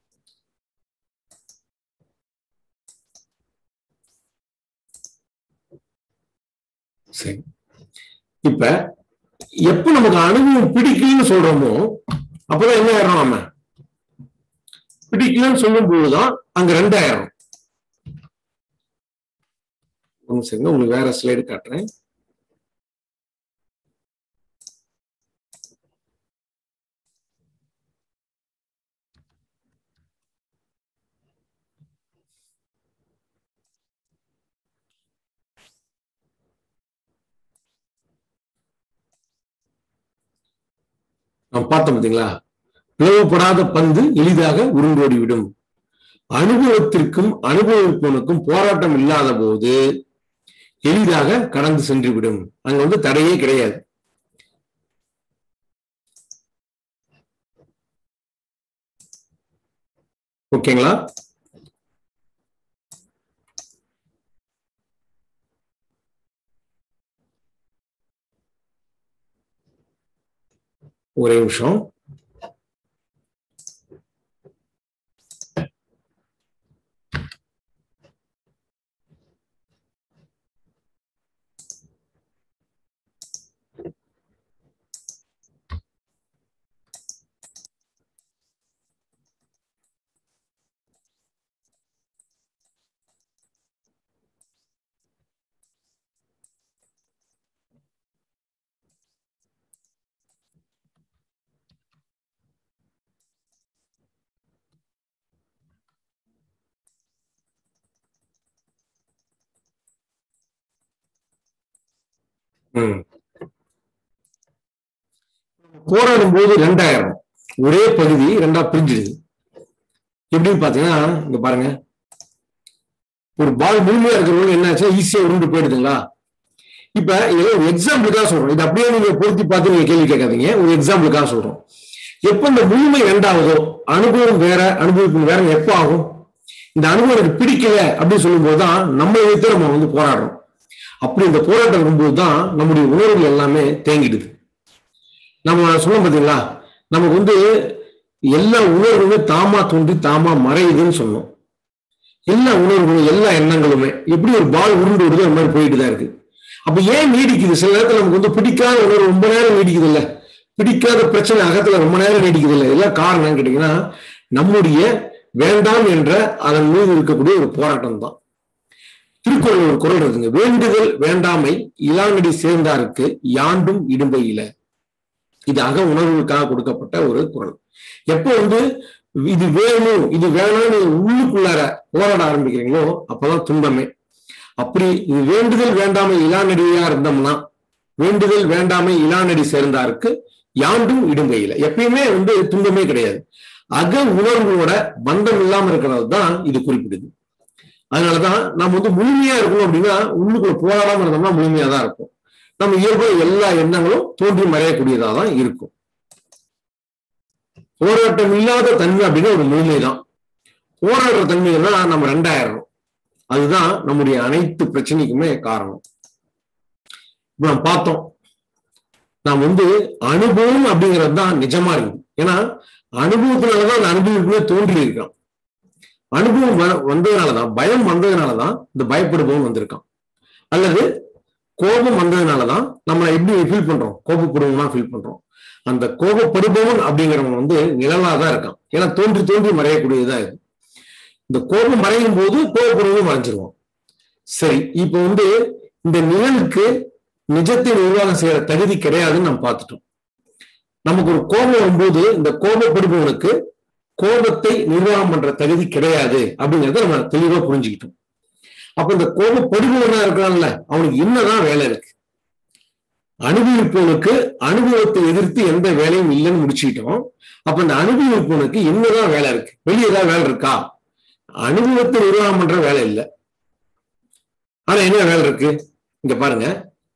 சரி இப்ப எப்ப நமக்கு அனுபவம் பிடிக்கலன்னு சொல்றோமோ அப்பதான் என்ன ஆயிரம் நம்ம பிடிக்கலன்னு சொல்லும் போதுதான் அங்க ரெண்டாயிரம் ஒன்று சரிங்க உங்களுக்கு வேற ஸ்லைடு காட்டுறேன் நாம் பார்த்தோம் பார்த்தீங்களா பிளவுபடாத பந்து எளிதாக உருண்டோடிவிடும் அனுபவத்திற்கும் அனுபவிப்பவனுக்கும் போராட்டம் இல்லாத போது எளிதாக கடந்து சென்று விடும் அங்க வந்து தடையே கிடையாது ஓகேங்களா ஒரே நிமிஷம் ம். போராடும் போது ரெண்டாயிரம் ஒரே பகுதி ரெண்டா பிரிஞ்சிடுது எப்படின்னு பாத்தீங்கன்னா இங்க பாருங்க ஒரு பால் முழுமையா இருக்கிறவங்க என்ன ஆச்சு ஈஸியா உருண்டு போயிடுதுங்களா இப்ப ஏதோ ஒரு எக்ஸாம்பிளுக்காக சொல்றோம் இது அப்படியே நீங்க பொருத்தி பார்த்து நீங்க கேள்வி கேட்காதீங்க ஒரு எக்ஸாம்பிளுக்காக சொல்றோம் எப்ப இந்த முழுமை ரெண்டாவதோ அனுபவம் வேற அனுபவிப்பு வேற எப்போ ஆகும் இந்த அனுபவம் எனக்கு பிடிக்கல அப்படின்னு சொல்லும்போது தான் நம்ம வைத்து நம்ம வந்து போராடுறோம் அப்படி இந்த போராட்டம் வரும்போது தான் நம்முடைய உணர்வுகள் எல்லாமே தேங்கிடுது நம்ம சொன்னோம் பார்த்தீங்களா நமக்கு வந்து எல்லா உணர்வுமே தாமா தோன்றி தாமா மறையுதுன்னு சொன்னோம் எல்லா உணர்வுகளும் எல்லா எண்ணங்களுமே எப்படி ஒரு பால் உருண்டு விடுதோ அந்த மாதிரி போயிட்டு தான் இருக்கு அப்ப ஏன் நீடிக்குது சில நேரத்துல நமக்கு வந்து பிடிக்காத உணர்வு ரொம்ப நேரம் நீடிக்குது இல்ல பிடிக்காத பிரச்சனை அகத்துல ரொம்ப நேரம் நீடிக்குது இல்ல எல்லாம் காரணம் கேட்டீங்கன்னா நம்முடைய வேண்டாம் என்ற அதன் மீது இருக்கக்கூடிய ஒரு போராட்டம் தான் திருக்குறள் ஒரு குரல் இருக்குங்க வேண்டுதல் வேண்டாமை இளாநடி சேர்ந்தாருக்கு யாண்டும் இடும்பை இல இது அக உணர்வுக்காக கொடுக்கப்பட்ட ஒரு குரல் எப்போ வந்து இது வேணும் இது வேணும்னு உள்ளுக்குள்ளார போராட ஆரம்பிக்கிறீங்களோ அப்பதான் துன்பமே அப்படி இது வேண்டுதல் வேண்டாமை இளாநடியா இருந்தோம்னா வேண்டுதல் வேண்டாமை இளாநடி சேர்ந்தாருக்கு யாண்டும் இடுங்கையில எப்பயுமே வந்து துன்பமே கிடையாது அக உணர்வோட பந்தம் இல்லாம இருக்கிறது தான் இது குறிப்பிடுது அதனாலதான் நம்ம வந்து முழுமையா இருக்கணும் அப்படின்னா உள்ளுக்குள்ள போராடாம இருந்தோம்னா முழுமையா தான் இருக்கும் நம்ம இயல்பு எல்லா எண்ணங்களும் தோன்றி மறையக்கூடியதா தான் இருக்கும் போராட்டம் இல்லாத தன்மை அப்படின்னு ஒரு முழுமைதான் போராடுற தன்மைன்னா நம்ம ரெண்டாயிரம் அதுதான் நம்முடைய அனைத்து பிரச்சனைக்குமே காரணம் இப்ப நம்ம பார்த்தோம் நாம் வந்து அனுபவம் அப்படிங்கிறது தான் நிஜமா இருக்குது ஏன்னா அனுபவத்தினாலதான் அந்த அனுபவமே தோன்றி இருக்கான் அனுபவம் வ- வந்ததுனாலதான் பயம் வந்ததுனாலதான் இந்த பயப்படுபவன் வந்திருக்கான் அல்லது கோபம் வந்ததுனாலதான் நம்ம எப்படி ஃபீல் பண்றோம் கோபப்படுவோம்னா ஃபீல் பண்றோம் அந்த கோபப்படுபவன் அப்படிங்கிறவன் வந்து நிழலா தான் இருக்கான் ஏன்னா தோன்றி தோன்றி மறையக்கூடியதா இது இந்த கோபம் மறையும் போது கோபப்படுவதும் மறைஞ்சிருவான் சரி இப்போ வந்து இந்த நிழலுக்கு நிஜத்தை நிர்வாகம் செய்யற தகுதி கிடையாதுன்னு நம்ம பார்த்துட்டோம் நமக்கு ஒரு கோபம் வரும்போது இந்த கோபப்படுபவனுக்கு கோபத்தை நிர்வாகம் பண்ற தகுதி கிடையாது அப்படிங்கறத நம்ம தெளிவா புரிஞ்சுக்கிட்டோம் அப்ப இந்த கோபப்படுபவனா இருக்கிறான்ல அவனுக்கு என்னதான் வேலை இருக்கு அனுபவிப்பவனுக்கு அனுபவத்தை எதிர்த்து எந்த வேலையும் இல்லைன்னு முடிச்சுக்கிட்டோம் அப்ப இந்த அனுபவிப்பவனுக்கு என்னதான் வேலை இருக்கு வெளியே ஏதாவது வேலை இருக்கா அனுபவத்தை நிர்வாகம் பண்ற வேலை இல்லை ஆனா என்ன வேலை இருக்கு இங்க பாருங்க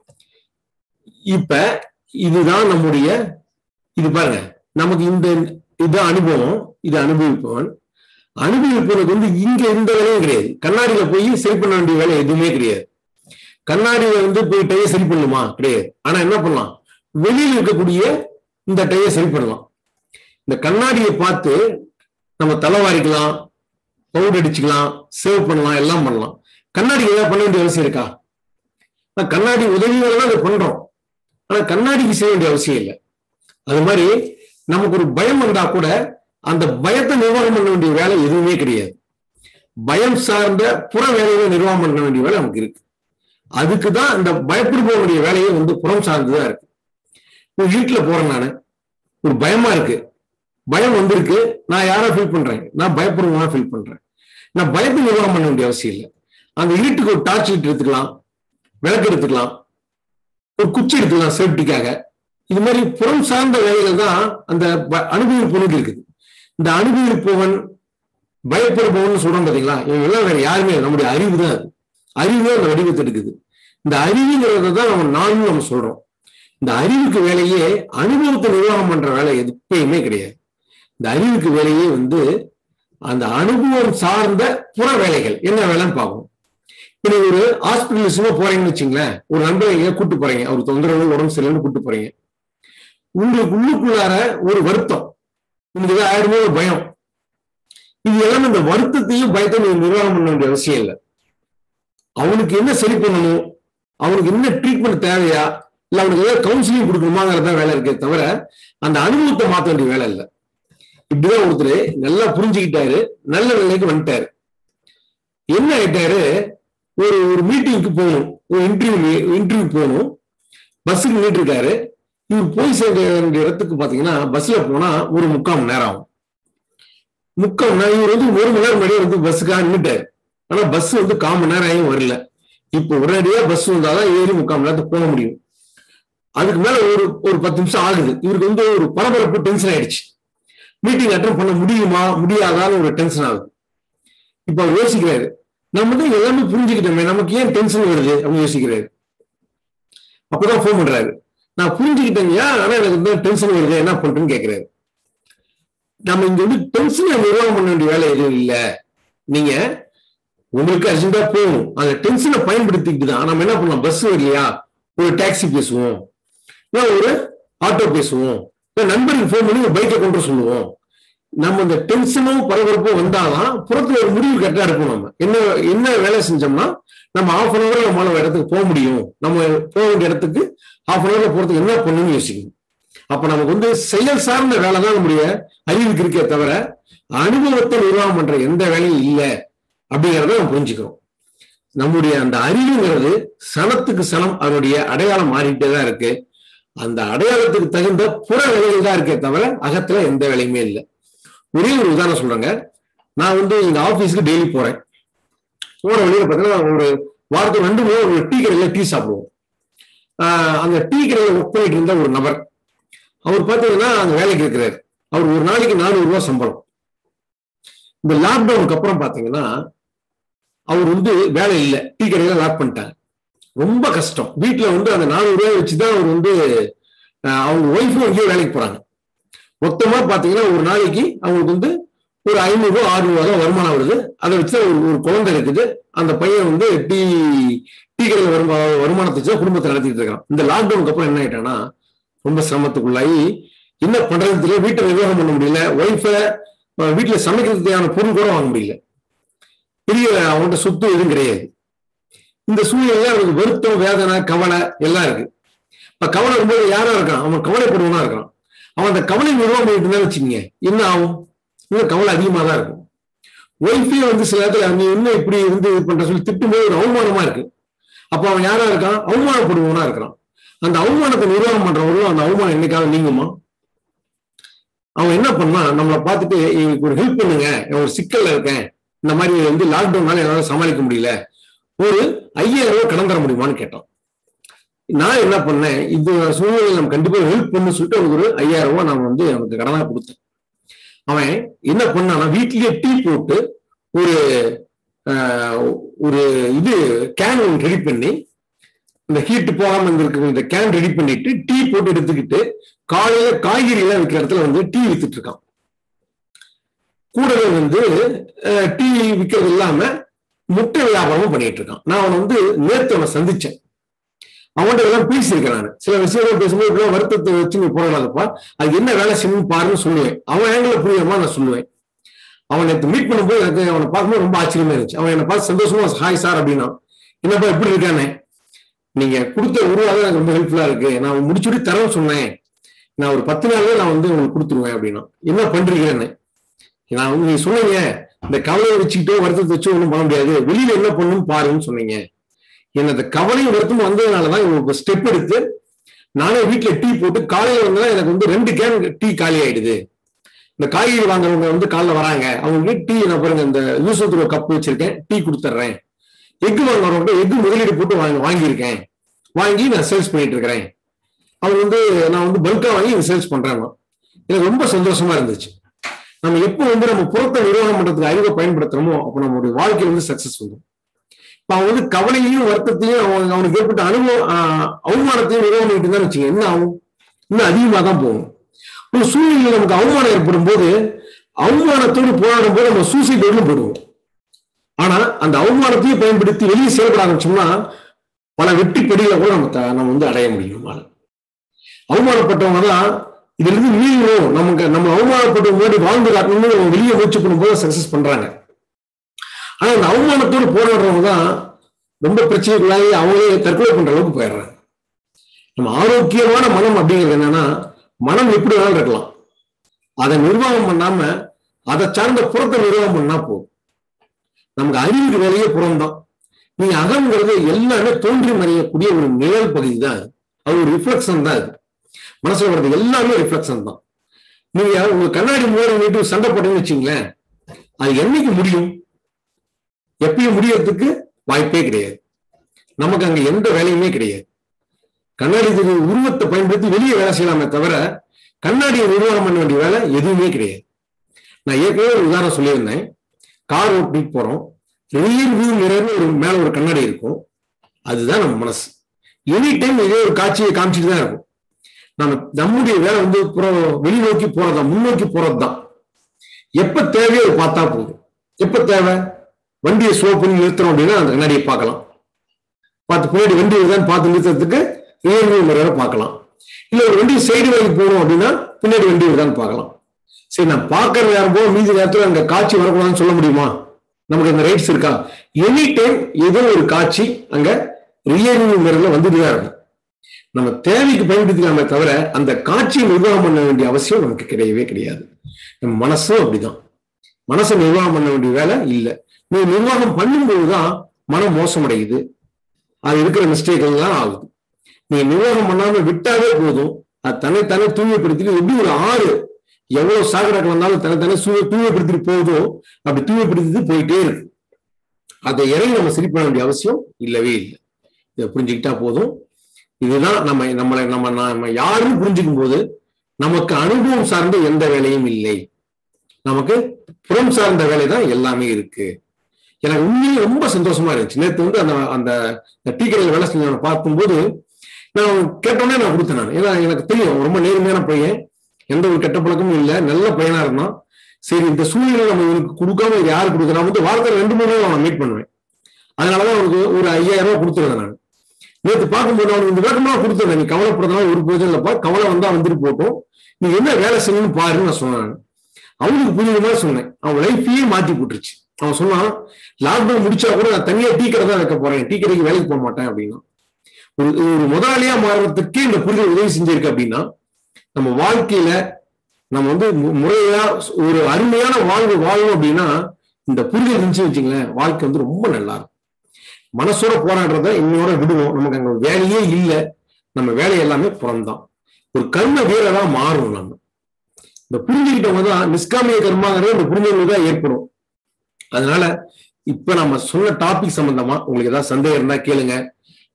இப்ப இதுதான் நம்முடைய இது பாருங்க நமக்கு இந்த இதுதான் அனுபவம் இது அனுபவிப்பவன் அனுபவிப்பவனுக்கு வந்து இங்க எந்த வேலையும் கிடையாது கண்ணாடியில போய் சரி பண்ண வேண்டிய வேலை எதுவுமே கிடையாது கண்ணாடியில வந்து போய் டைய சரி பண்ணணுமா கிடையாது ஆனா என்ன பண்ணலாம் வெளியில் இருக்கக்கூடிய இந்த டைய சரி பண்ணலாம் இந்த கண்ணாடியை பார்த்து நம்ம தலைவாரிக்கலாம் பவுடர் அடிச்சுக்கலாம் சேவ் பண்ணலாம் எல்லாம் பண்ணலாம் கண்ணாடி ஏதாவது பண்ண வேண்டிய அவசியம் இருக்கா கண்ணாடி உதவியோட தான் அதை பண்றோம் ஆனா கண்ணாடிக்கு செய்ய வேண்டிய அவசியம் இல்லை அது மாதிரி நமக்கு ஒரு பயம் வந்தா கூட அந்த பயத்தை நிர்வாகம் பண்ண வேண்டிய வேலை எதுவுமே கிடையாது பயம் சார்ந்த புற வேலைகளை நிர்வாகம் பண்ண வேண்டிய வேலை நமக்கு இருக்கு அதுக்கு தான் அந்த பயப்படுபவனுடைய வேலையை வந்து புறம் சார்ந்துதான் இருக்கு ஒரு வீட்டுல போறேன் நானு ஒரு பயமா இருக்கு பயம் வந்திருக்கு நான் யாரா ஃபீல் பண்றேன் நான் பயப்படுவா ஃபீல் பண்றேன் நான் பயத்தை நிர்வாகம் பண்ண வேண்டிய அவசியம் இல்லை அந்த இருட்டுக்கு ஒரு டார்ச் லைட் எடுத்துக்கலாம் விளக்கு எடுத்துக்கலாம் ஒரு குச்சி எடுத்துக்கலாம் சேஃப்டிக்காக இது மாதிரி புறம் சார்ந்த வேலைகள் தான் அந்த அனுபவிப்பவனுக்கு இருக்குது இந்த அனுபவிப்பவன் பயப்படுபவன் சொல்றோம் பாத்தீங்களா இவங்க எல்லாம் வேற யாருமே நம்முடைய அறிவு தான் அது அறிவு தான் அந்த வடிவத்தை எடுக்குது இந்த அறிவுங்கிறத தான் நம்ம நானும் நம்ம சொல்றோம் இந்த அறிவுக்கு வேலையே அனுபவத்தை நிர்வாகம் பண்ற வேலை எப்பயுமே கிடையாது இந்த அறிவுக்கு வேலையே வந்து அந்த அனுபவம் சார்ந்த புற வேலைகள் என்ன வேலைன்னு பார்க்கணும் இப்ப நீங்க ஒரு ஹாஸ்பிட்டல் சும்மா போறீங்கன்னு வச்சுங்களேன் ஒரு நண்பரை எங்கேயோ கூட்டு போறீங்க அவர் தொந்தரவு உடம்பு சரியில்லைன்னு கூட்டு போறீங்க உங்களுக்கு உள்ளுக்குள்ளார ஒரு வருத்தம் உங்களுக்கு ஏதாவது ஆயிரமே ஒரு பயம் இது எல்லாமே இந்த வருத்தத்தையும் பயத்தை நீங்க நிர்வாகம் பண்ண வேண்டிய அவசியம் இல்லை அவனுக்கு என்ன சரி பண்ணணும் அவனுக்கு என்ன ட்ரீட்மெண்ட் தேவையா இல்ல அவனுக்கு ஏதாவது கவுன்சிலிங் கொடுக்கணுமாங்கிறத வேலை இருக்கே தவிர அந்த அனுபவத்தை மாற்ற வேண்டிய வேலை இல்லை இப்படிதான் ஒருத்தர் நல்லா புரிஞ்சுக்கிட்டாரு நல்ல நிலைக்கு வந்துட்டாரு என்ன ஆயிட்டாரு ஒரு ஒரு மீட்டிங்க்கு போகணும் ஒரு இன்டர்வியூ இன்டர்வியூ போகணும் பஸ்ஸுக்கு நின்றுட்டு இருக்காரு இவர் போய் சேர்ந்த வேண்டிய இடத்துக்கு பாத்தீங்கன்னா பஸ்ல போனா ஒரு முக்கால் மணி நேரம் ஆகும் முக்கால் மணி நேரம் இவர் வந்து ஒரு மணி நேரம் முன்னாடியே வந்து பஸ்ஸுக்காக நின்றுட்டாரு ஆனா பஸ் வந்து கால் மணி நேரம் ஆகியும் வரல இப்போ உடனடியா பஸ் வந்தாதான் ஏறி முக்கால் மணி நேரத்துக்கு போக முடியும் அதுக்கு மேல ஒரு ஒரு பத்து நிமிஷம் ஆகுது இவருக்கு வந்து ஒரு பரபரப்பு டென்ஷன் ஆயிடுச்சு மீட்டிங் அட்டன் பண்ண முடியுமா முடியாதான்னு ஒரு டென்ஷன் ஆகுது இப்ப அவர் யோசிக்கிறாரு நம்ம தான் எல்லாமே புரிஞ்சுக்கிட்டோமே நமக்கு ஏன் டென்ஷன் வருது அப்படின்னு யோசிக்கிறாரு அப்பதான் ஃபோன் பண்றாரு நான் புரிஞ்சுக்கிட்டேங்கய்யா ஆனா எனக்கு வந்து டென்ஷன் வருது என்ன பண்றேன்னு கேட்கிறாரு நம்ம இங்க வந்து டென்ஷனை நிர்வாகம் பண்ண வேண்டிய வேலை எதுவும் இல்ல நீங்க உங்களுக்கு அர்ஜென்டா போகணும் அந்த டென்ஷனை பயன்படுத்திக்கிட்டு தான் நம்ம என்ன பண்ணலாம் பஸ் வரலையா ஒரு டாக்ஸி பேசுவோம் இல்லை ஒரு ஆட்டோ பேசுவோம் இல்லை நண்பருக்கு ஃபோன் பண்ணி ஒரு பைக்கை கொண்டு சொல்லுவோம் நம்ம இந்த டென்ஷனும் பரபரப்பும் வந்தாதான் புறத்துல ஒரு முடிவு கரெக்டா எடுக்கணும் நம்ம என்ன என்ன வேலை செஞ்சோம்னா நம்ம ஆஃப் அன் ஹவர்ல நம்மளால இடத்துக்கு போக முடியும் நம்ம போக வேண்டிய இடத்துக்கு ஹாஃப் அன் ஹவர்ல போறதுக்கு என்ன பண்ணணும்னு யோசிக்கணும் அப்ப நமக்கு வந்து செயல் சார்ந்த வேலை தான் நம்முடைய அறிவுக்கு இருக்கே தவிர அனுபவத்தை நிர்வாகம் பண்ற எந்த வேலையும் இல்லை அப்படிங்கிறத நம்ம புரிஞ்சுக்கிறோம் நம்முடைய அந்த அறிவுங்கிறது சனத்துக்கு சனம் அதனுடைய அடையாளம் மாறிட்டே தான் இருக்கு அந்த அடையாளத்துக்கு தகுந்த புற வேலைகள் தான் இருக்கே தவிர அகத்துல எந்த வேலையுமே இல்லை ஒரே ஒரு உதாரணம் சொல்றேங்க நான் வந்து எங்க ஆபீஸ்க்கு டெய்லி போறேன் போற வழியில பார்த்தீங்கன்னா ஒரு வாரத்துக்கு ரெண்டு மூணு ஒரு டீ கடையில டீ சாப்பிடுவோம் அந்த டீ கடையில ஒர்க் பண்ணிட்டு இருந்த ஒரு நபர் அவர் பார்த்தீங்கன்னா அங்க வேலைக்கு இருக்கிறாரு அவர் ஒரு நாளைக்கு நானூறு ரூபாய் சம்பளம் இந்த லாக்டவுனுக்கு அப்புறம் பாத்தீங்கன்னா அவர் வந்து வேலை இல்லை டீ கடையில லாக் பண்ணிட்டாங்க ரொம்ப கஷ்டம் வீட்டுல வந்து அந்த நானூறு ரூபாய் வச்சுதான் அவர் வந்து அவங்க ஒய்ஃபும் எங்கேயோ வேலைக்கு போறாங்க மொத்தமா பாத்தீங்கன்னா ஒரு நாளைக்கு அவங்களுக்கு வந்து ஒரு ஐநூறு ரூபா ஆறு ரூபா தான் வருமானம் வருது அதை வச்சு ஒரு ஒரு குழந்தை இருக்குது அந்த பையன் வந்து டீ டீ கடையில் வருமா வருமானத்தை வச்சு குடும்பத்தை நடத்திட்டு இருக்கான் இந்த லாக்டவுனுக்கு அப்புறம் என்ன ஆயிட்டானா ரொம்ப சிரமத்துக்குள்ளாகி என்ன பண்றது தெரியல வீட்டை நிர்வாகம் பண்ண முடியல ஒய்ஃபை வீட்டுல சமைக்கிறதுக்கு தேவையான பொருள் கூட வாங்க முடியல பெரிய அவன்கிட்ட சொத்து எதுவும் கிடையாது இந்த சூழ்நிலையில அவனுக்கு வருத்தம் வேதனை கவலை எல்லாம் இருக்கு இப்ப கவலை இருக்கும்போது யாரா இருக்கான் அவன் கவலைப்படுவனா இருக்கான் அவன் அந்த கவலை நிர்வாகம் பண்ணிட்டு இருந்தா வச்சுக்கீங்க என்ன ஆகும் இன்னும் கவலை அதிகமா தான் இருக்கும் ஒய்ஃபே வந்து சில இடத்துல நீ இன்னும் இப்படி இருந்து இது பண்ற சொல்லி திட்டும்போது ஒரு அவமானமா இருக்கு அப்ப அவன் யாரா இருக்கான் அவமானப்படுவனா இருக்கிறான் அந்த அவமானத்தை நிர்வாகம் பண்றவங்களும் அந்த அவமானம் என்னைக்காவது நீங்குமா அவன் என்ன பண்ணா நம்மளை பார்த்துட்டு எனக்கு ஒரு ஹெல்ப் பண்ணுங்க ஒரு சிக்கல்ல இருக்கேன் இந்த மாதிரி வந்து லாக்டவுன்னால என்னால சமாளிக்க முடியல ஒரு ஐயாயிரம் ரூபாய் கடன் தர முடியுமான்னு கேட்டான் நான் என்ன பண்ணேன் இந்த சூழ்நிலை நம்ம கண்டிப்பா ஹெல்ப் பண்ணு சொல்லிட்டு அவனுக்கு ஒரு ஐயாயிரம் ரூபாய் நான் வந்து அவனுக்கு கடனா கொடுத்தேன் அவன் என்ன பண்ணானா வீட்லயே டீ போட்டு ஒரு ஒரு இது கேன் ஒன்று ரெடி பண்ணி இந்த ஹீட் போகாம இருந்திருக்கு இந்த கேன் ரெடி பண்ணிட்டு டீ போட்டு எடுத்துக்கிட்டு காலையில காய்கறி எல்லாம் விற்கிற இடத்துல வந்து டீ வித்துட்டு இருக்கான் கூடவே வந்து டீ விற்கிறது இல்லாம முட்டை வியாபாரமும் பண்ணிட்டு இருக்கான் நான் அவனை வந்து நேத்து அவனை சந்திச்சேன் அவன்கிட்ட எல்லாம் பேசியிருக்கேன் நான் சில விஷயங்கள் பேசும்போது இப்படிலாம் வருத்தத்தை வச்சு நீ போராடாதப்பா அது என்ன வேலை செய்யணும் பாருன்னு சொல்லுவேன் அவன் ஆங்கில புரியுமா நான் சொல்லுவேன் அவன் நேற்று மீட் பண்ணும்போது எனக்கு அவனை பார்க்கும்போது ரொம்ப ஆச்சரியமா இருந்துச்சு அவன் என்னை பார்த்து சந்தோஷமா ஹாய் சார் அப்படின்னா என்னப்பா எப்படி இருக்கானே நீங்க கொடுத்த உருவாக எனக்கு ரொம்ப ஹெல்ப்ஃபுல்லா இருக்கு நான் முடிச்சுட்டு தரேன் சொன்னேன் நான் ஒரு பத்து நாள்ல நான் வந்து உங்களுக்கு கொடுத்துருவேன் அப்படின்னா என்ன பண்றீங்கன்னு நான் வந்து நீங்க சொன்னீங்க இந்த கவலையை வச்சுக்கிட்டோ வருத்தத்தை வச்சு ஒன்றும் பண்ண முடியாது வெளியில என்ன பண்ணணும் பாருன்னு சொன்னீங்க என்ன இந்த கவலையும் வருத்தமும் வந்ததுனாலதான் உங்களுக்கு ஸ்டெப் எடுத்து நானே வீட்டுல டீ போட்டு காலையில வந்தா எனக்கு வந்து ரெண்டு கேன் டீ காலி ஆயிடுது இந்த காய்கறி வாங்குறவங்க வந்து காலைல வராங்க அவங்க டீ நான் பாருங்க இந்த யூசத்துல கப் வச்சிருக்கேன் டீ கொடுத்துட்றேன் எக்கு வாங்குறவங்க எக்கு முதலீடு போட்டு வாங்கி வாங்கியிருக்கேன் வாங்கி நான் சேல்ஸ் பண்ணிட்டு இருக்கிறேன் அவங்க வந்து நான் வந்து பல்கா வாங்கி சேல்ஸ் பண்றேன் எனக்கு ரொம்ப சந்தோஷமா இருந்துச்சு நம்ம எப்போ வந்து நம்ம புறத்தை நிர்வாகம் பண்றதுக்கு அறிவை பயன்படுத்துறோமோ அப்போ நம்மளுடைய வாழ்க்கை வந்து சக்சஸ் வரும் இப்ப அவன் வந்து கவலையையும் வருத்தத்தையும் அவன் அவனுக்கு ஏற்பட்ட அனுபவம் அவமானத்தையும் நிர்வாகம் பண்ணிட்டு தான் வச்சுங்க என்ன ஆகும் இன்னும் அதிகமாக தான் போகும் ஒரு சூழ்நிலை நமக்கு அவமானம் ஏற்படும் போது அவமானத்தோடு போராடும் போது நம்ம சூசைட் வரலும் போயிடுவோம் ஆனா அந்த அவமானத்தையும் பயன்படுத்தி வெளியே செயல்பட ஆரம்பிச்சோம்னா பல வெற்றி படிகளை கூட நம்ம நம்ம வந்து அடைய முடியும் நம்மளால அவமானப்பட்டவங்க தான் இதுல இருந்து மீறணும் நமக்கு நம்ம அவமானப்பட்ட முன்னாடி வாழ்ந்து காட்டணும்னு அவங்க வெளியே முயற்சி பண்ணும்போது சக்சஸ் பண்றாங்க ஆனா அந்த அவமானத்தோடு போராடுறவங்க தான் ரொம்ப பிரச்சனைகளாகி அவங்களே தற்கொலை பண்ற அளவுக்கு போயிடுறாங்க நம்ம ஆரோக்கியமான மனம் அப்படிங்கிறது என்னன்னா மனம் எப்படி வேணாலும் இருக்கலாம் அதை நிர்வாகம் பண்ணாம அதை சார்ந்த புறத்தை நிர்வாகம் பண்ணா போதும் நமக்கு அறிவுக்கு வேலையே புறம்தான் நீங்க அகங்கிறது எல்லாமே தோன்றி மறையக்கூடிய ஒரு நிழல் பகுதி தான் அது ஒரு ரிஃப்ளெக்ஷன் தான் அது மனசுல வர்றது எல்லாமே ரிஃப்ளெக்ஷன் தான் நீங்க உங்க கண்ணாடி முன்னாடி வீட்டு சண்டை போட்டீங்கன்னு வச்சுங்களேன் அது என்னைக்கு முடியும் எப்பயும் முடியறதுக்கு வாய்ப்பே கிடையாது நமக்கு அங்க எந்த வேலையுமே கிடையாது கண்ணாடி உருவத்தை பயன்படுத்தி வெளியே வேலை செய்யலாமே தவிர கண்ணாடியை நிர்வாகம் பண்ண வேண்டிய வேலை எதுவுமே கிடையாது நான் ஏற்கனவே ஒரு உதாரணம் சொல்லியிருந்தேன் கார் ஓட்டிட்டு போறோம் ரியல் வியூ மிரர்னு ஒரு மேல ஒரு கண்ணாடி இருக்கும் அதுதான் நம்ம மனசு எனி டைம் இதே ஒரு காட்சியை காமிச்சிட்டு தான் இருக்கும் நம்ம நம்முடைய வேலை வந்து புறம் வெளிநோக்கி போறதா முன்னோக்கி போறதுதான் எப்ப தேவையோ அதை பார்த்தா போதும் எப்ப தேவை வண்டியை ஸ்லோ பண்ணி நிறுத்துறோம் அப்படின்னா அந்த கண்ணாடியை பார்க்கலாம் பார்த்து பின்னாடி வண்டி வருதான்னு பார்த்து நிறுத்துறதுக்கு ரியல் வியூ மிரரை பார்க்கலாம் இல்ல ஒரு வண்டி சைடு வரைக்கும் போகணும் அப்படின்னா பின்னாடி வண்டி வருதான்னு பார்க்கலாம் சரி நான் பார்க்கற நேரம் போக மீதி நேரத்தில் அங்க காட்சி வரக்கூடாதுன்னு சொல்ல முடியுமா நமக்கு அந்த ரைட்ஸ் இருக்கா எனி டைம் ஏதோ ஒரு காட்சி அங்க ரியல் மிரர்ல வந்துட்டு தான் இருக்கும் நம்ம தேவைக்கு பயன்படுத்திக்கலாமே தவிர அந்த காட்சியை நிர்வாகம் பண்ண வேண்டிய அவசியம் நமக்கு கிடையவே கிடையாது நம்ம மனசும் அப்படிதான் மனசை நிர்வாகம் பண்ண வேண்டிய வேலை இல்லை நீ நிர்வாகம் பண்ணும்போதுதான் மனம் மோசமடையுது அது இருக்கிற மிஸ்டேக் எல்லாம் ஆகுது நீ நிர்வாகம் பண்ணாம விட்டாவே போதும் அது தன்னைத்தானே தூய்மைப்படுத்திட்டு எப்படி ஒரு ஆறு எவ்வளவு சாக்கடைக்கு வந்தாலும் தன்னைத்தானே சூழ தூய்மைப்படுத்திட்டு போகுதோ அப்படி தூய்மைப்படுத்திட்டு போயிட்டே இருக்கு அதை இறங்கி நம்ம சரி பண்ண வேண்டிய அவசியம் இல்லவே இல்லை இதை புரிஞ்சுக்கிட்டா போதும் இதுதான் நம்ம நம்மளை நம்ம நம்ம யாருன்னு புரிஞ்சுக்கும் போது நமக்கு அனுபவம் சார்ந்த எந்த வேலையும் இல்லை நமக்கு புறம் சார்ந்த வேலை தான் எல்லாமே இருக்கு எனக்கு உண்மையே ரொம்ப சந்தோஷமா இருந்துச்சு நேற்று வந்து அந்த அந்த டீ கடையில் வேலை செஞ்சவனை பார்க்கும்போது நான் கேட்டோன்னே நான் கொடுத்தேன் நான் ஏன்னா எனக்கு தெரியும் ரொம்ப நேர்மையான பையன் எந்த ஒரு கெட்ட பழக்கமும் இல்லை நல்ல பையனா இருந்தான் சரி இந்த சூழ்நிலை நம்ம இவனுக்கு கொடுக்காம இது யாரு கொடுக்க நான் வந்து வாரத்தில் ரெண்டு மூணு அவன் மீட் பண்ணுவேன் அதனாலதான் அவனுக்கு ஒரு ஐயாயிரம் ரூபாய் கொடுத்துருந்தேன் நான் நேற்று பார்க்கும்போது அவனுக்கு இந்த விளக்கமா கொடுத்துருந்தேன் நீ கவலைப்படுறதுனால ஒரு பிரயோஜனம் இல்லப்பா கவலை வந்தா வந்துட்டு போட்டோம் நீ என்ன வேலை செய்யணும்னு பாருன்னு நான் சொன்னேன் அவனுக்கு புரியுற மாதிரி சொன்னேன் அவன் லைஃபையே மாத்தி போட்டுருச்சு அவன் சொன்னான் லாக்டவுன் முடிச்சா கூட நான் தனியா டீ கடை தான் வைக்க போறேன் டீ கடைக்கு வேலைக்கு போக மாட்டேன் அப்படின்னா ஒரு ஒரு முதலாளியா மாறுறதுக்கே இந்த புரிதல் உதவி செஞ்சிருக்கு அப்படின்னா நம்ம வாழ்க்கையில நம்ம வந்து முறையா ஒரு அருமையான வாழ்வு வாழணும் அப்படின்னா இந்த புரிதல் இருந்துச்சு வச்சுங்களேன் வாழ்க்கை வந்து ரொம்ப நல்லா இருக்கும் மனசோட போராடுறத இன்னையோட விடுவோம் நமக்கு அங்க வேலையே இல்லை நம்ம வேலை எல்லாமே புறம்தான் ஒரு கர்ம வீரரா மாறும் நம்ம இந்த புரிஞ்சுக்கிட்டவங்க தான் நிஷ்காமிய கர்மாங்கிறது இந்த புரிஞ்சவங்க தான் ஏற்படும் அதனால இப்ப நம்ம சொன்ன டாபிக் சம்பந்தமா உங்களுக்கு ஏதாவது சந்தேகம் இருந்தா கேளுங்க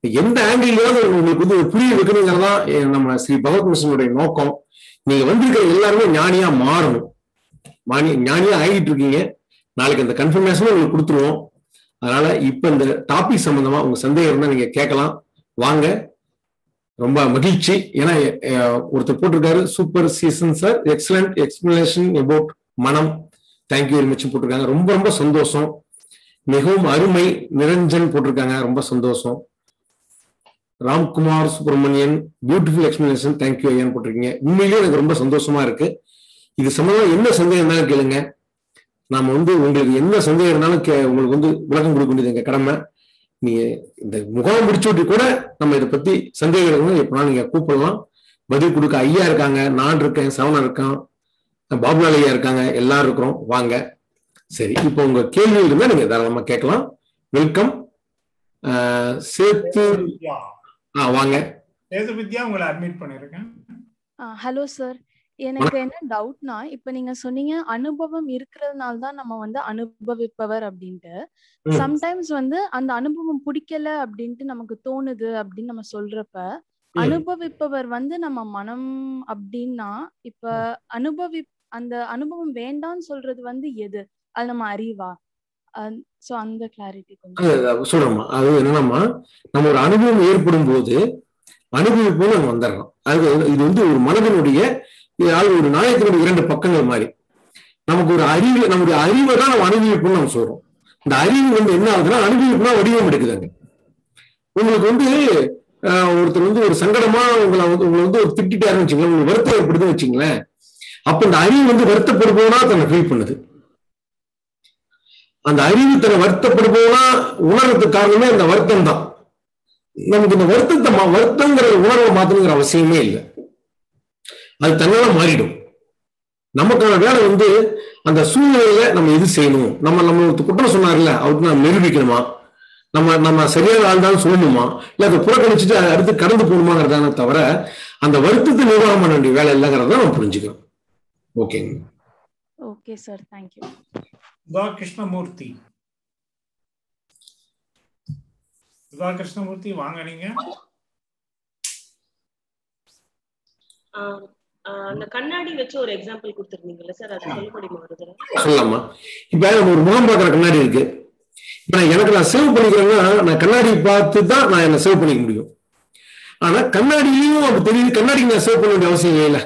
எந்த ஆங்கிள்லயாவது உங்களுக்கு வந்து ஒரு புரிய வைக்கணுங்கிறதான் எ- நம்ம ஸ்ரீ பகவத் மிஷனுடைய நோக்கம் நீங்க வந்திருக்கிற எல்லாருமே ஞானியா மாறணும் ஞானி ஞானியா ஆகிட்டு இருக்கீங்க நாளைக்கு அந்த கன்ஃபர்மேஷனும் உங்களுக்கு கொடுத்துருவோம் அதனால இப்ப இந்த டாபிக் சம்பந்தமா உங்க சந்தேகம் இருந்தா நீங்க கேட்கலாம் வாங்க ரொம்ப மகிழ்ச்சி ஏன்னா அஹ், ஒருத்தர் போட்டிருக்காரு super session sir excellent explanation about மனம் தேங்க்யூ வெரி மச் போட்டிருக்காங்க ரொம்ப ரொம்ப சந்தோஷம் மிகவும் அருமை நிரஞ்சன் போட்டிருக்காங்க ரொம்ப சந்தோஷம் Ramkumar Subramanian beautiful explanation thank you ஐயான்னு போட்டிருக்கீங்க உண்மையிலேயே எனக்கு ரொம்ப சந்தோஷமா இருக்கு இது சம்பந்தமா என்ன சந்தேகம் இருந்தாலும் கேளுங்க நாம வந்து உங்களுக்கு என்ன சந்தேகம் இருந்தாலும் கே- உங்களுக்கு வந்து விளக்கம் கொடுக்க வேண்டியது எங்க கடமை நீங்க இந்த முகாம் முடிச்சு விட்டு கூட நம்ம இதை பத்தி சந்தேகம் இருக்கணும் எப்படினா நீங்க கூப்பிடலாம் பதில் கொடுக்க ஐயா இருக்காங்க நான் இருக்கேன் சவணன் இருக்கான் பாபுலால் ஐயா இருக்காங்க எல்லாரும் இருக்கிறோம் வாங்க சரி இப்போ உங்க கேள்வி இருந்தா நீங்க தாராளமா கேட்கலாம் வெல்கம் சேர்த்து வித்யா ஆ வாங்க சேது வித்யா உங்களை அட்மிட் பண்ணிருக்கேன் ஹலோ சார் எனக்கு என்ன டவுட்னா இப்ப நீங்க சொன்னீங்க அனுபவம் இருக்கிறதுனால தான் நம்ம வந்து அனுபவிப்பவர் அப்படின்ட்டு ம். சம்டைம்ஸ் வந்து அந்த அனுபவம் பிடிக்கல அப்படின்ட்டு நமக்கு தோணுது அப்படின்னு நம்ம சொல்றப்ப ம். அனுபவிப்பவர் வந்து நம்ம மனம் அப்படின்னா இப்ப அனுபவி அந்த அனுபவம் வேண்டாம்னு சொல்றது வந்து எது அது நம்ம அறிவா சோ அந்த கிளாரிட்டி கொஞ்சம் அது அது சொல்றோம்மா அது என்னன்னாமா நம்ம ஒரு அனுபவம் ஏற்படும் போது அனுபவிப்போம் நம்ம வந்துடுறோம் அது இது வந்து ஒரு மனதினுடைய இது அது ஒரு நாயத்தினுடைய இரண்டு பக்கங்கள் மாதிரி நமக்கு ஒரு அறிவு நம்முடைய அறிவை தான் நம்ம அனுபவிப்போம்னு நம்ம சொல்றோம் இந்த அறிவு வந்து என்ன ஆகுதுன்னா அனுபவிப்புனா வடிவம் எடுக்குதுங்க உங்களுக்கு வந்து ஆஹ், ஒருத்தர் வந்து ஒரு சங்கடமா உங்களை வந்து உங்களை வந்து ஒரு திட்டாருன்னு வச்சுங்களேன் உங்களுக்கு வருத்தம் ஏற்படுதுன்னு வச்சுங்களேன் அப்ப இந்த அறிவு வந்து வருத்தப்படுபவனா தன்னை ஃபீல் பண்ணுது அந்த அறிவு தன்னை வருத்தப்படுபவனா உணர்றதுக்கு காரணமே அந்த வருத்தம் தான் நமக்கு இந்த வருத்தத்தை மா- வருத்தங்கிற உணர்வை மாத்தணுங்கிற அவசியமே இல்லை அது தன்னால மாறிடும் நமக்கான வேலை வந்து அந்த சூழ்நிலையில நம்ம எது செய்யணும் நம்ம நம்ம ஒருத்தர் குற்றம் சொன்னார்ல அவருக்கு நம்ம நிரூபிக்கணுமா நம்ம நம்ம சரியான ஆள் தான் சொல்லணுமா இல்ல அதை புறக்கணிச்சுட்டு அதை அடுத்து கடந்து போகணுமாங்கிறதான தவிர அந்த வருத்தத்தை நிர்வாகம் பண்ண வேண்டிய வேலை இல்லைங்கிறத நம்ம புரிஞ்சுக்கணும் ஓகேங்க okay sir thank you Sudha Krishnamurthy Sudha Krishnamurthy வாங்க நீங்க ஆஹ் ஆஹ் அந்த கண்ணாடி வச்சு ஒரு எக்ஸாம்பிள் கொடுத்துருந்தீங்கல்ல சார் அது சொல்ல முடியுமா ஒரு தடவை சொல்லலாமா இப்ப நம்ம ஒரு முகம் பார்க்குற கண்ணாடி இருக்கு இப்ப நான் எனக்கு நான் சேவ் பண்ணிக்கிறேன்னா நான் கண்ணாடி பார்த்து தான் நான் என்ன சேவ் பண்ணிக்க முடியும் ஆனா கண்ணாடியிலையும் அப்படி தெரியுது கண்ணாடிக்கு நான் சேவ் பண்ண வேண்டிய அவசியம் இல்லை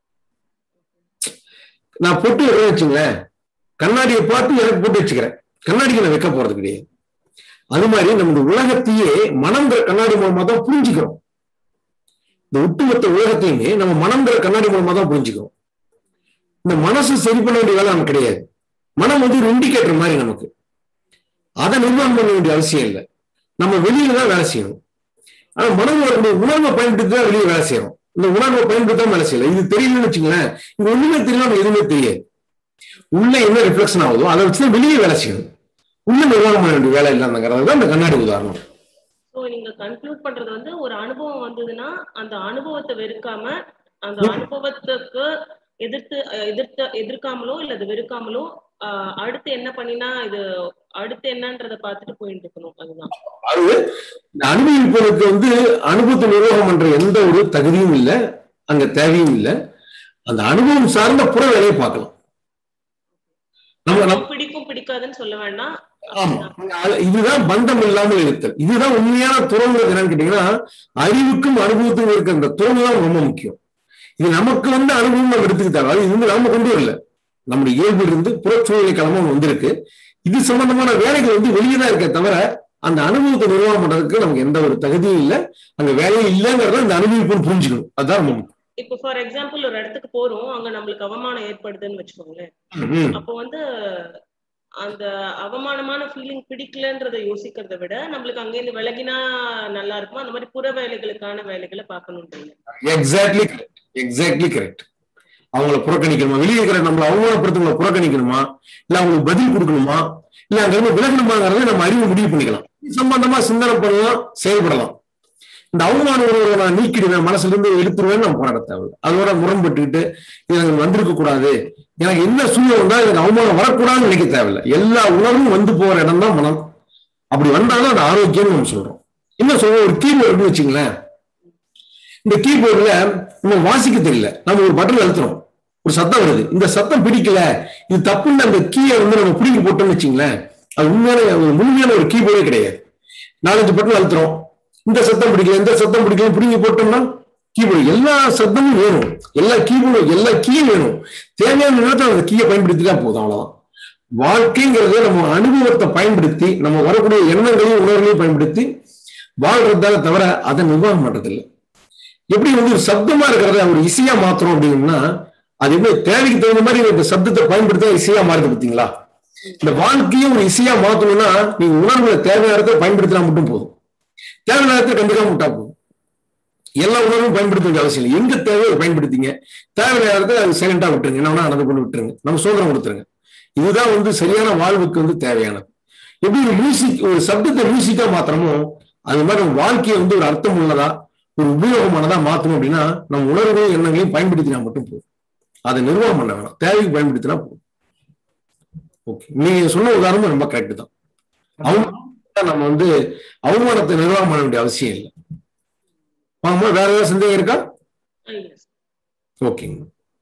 நான் பொட்டு வைக்கிறேன்னு வச்சுங்களேன் கண்ணாடியை பார்த்து எனக்கு போட்டு வச்சுக்கிறேன் கண்ணாடிக்கு நான் வைக்க போறது கிடையாது அது மாதிரி நம்ம உலகத்தையே மனம்ங்கிற கண்ணாடி மூலமா தான் புரிஞ்சுக்கிறோம் இந்த ஒட்டுமொத்த உலகத்தையுமே நம்ம மனம்ங்கிற கண்ணாடி மூலமா தான் புரிஞ்சுக்கிறோம் இந்த மனசு சரி பண்ண வேண்டிய வேலை நமக்கு கிடையாது மனம் வந்து ஒரு இண்டிகேட்டர் மாதிரி நமக்கு அதை நிர்வாகம் பண்ண வேண்டிய அவசியம் இல்லை நம்ம வெளியில தான் வேலை செய்யணும் ஆனா மனம் வரக்கூடிய உணர்வை பயன்படுத்தி தான் வெளியே வேலை செய்யறோம் இந்த உணர்வை பயன்படுத்தி தான் வேலை செய்யலாம் இது தெரியலன்னு வச்சுங்களேன் இங்க ஒண்ணுமே தெரியல எதுவுமே தெரியாது உள்ள என்ன ரிஃப்ளெக்ஷன் ஆகுதோ அதை வச்சு தான் வெளியே வேலை செய்யணும் உள்ள நிர்வாகம் பண்ண வேண்டிய வேலை இல்லாதங்கிறது தான் இந்த கண்ணாடி உதாரணம் ஸோ நீங்க கன்க்ளூட் பண்றது வந்து ஒரு அனுபவம் வந்ததுன்னா அந்த அனுபவத்தை வெறுக்காம அந்த அனுபவத்துக்கு எதிர்த்து அஹ் எதிர்த்து எதிர்க்காமலோ இல்ல அது வெறுக்காமலோ ஆஹ் அடுத்து என்ன பண்ணினா இது அடுத்து என்னன்றத பார்த்துட்டு போயிட்டு இருக்கணும் அதுதான் அது இந்த அனுபவிப்பதற்கு வந்து அனுபவத்தை நிர்வாகம் பண்ற எந்த ஒரு தகுதியும் இல்லை அங்க தேவையும் இல்லை அந்த அனுபவம் சார்ந்த புற வேலையை பார்க்கலாம் நம்ம நம்ம பிடிக்கும் பிடிக்காதுன்னு சொல்ல வேண்டாம் ஆமா அது- இதுதான் பந்தம் இல்லாமல் இருத்தல் இதுதான் உண்மையான துறவு என்னன்னு கேட்டீங்கன்னா அறிவுக்கும் அனுபவத்துக்கும் இருக்க அந்த துறவு தான் ரொம்ப முக்கியம் இது நமக்கு வந்து அனுபவம் நம்ம எடுத்துக்கிட்டாங்க அது வந்து நாம கொண்டு வரல நம்முடைய இயல்பு இருந்து புறச்சூழலை கிளம்ப வந்திருக்கு இது சம்பந்தமான வேலைகள் வந்து வெளியே தான் இருக்கே தவிர அந்த அனுபவத்தை நிர்வாகம் பண்றதுக்கு நமக்கு எந்த ஒரு தகுதியும் இல்லை அங்க வேலையும் இல்லைங்கிறத இந்த அனுபவிப்புன்னு புரிஞ்சுக்கணும் அதுதான் ரொம்ப முக்கியம் இப்போ ஃபார் எக்ஸாம்பிள் ஒரு இடத்துக்கு போறோம் அங்க நம்மளுக்கு அவமானம் ஏற்படுதுன்னு வச்சுக்கோங்களேன் ம். அப்போ வந்து அந்த அவமானமான ஃபீலிங் பிடிக்கலன்றதை யோசிக்கிறதை விட நம்மளுக்கு அங்கேருந்து விலகினா நல்லா இருக்கும் அந்த மாதிரி புற வேலைகளுக்கான வேலைகளை பார்க்கணுன்றீங்க எக்ஸாக்ட்லி கரெக்ட் எக்ஸாக்ட்லி கரெக்ட் அவங்கள புறக்கணிக்கணுமா வெளியே இருக்கிற நம்மளை அவமானப்படுத்தவங்களை புறக்கணிக்கணுமா இல்ல அவங்களுக்கு பதில் கொடுக்கணுமா இல்ல அங்க இருந்து விலகணுமாங்கிறத நம்ம அறிவு முடிவு பண்ணிக்கலாம் இது சம்பந்தமா சிந்தனை பண்ணலாம் செயல்படலாம் இந்த அவமான உணர்வை நான் நீக்கிடுவேன் மனசுல இருந்து எடுத்துருவேன் நம்ம போராட தேவையில்லை அதோட முரண்பட்டுக்கிட்டு இது எனக்கு வந்திருக்க கூடாது எனக்கு என்ன சூழ்நிலை வந்தா எனக்கு அவமானம் வரக்கூடாதுன்னு நினைக்க தேவையில்லை எல்லா உணர்வும் வந்து போற இடம் தான் மனம் அப்படி வந்தாலும் அது ஆரோக்கியம்னு நம்ம சொல்றோம் என்ன சொல்ற ஒரு கீபோர்டு வச்சுங்களேன் இந்த கீபோர்டுல நம்ம வாசிக்க தெரியல நம்ம ஒரு பட்டன் அழுத்துறோம் ஒரு சத்தம் வருது இந்த சத்தம் பிடிக்கல இது தப்புன்னு அந்த கீயை வந்து நம்ம பிடிக்க போட்டோம்னு வச்சுங்களேன் அது உண்மையான ஒரு முழுமையான ஒரு கீபோர்டே கிடையாது நாலஞ்சு பட்டன் அழுத்துறோம் இந்த சத்தம் பிடிக்கல இந்த சத்தம் பிடிக்கல பிடிங்கி போட்டோம்னா கீபோர்டு எல்லா சத்தமும் வேணும் எல்லா கீபோர்டும் எல்லா கீயும் வேணும் தேவையான நேரத்தில் அந்த கீயை பயன்படுத்திட்டா போதும் அவ்வளவுதான் வாழ்க்கைங்கிறத நம்ம அனுபவத்தை பயன்படுத்தி நம்ம வரக்கூடிய எண்ணங்களையும் உணர்வுகளையும் பயன்படுத்தி வாழ்றதால தவிர அதை நிர்வாகம் பண்றது இல்லை எப்படி வந்து ஒரு சப்தமா இருக்கிறத ஒரு இசையா மாத்துறோம் அப்படின்னா அது எப்படி தேவைக்கு தகுந்த மாதிரி இந்த சப்தத்தை பயன்படுத்த இசையா மாறுது பார்த்தீங்களா இந்த வாழ்க்கையும் ஒரு இசையா மாத்தணும்னா நீங்க உணர்வுகளை தேவையான இடத்துல பயன்படுத்தினா மட்டும் போதும் தேவையான நேரத்தில் கண்டுக்காம விட்டா போதும் எல்லா உணர்வும் பயன்படுத்த வேண்டிய அவசியம் இல்லை எங்க தேவையோ அதை பயன்படுத்திங்க தேவையான நேரத்தில் அது சைலண்டா விட்டுருங்க என்ன வேணா நடந்து கொண்டு விட்டுருங்க நம்ம சுதந்திரம் கொடுத்துருங்க இதுதான் வந்து சரியான வாழ்வுக்கு வந்து தேவையானது எப்படி ஒரு மியூசிக் ஒரு சப்தத்தை மியூசிக்கா மாத்திரமோ அது மாதிரி நம்ம வாழ்க்கையை வந்து ஒரு அர்த்தம் உள்ளதா ஒரு உபயோகமானதா மாத்தணும் அப்படின்னா நம்ம உணர்வுகளையும் எண்ணங்களையும் பயன்படுத்தினா மட்டும் போதும் அதை நிர்வாகம் பண்ண வேணாம் தேவைக்கு பயன்படுத்தினா போதும் ஓகே நீங்க சொன்ன உதாரணம் ரொம்ப கரெக்ட் தான் அவங்க நம்ம வந்து அவமானத்தை நிர்வாகம் பண்ண வேண்டிய அவசியம் இல்லை ஆமா வேற ஏதாவது சந்தேகம் இருக்கா ஓகேங்க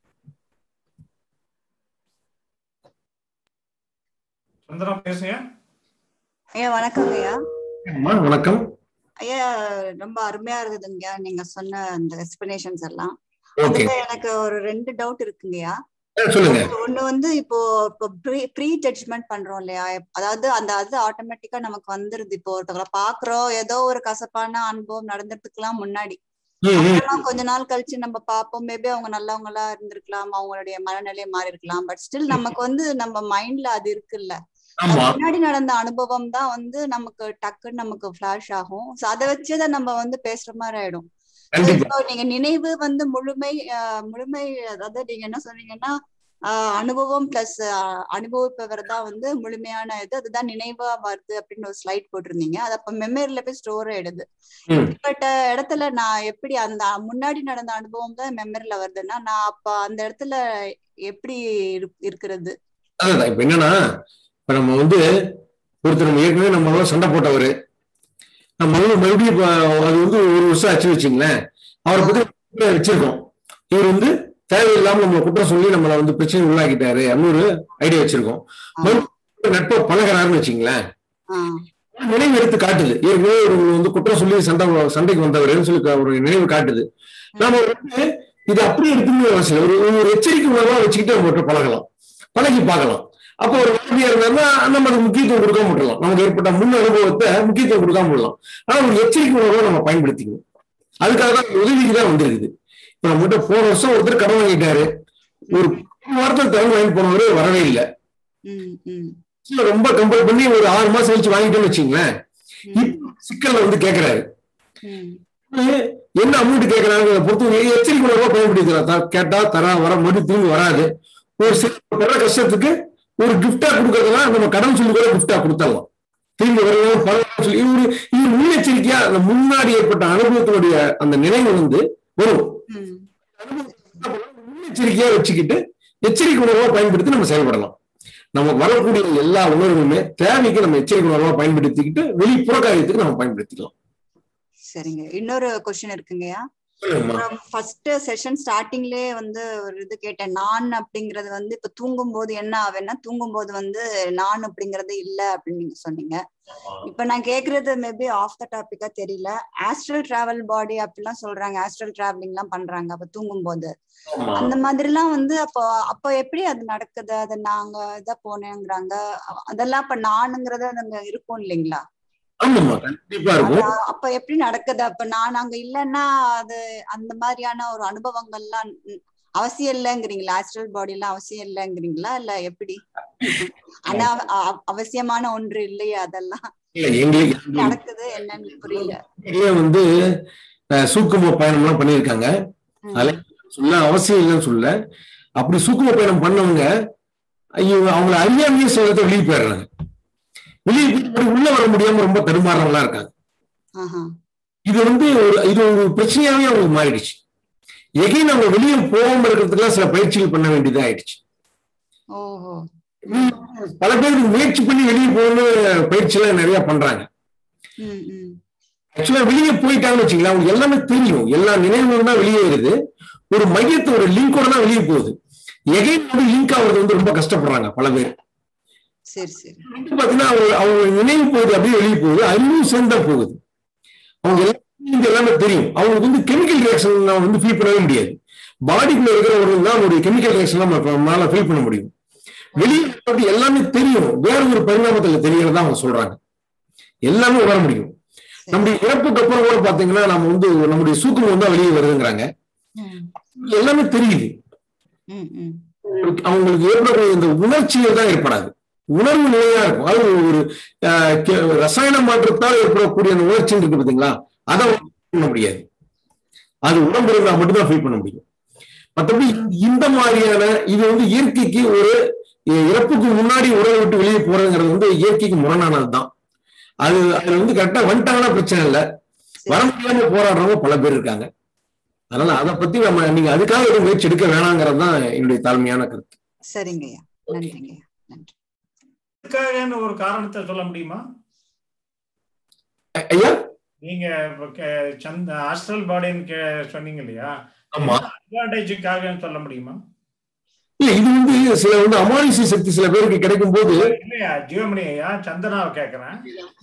சந்திரா பேசுங்க ஐயா வணக்கம் ஐயா அம்மா வணக்கம் ஐயா ரொம்ப அருமையா இருக்குதுங்க நீங்க சொன்ன அந்த எக்ஸ்பிளனேஷன்ஸ் எல்லாம் ஓகே அதுல எனக்கு ஒரு ரெண்டு டவுட் இருக்குங்கய்யா சொல்லுங்க ஒண்ணு வந்து இப்போ இப்போ ப்ரீ ஜட்ஜ்மெண்ட் பண்றோம் இல்லையா அதாவது அந்த அது ஆட்டோமேட்டிக்கா நமக்கு வந்துருது இப்போ ஒருத்தவங்களை பாக்குறோம் ஏதோ ஒரு கசப்பான அனுபவம் நடந்துட்டுக்கலாம் முன்னாடி அப்புறமா கொஞ்ச நாள் கழிச்சு நம்ம பார்ப்போம் மேபி அவங்க நல்லவங்களா இருந்திருக்கலாம் அவங்களுடைய மனநிலையை மாறி இருக்கலாம் பட் ஸ்டில் நமக்கு வந்து நம்ம மைண்ட்ல அது இருக்குல்ல அது ஆமா முன்னாடி நடந்த அனுபவம் தான் வந்து நமக்கு டக்குன்னு நமக்கு ஃபிளாஷ் ஆகும் சோ அதை வச்சுதான் நம்ம வந்து பேசுற மாதிரி ஆயிடும் So, கண்டிப்பா இப்போ நீங்க நினைவு வந்து முழுமை ஆஹ் முழுமை அதாவது நீங்க என்ன சொன்னீங்கன்னா ஆஹ் அனுபவம் பிளஸ் அனுபவிப்பவர் தான் வந்து முழுமையான இது அதுதான் நினைவா வருது அப்படின்னு ஒரு ஸ்லைட் போட்டிருந்தீங்க அது அப்ப மெமரியில போய் ஸ்டோர் ஆயிடுது ம். இப்படிப்பட்ட இடத்துல நான் எப்படி அந்த முன்னாடி நடந்த அனுபவம் தான் மெமரியில வருதுன்னா நான் அப்ப அந்த இடத்துல எப்படி இரு- இருக்கிறது அதான் இப்ப என்னன்னா இப்ப நம்ம வந்து ஒருத்தர் நம்ம ஏற்கனவே நம்ம சண்டை போட்டவர் நம்ம வந்து மறுபடியும் இப்ப அது வந்து ஒரு வருஷம் ஆச்சு வச்சுங்களேன் அவரை பத்தி வச்சிருக்கோம் இவர் வந்து தேவையில்லாம நம்ம குற்றம் சொல்லி நம்மளை வந்து பிரச்சனை உள்ளாக்கிட்டாரு அப்படின்னு ஒரு ஐடியா வச்சிருக்கோம் மறுபடியும் நட்பை பழகிறாருன்னு வச்சுங்களேன் நினைவு எடுத்து காட்டுது ஏற்கனவே ஒரு வந்து குற்றம் சொல்லி சண்டை சண்டைக்கு வந்தவர்னு சொல்லி ஒரு நினைவு காட்டுது நாம வந்து இது அப்படியே எடுத்துக்கணும் அவசியம் இல்லை. ஒரு ஒரு எச்சரிக்கை உணர்வா வச்சுக்கிட்டு அவங்ககிட்ட பழகலாம் பழகி பார்க்கலாம் அப்போ ஒரு வாழ்க்கையா இருந்தாருன்னா நம்ம அதுக்கு முக்கியத்துவம் கொடுக்காம விடலாம் நமக்கு ஏற்பட்ட முன் அனுபவத்தை முக்கியத்துவம் கொடுக்காம விடலாம் ஆனா ஒரு எச்சரிக்கை உணர்வை நம்ம பயன்படுத்திக்கணும் அதுக்காக தான் இந்த உதவிக்கு தான் வந்திருக்குது இப்ப நம்ம கிட்ட போன வருஷம் ஒருத்தர் கடன் வாங்கிட்டாரு ஒரு வாரத்தில் தகுதி வாங்கி போனவர் வரவே இல்லை ம் ம் இல்ல, ரொம்ப கம்பல் பண்ணி ஒரு ஆறு மாசம் கழிச்சு வாங்கிட்டோம்னு வச்சுங்களேன் இப்ப சிக்கல்ல வந்து கேக்குறாரு ம் என்ன அமௌண்ட் கேட்கறாங்க பொறுத்து எச்சரிக்கை உணர்வா பயன்படுத்திக்கலாம் கேட்டா தரா வர மறுபடியும் திரும்பி வராது ஒரு சில படுற கஷ்டத்துக்கு ஒரு கிஃப்டா கொடுக்கறதெல்லாம் நம்ம கடன் சொல்லி கூட கிஃப்டா கொடுத்துடலாம் திரும்பி வரலாம் பரவாயில்ல சொல்லி இது ஒரு இது முன்னெச்சரிக்கையா அந்த முன்னாடி ஏற்பட்ட அனுபவத்தினுடைய அந்த நினைவு வந்து வரும் முன்னெச்சரிக்கையா வச்சுக்கிட்டு எச்சரிக்கை உணர்வா பயன்படுத்தி நம்ம செயல்படலாம் நமக்கு வரக்கூடிய எல்லா உணர்வுமே தேவைக்கு நம்ம எச்சரிக்கை உணர்வா பயன்படுத்திக்கிட்டு வெளிப்புற காரியத்துக்கு நம்ம பயன்படுத்திக்கலாம் சரிங்க இன்னொரு கொஸ்டின் இருக்குங்கய்யா சொல்லுங்கம்மா. ஃபர்ஸ்ட் செஷன் ஸ்டார்டிங்லயே வந்து ஒரு இது கேட்டேன் நான் அப்படிங்கறது வந்து இப்ப தூங்கும் போது என்ன ஆகுன்னா தூங்கும் போது வந்து நான் அப்படிங்கறது இல்ல அப்படின்னு நீங்க சொன்னீங்க இப்ப நான் கேக்குறது மேபி ஆஃப் த டாபிக்கா தெரியல ஆஸ்ட்ரல் டிராவல் பாடி அப்படிலாம் சொல்றாங்க ஆஸ்ட்ரல் டிராவலிங் எல்லாம் பண்றாங்க அப்ப தூங்கும் போது ஆமா. அந்த மாதிரி எல்லாம் வந்து அப்போ அப்போ எப்படி அது நடக்குது அது நாங்க இதா போனேங்கிறாங்க அதெல்லாம் அப்ப நானுங்கிறது அங்க இருக்கும் இல்லைங்களா ஆமாம்மா கண்டிப்பா இருக்கும் அது அப்ப எப்படி நடக்குது அப்ப நான் அங்க இல்லைன்னா அது அந்த மாதிரியான ஒரு அனுபவங்கள்லாம் ம், அவசியம் இல்லைங்கிறீங்களா ஆஸ்ட்ரல் பாடி எல்லாம் அவசியம் இல்லைங்கிறீங்களா இல்ல எப்படி ஆனா அ- அவசியமான ஒன்று இல்லையா அதெல்லாம் இல்ல எங்களுக்கு எப்படி நடக்குது என்னன்னு புரியல இதுலயே வந்து அஹ், சூக்கும பயணம் எல்லாம் பண்ணியிருக்காங்க அதுல சொல்ல அவசியம் இல்லைன்னு சொல்ல அப்படி சூக்கும பயணம் பண்ணவங்க ஐயோ அவங்கள அறியாமையே சொல்லத்தை வெளியே போயிடுறாங்க வெளியே போய் மறுபடியும் உள்ள வர முடியாம ரொம்ப தடுமாறவங்களா இருக்காங்க ஆஹா இது வந்து ஒரு இது ஒரு பிரச்சனையாவே அவங்களுக்கு மாறிடுச்சு எகைன் அவங்க வெளியே போகாம இருக்கிறதுக்குலாம் சில பயிற்சிகள் பண்ண வேண்டியதா ஆயிடுச்சு ஓஹோ பல பேருக்கு முயற்சி பண்ணி வெளியே போகணும்னு பயிற்சி எல்லாம் நிறைய பண்றாங்க ம் ம் ஆக்சுவலா வெளியே போயிட்டாங்கன்னு வச்சுங்களேன் அவங்களுக்கு எல்லாமே தெரியும் எல்லா நினைவுகளும் தான் வெளியே வருது ஒரு மையத்தோட லிங்கோட தான் வெளியே போகுது எகைன் வந்து லிங்க் ஆகுறது வந்து ரொம்ப கஷ்டப்படுறாங்க பல பேர் சரி சரி பாத்தீங்கன்னா அவங்க அவங்க நினைவு போகுது அப்படியே வெளியே போகுது அறிவும் சேர்ந்தா போகுது அவங்க எல்லாமே எல்லாமே தெரியும் அவங்களுக்கு வந்து கெமிக்கல் ரியாக்ஷன் வந்து ஃபீல் பண்ணவே முடியாது பாடிக்குள்ள இருக்கிறவர்கள் தான் அவங்களுடைய கெமிக்கல் ரியாக்ஷன் நம்மளால ஃபீல் பண்ண முடியும் வெளியே வந்து எல்லாமே தெரியும் வேற ஒரு பரிணாமத்துல தெரியறதா அவங்க சொல்றாங்க எல்லாமே உணர முடியும் நம்முடைய இறப்புக்கு அப்புறம் கூட பாத்தீங்கன்னா நம்ம வந்து நம்முடைய சூக்கம் வந்து வெளியே வருதுங்கிறாங்க எல்லாமே தெரியுது அவங்களுக்கு ஏற்படக்கூடிய இந்த உணர்ச்சிகள் தான் ஏற்படாது உணர்வு நிலையா இருக்கும் அது ஒரு ரசாயன மாற்றத்தால் ஏற்படக்கூடிய அந்த உணர்ச்சி இருக்கு பாத்தீங்களா அதை பண்ண முடியாது அது உடம்பு இருந்தா மட்டும்தான் ஃபீல் பண்ண முடியும் மற்றபடி இந்த மாதிரியான இது வந்து இயற்கைக்கு ஒரு இறப்புக்கு முன்னாடி உடலை விட்டு வெளியே போறதுங்கிறது வந்து இயற்கைக்கு முரணானது தான் அது அதுல வந்து கரெக்டா வந்துட்டாங்கன்னா பிரச்சனை இல்லை வர முடியாம போராடுறவங்க பல பேர் இருக்காங்க அதனால அதை பத்தி நம்ம நீங்க அதுக்காக எதுவும் முயற்சி எடுக்க வேணாங்கிறது தான் என்னுடைய தாழ்மையான கருத்து சரிங்கய்யா நன்றிங்கய்யா நன்றி இதுக்காக ஒரு காரணத்தை சொல்ல முடியுமா ஐயா நீங்க சந்த ஆஸ்ட்ரல் பாடின்னு சொன்னீங்க இல்லையா ஆமா அட்வான்டேஜுக்காக சொல்ல முடியுமா இல்ல இது வந்து சில வந்து அமானுஷ சக்தி சில பேருக்கு கிடைக்கும் போது இல்லையா ஜீவமணி ஐயா சந்தனாவை கேக்குறேன்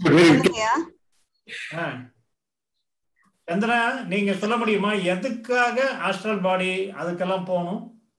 சந்திரா நீங்க சொல்ல முடியுமா எதுக்காக ஆஸ்ட்ரல் பாடி அதுக்கெல்லாம் போகணும்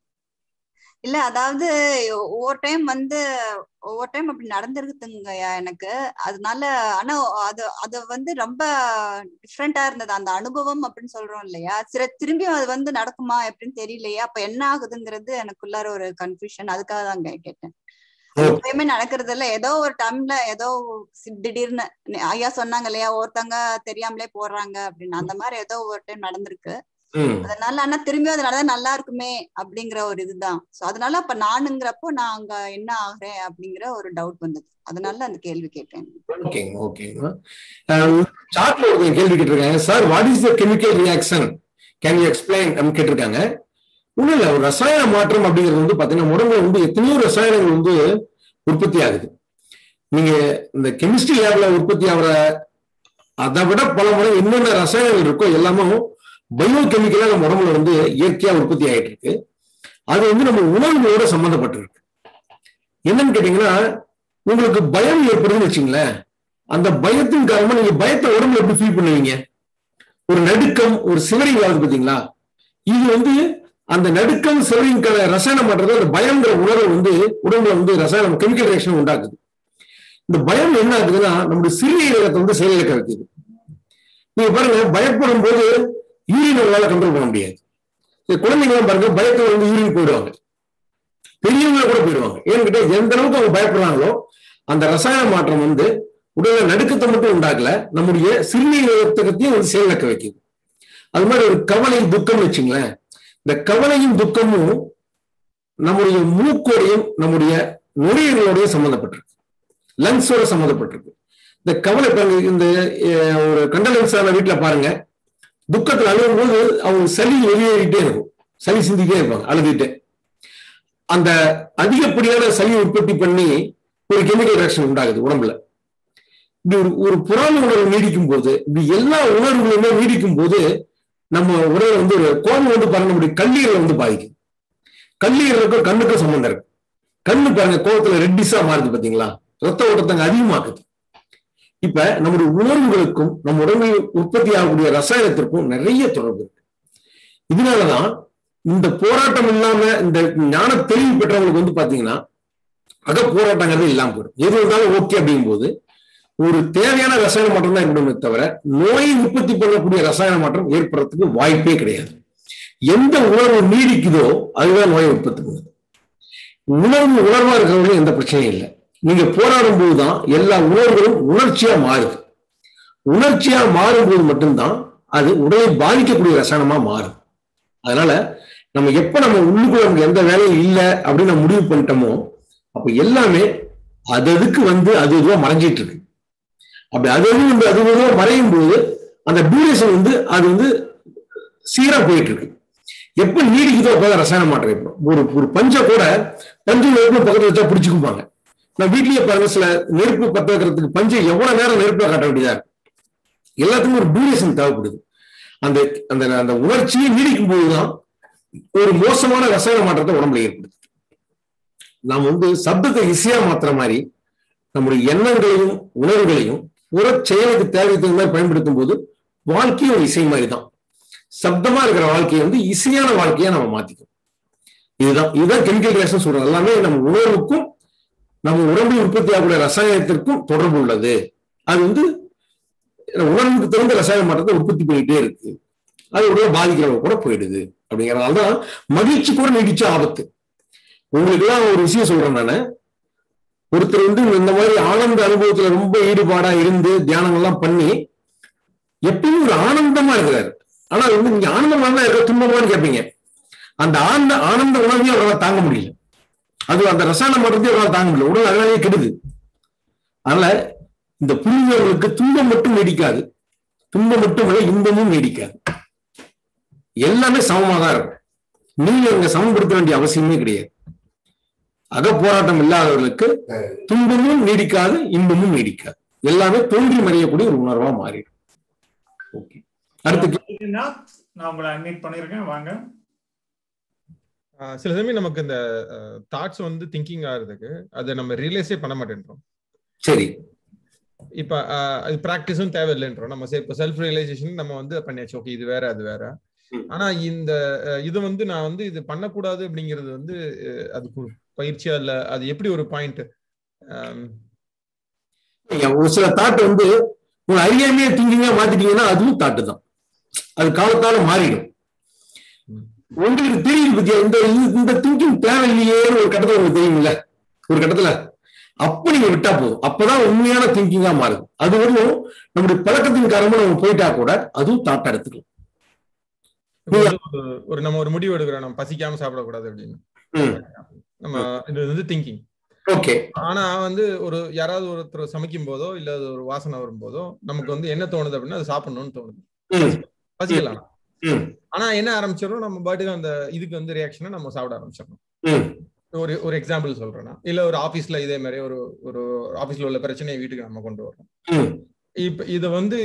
இல்ல அதாவது ஒவ்வொரு டைம் வந்து ஒவ்வொரு டைம் அப்படி நடந்திருக்குதுங்கய்யா எனக்கு அதனால ஆனா அது அது வந்து ரொம்ப டிஃப்ரெண்டா இருந்தது அந்த அனுபவம் அப்படின்னு சொல்றோம் இல்லையா சில திரும்பியும் அது வந்து நடக்குமா எப்படின்னு தெரியலையா அப்ப என்ன ஆகுதுங்கிறது எனக்குள்ளார ஒரு கன்ஃபியூஷன் அதுக்காக தான் கேட்டேன் எப்பயுமே நடக்கிறது இல்ல ஏதோ ஒரு டைம்ல ஏதோ திடீர்னு ஐயா சொன்னாங்க இல்லையா ஒருத்தங்க தெரியாமலே போடுறாங்க அப்படின்னு அந்த மாதிரி ஏதோ ஒரு டைம் நடந்திருக்கு அதனால ஆனா திரும்பி அது நடந்தா நல்லா இருக்குமே அப்படிங்கிற ஒரு இதுதான் சோ அதனால அப்ப நானுங்கிறப்போ நான் அங்க என்ன ஆகுறேன் அப்படிங்கிற ஒரு டவுட் வந்தது அதனால அந்த கேள்வி கேட்டேன் ஓகேங்க ஓகேங்க சார்ட்ல ஒரு கேள்வி கேட்டிருக்காங்க sir what is the chemical reaction can you explain அப்படின்னு கேட்டிருக்காங்க ஒண்ணும் இல்ல ஒரு ரசாயன மாற்றம் அப்படிங்கிறது வந்து பாத்தீங்கன்னா உடம்புல வந்து எத்தனையோ ரசாயனங்கள் வந்து உற்பத்தி ஆகுது நீங்க இந்த கெமிஸ்ட்ரி லேப்ல உற்பத்தி ஆகிற அதை விட பல முறை என்னென்ன ரசாயனங்கள் இருக்கோ எல்லாமே பயோ கெமிக்கலா நம்ம உடம்புல வந்து இயற்கையா உற்பத்தி ஆயிட்டு இருக்கு அது வந்து நம்ம உணர்வுகளோட சம்மந்தப்பட்டிருக்கு என்னன்னு கேட்டீங்கன்னா உங்களுக்கு பயம் ஏற்படுதுன்னு வச்சுங்களேன் அந்த பயத்தின் காரணமா நீங்க பயத்தை உடம்புல எப்படி ஃபீல் பண்ணுவீங்க ஒரு நடுக்கம் ஒரு சிவரிங் ஆகுது பாத்தீங்களா இது வந்து அந்த நடுக்கம் சிவரிங்கான ரசாயனம் பண்றது அந்த பயங்கிற உணர்வு வந்து உடம்புல வந்து ரசாயனம் கெமிக்கல் ரியாக்ஷன் உண்டாக்குது இந்த பயம் என்ன ஆகுதுன்னா நம்முடைய சிறுநீரகத்தை வந்து செயலிழக்க வைக்குது நீங்க பாருங்க பயப்படும் போது யூரின் உங்களால கண்ட்ரோல் பண்ண முடியாது குழந்தைங்களாம் பாருங்க பயத்துல வந்து யூரின் போயிடுவாங்க பெரியவங்க கூட போயிடுவாங்க ஏன்னு கேட்டா எந்த அளவுக்கு அவங்க பயப்படுறாங்களோ அந்த ரசாயன மாற்றம் வந்து உடல்ல நடுக்கத்தை மட்டும் உண்டாக்கல நம்முடைய சிறுநீரகத்தையும் வந்து செயலிழக்க வைக்குது அது மாதிரி ஒரு கவலை துக்கம் வச்சுங்களேன் இந்த கவலையும் துக்கமும் நம்முடைய மூக்கோடையும் நம்முடைய நுரையீரலோடையும் சம்மந்தப்பட்டிருக்கு லங்ஸோட சம்மந்தப்பட்டிருக்கு இந்த கவலை இந்த ஒரு கண்டலன்ஸான வீட்டுல பாருங்க துக்கத்துல அழுகும் போது அவங்க சளி வெளியேறிட்டே இருக்கும் சளி சிந்திக்கிட்டே இருப்பாங்க அழுதுட்டு அந்த அதிகப்படியான சளி உற்பத்தி பண்ணி ஒரு கெமிக்கல் ரியாக்ஷன் உண்டாகுது உடம்புல இப்படி ஒரு ஒரு புறாம உணர்வு நீடிக்கும் போது இப்படி எல்லா உணர்வுகளுமே நீடிக்கும் போது நம்ம உடல் வந்து ஒரு கோபம் வந்து பாருங்க நம்முடைய கல்லீரலை வந்து பாதிக்கும் கல்லீரலுக்கும் கண்ணுக்கும் சம்பந்தம் இருக்கு கண்ணு பாருங்க கோபத்துல ரெட்டிஸா மாறுது பாத்தீங்களா ரத்த ஓட்டத்தங்க அதிகமாக்குது இப்ப நம்முடைய உணர்வுகளுக்கும் நம்ம உடம்பில் உற்பத்தி ஆகக்கூடிய ரசாயனத்திற்கும் நிறைய தொடர்பு இருக்கு இதனாலதான் இந்த போராட்டம் இல்லாம இந்த ஞான தெளிவு பெற்றவங்களுக்கு வந்து பாத்தீங்கன்னா அக போராட்டங்கிறது இல்லாம போயிடும் எது இருந்தாலும் ஓகே அப்படிங்கும் போது ஒரு தேவையான ரசாயன மாற்றம் தான் ஏற்படுமே தவிர நோயை உற்பத்தி பண்ணக்கூடிய ரசாயன மாற்றம் ஏற்படுறதுக்கு வாய்ப்பே கிடையாது எந்த உணர்வு நீடிக்குதோ அதுதான் நோயை உற்பத்தி பண்ணுது உணர்வு உணர்வா இருக்கிறவங்களும் எந்த பிரச்சனையும் இல்லை நீங்க போராடும் போதுதான் எல்லா உணர்வுகளும் உணர்ச்சியா மாறுது உணர்ச்சியா மாறும்போது மட்டும்தான் அது உடலை பாதிக்கக்கூடிய ரசாயனமா மாறும் அதனால நம்ம எப்ப நம்ம உள்ளுக்குள்ள நமக்கு எந்த வேலையும் இல்லை அப்படின்னு நம்ம முடிவு பண்ணிட்டோமோ அப்ப எல்லாமே அது அதுக்கு வந்து அது இதுவா மறைஞ்சிட்டு இருக்கு அப்படி அது அது வந்து அது இதுவா மறையும் போது அந்த டியூரேஷன் வந்து அது வந்து சீரா போயிட்டு இருக்கு எப்ப நீடிக்குதோ அப்பதான் ரசாயன மாற்றம் ஏற்படும் ஒரு ஒரு பஞ்சை கூட பஞ்சு நெருப்பு பக்கத்துல வச்சா பிடிச்சுக்குப்பாங்க நான் வீட்லயே பாருங்க சில நெருப்பு பத்த வைக்கிறதுக்கு பஞ்சை எவ்வளவு நேரம் நெருப்புல காட்ட வேண்டியதா இருக்கு எல்லாத்துக்கும் ஒரு டியூரேஷன் தேவைப்படுது அந்த அந்த அந்த உணர்ச்சியை நீடிக்கும் போதுதான் ஒரு மோசமான ரசாயன மாற்றத்தை உடம்புல ஏற்படுது நாம் வந்து சப்தத்தை இசையா மாத்துற மாதிரி நம்முடைய எண்ணங்களையும் உணர்வுகளையும் புற செயலுக்கு தேவைக்கு தகுந்த மாதிரி பயன்படுத்தும் போது வாழ்க்கையும் ஒரு இசை மாதிரி தான் சப்தமா இருக்கிற வாழ்க்கையை வந்து இசையான வாழ்க்கையா நம்ம மாத்திக்கும் இதுதான் இதுதான் கெமிக்கல் ரியாக்ஷன் சொல்றோம் எல்லாமே நம்ம உணர்வுக்கும் நம்ம உடம்பில் உற்பத்தி ஆகக்கூடிய ரசாயனத்திற்கும் தொடர்பு உள்ளது அது வந்து உணர்வுக்கு தகுந்த ரசாயன மாற்றத்தை உற்பத்தி பண்ணிட்டே இருக்கு அது உடனே பாதிக்கிறவங்க கூட போயிடுது அப்படிங்கறதுனால தான் மகிழ்ச்சி கூட நீடிச்ச ஆபத்து உங்களுக்கு எல்லாம் ஒரு விஷயம் சொல்றேன் நானு ஒருத்தர் வந்து இந்த மாதிரி ஆனந்த அனுபவத்துல ரொம்ப ஈடுபாடா இருந்து தியானம் எல்லாம் பண்ணி எப்பயும் ஒரு ஆனந்தமா இருக்கிறாரு ஆனா வந்து நீங்க ஆனந்தமா தான் இருக்க துன்பமானு கேட்பீங்க அந்த ஆனந்த ஆனந்த உணர்வையும் அவரால் தாங்க முடியல அது அந்த ரசாயன மாற்றத்தையும் அவரால் தாங்க முடியல உடல் அதனாலேயே கெடுது அதனால இந்த புரிஞ்சவர்களுக்கு துன்பம் மட்டும் நீடிக்காது துன்பம் மட்டும் இல்லை இன்பமும் நீடிக்காது எல்லாமே சமமா தான் இருக்கும் நீங்க இங்க சமப்படுத்த வேண்டிய அவசியமே கிடையாது அக போராட்டம் இல்லாதவர்களுக்கு துன்பமும் நீடிக்காது இன்பமும் நீடிக்காது எல்லாமே தோன்றி மறையக்கூடிய ஒரு உணர்வா மாறிடும் ஓகே அடுத்து நான் உங்களை அட்மிட் பண்ணிருக்கேன் வாங்க சில சமயம் நமக்கு இந்த தாட்ஸ் வந்து திங்கிங் ஆகிறதுக்கு அதை நம்ம ரியலைஸே பண்ண மாட்டேன்றோம் சரி இப்ப அது ப்ராக்டிஸும் தேவையில்லைன்றோம் நம்ம இப்போ செல்ஃப் ரியலைசேஷன் நம்ம வந்து பண்ணியாச்சு ஓகே இது வேற அது வேற ஆனா இந்த இது வந்து நான் வந்து இது பண்ணக்கூடாது அப்படிங்கிறது வந்து அதுக்கு பயிற்சியா இல்ல அது எப்படி ஒரு பாயிண்ட் ஒரு சில தாட் வந்து உங்க அறியாமையே திங்கிங்கா மாத்திட்டீங்கன்னா அதுவும் தாட்டு தான் அது காலத்தால மாறிடும் உங்களுக்கு தெரியுது பத்தியா இந்த இந்த திங்கிங் தேவையில்லையேன்னு ஒரு கட்டத்துல உங்களுக்கு தெரியுமில்ல ஒரு கட்டத்துல அப்ப நீங்க விட்டா போதும் அப்பதான் உண்மையான திங்கிங்கா மாறுது அது வரையும் நம்முடைய பழக்கத்தின் காரணமா நம்ம போயிட்டா கூட அதுவும் தாட்டா எடுத்துக்கலாம் ஒரு நம்ம ஒரு முடிவு எடுக்கிறோம் நம்ம பசிக்காம சாப்பிடக்கூடாது அப்படின்னு நம்ம இது வந்து திங்கிங் ஓகே ஆனா வந்து ஒரு யாராவது ஒருத்தர் சமைக்கும் போதோ இல்ல ஒரு வாசனை வரும்போதோ நமக்கு வந்து என்ன தோணுது அப்படின்னா அது சாப்பிடணும்னு தோணுது பசிக்கலாம் ஆனா என்ன ஆரம்பிச்சிடறோம் நம்ம பாட்டுக்கு அந்த இதுக்கு வந்து ரியாக்ஷனை நம்ம சாப்பிட ஆரம்பிச்சிடணும் ஒரு ஒரு எக்ஸாம்பிள் சொல்றேன்னா இல்ல ஒரு ஆபீஸ்ல இதே மாதிரி ஒரு ஒரு ஆபீஸ்ல உள்ள பிரச்சனையை வீட்டுக்கு நம்ம கொண்டு வரோம் இப்ப இத வந்து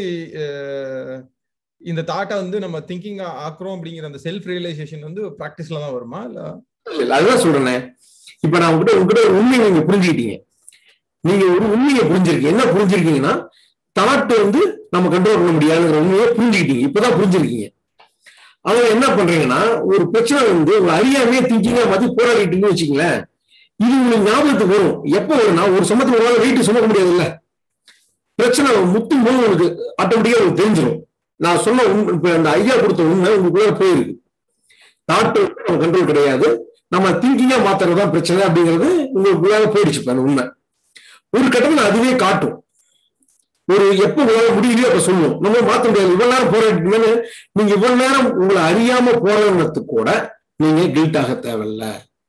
இந்த தாட்டை வந்து நம்ம திங்கிங் ஆக்குறோம் அப்படிங்கிற அந்த செல்ஃப் ரியலைசேஷன் வந்து ப்ராக்டிஸ்ல தான் வருமா இல்ல அதுதான் சொல்றேன் இப்ப நான் உங்ககிட்ட உங்ககிட்ட ஒரு உண்மையை நீங்க புரிஞ்சுக்கிட்டீங்க நீங்க ஒரு உண்மையை புரிஞ்சிருக்கீங்க என்ன புரிஞ்சிருக்கீங்கன்னா தாட்டை வந்து நம்ம கண்ட்ரோல் பண்ண முடியாதுங்கிற உண்மையை புரிஞ்சுக்கிட்டீங்க இப்பதான் புரிஞ்சிருக்கீங்க அவங்க என்ன பண்றீங்கன்னா ஒரு பிரச்சனை வந்து ஒரு அறியாமையே திங்கிங்கா மாத்தி போராடிட்டீங்கன்னு வச்சுங்களேன் இது உங்களுக்கு ஞாபகத்துக்கு வரும் எப்ப வரும்னா ஒரு சமயத்துல உங்களால வெயிட் சுமக்க முடியாது இல்ல பிரச்சனை முத்தும் போது உங்களுக்கு ஆட்டோமேட்டிக்கா உங்களுக்கு தெரிஞ்சிடும் நான் சொன்ன இப்ப அந்த ஐடியா கொடுத்த உண்மை உங்களுக்குள்ள போயிருக்கு தாட்டு நம்ம கண்ட்ரோல் கிடையாது நம்ம திங்கிங்கா மாத்துறதுதான் பிரச்சனை அப்படிங்கிறது உங்களுக்குள்ளாக போயிடுச்சு அந்த உண்மை ஒரு கட்டத்தில் அதுவே காட்டும் ஒரு எப்ப உங்களால முடியலையோ அப்ப சொல்லுவோம் நம்ம மாத்த முடியாது இவ்வளவு நேரம் போராடிட்டீங்கன்னு நீங்க இவ்வளவு நேரம் உங்களை அறியாம போராடினதுக்கு கூட நீங்க கில்ட்டாக தேவையில்ல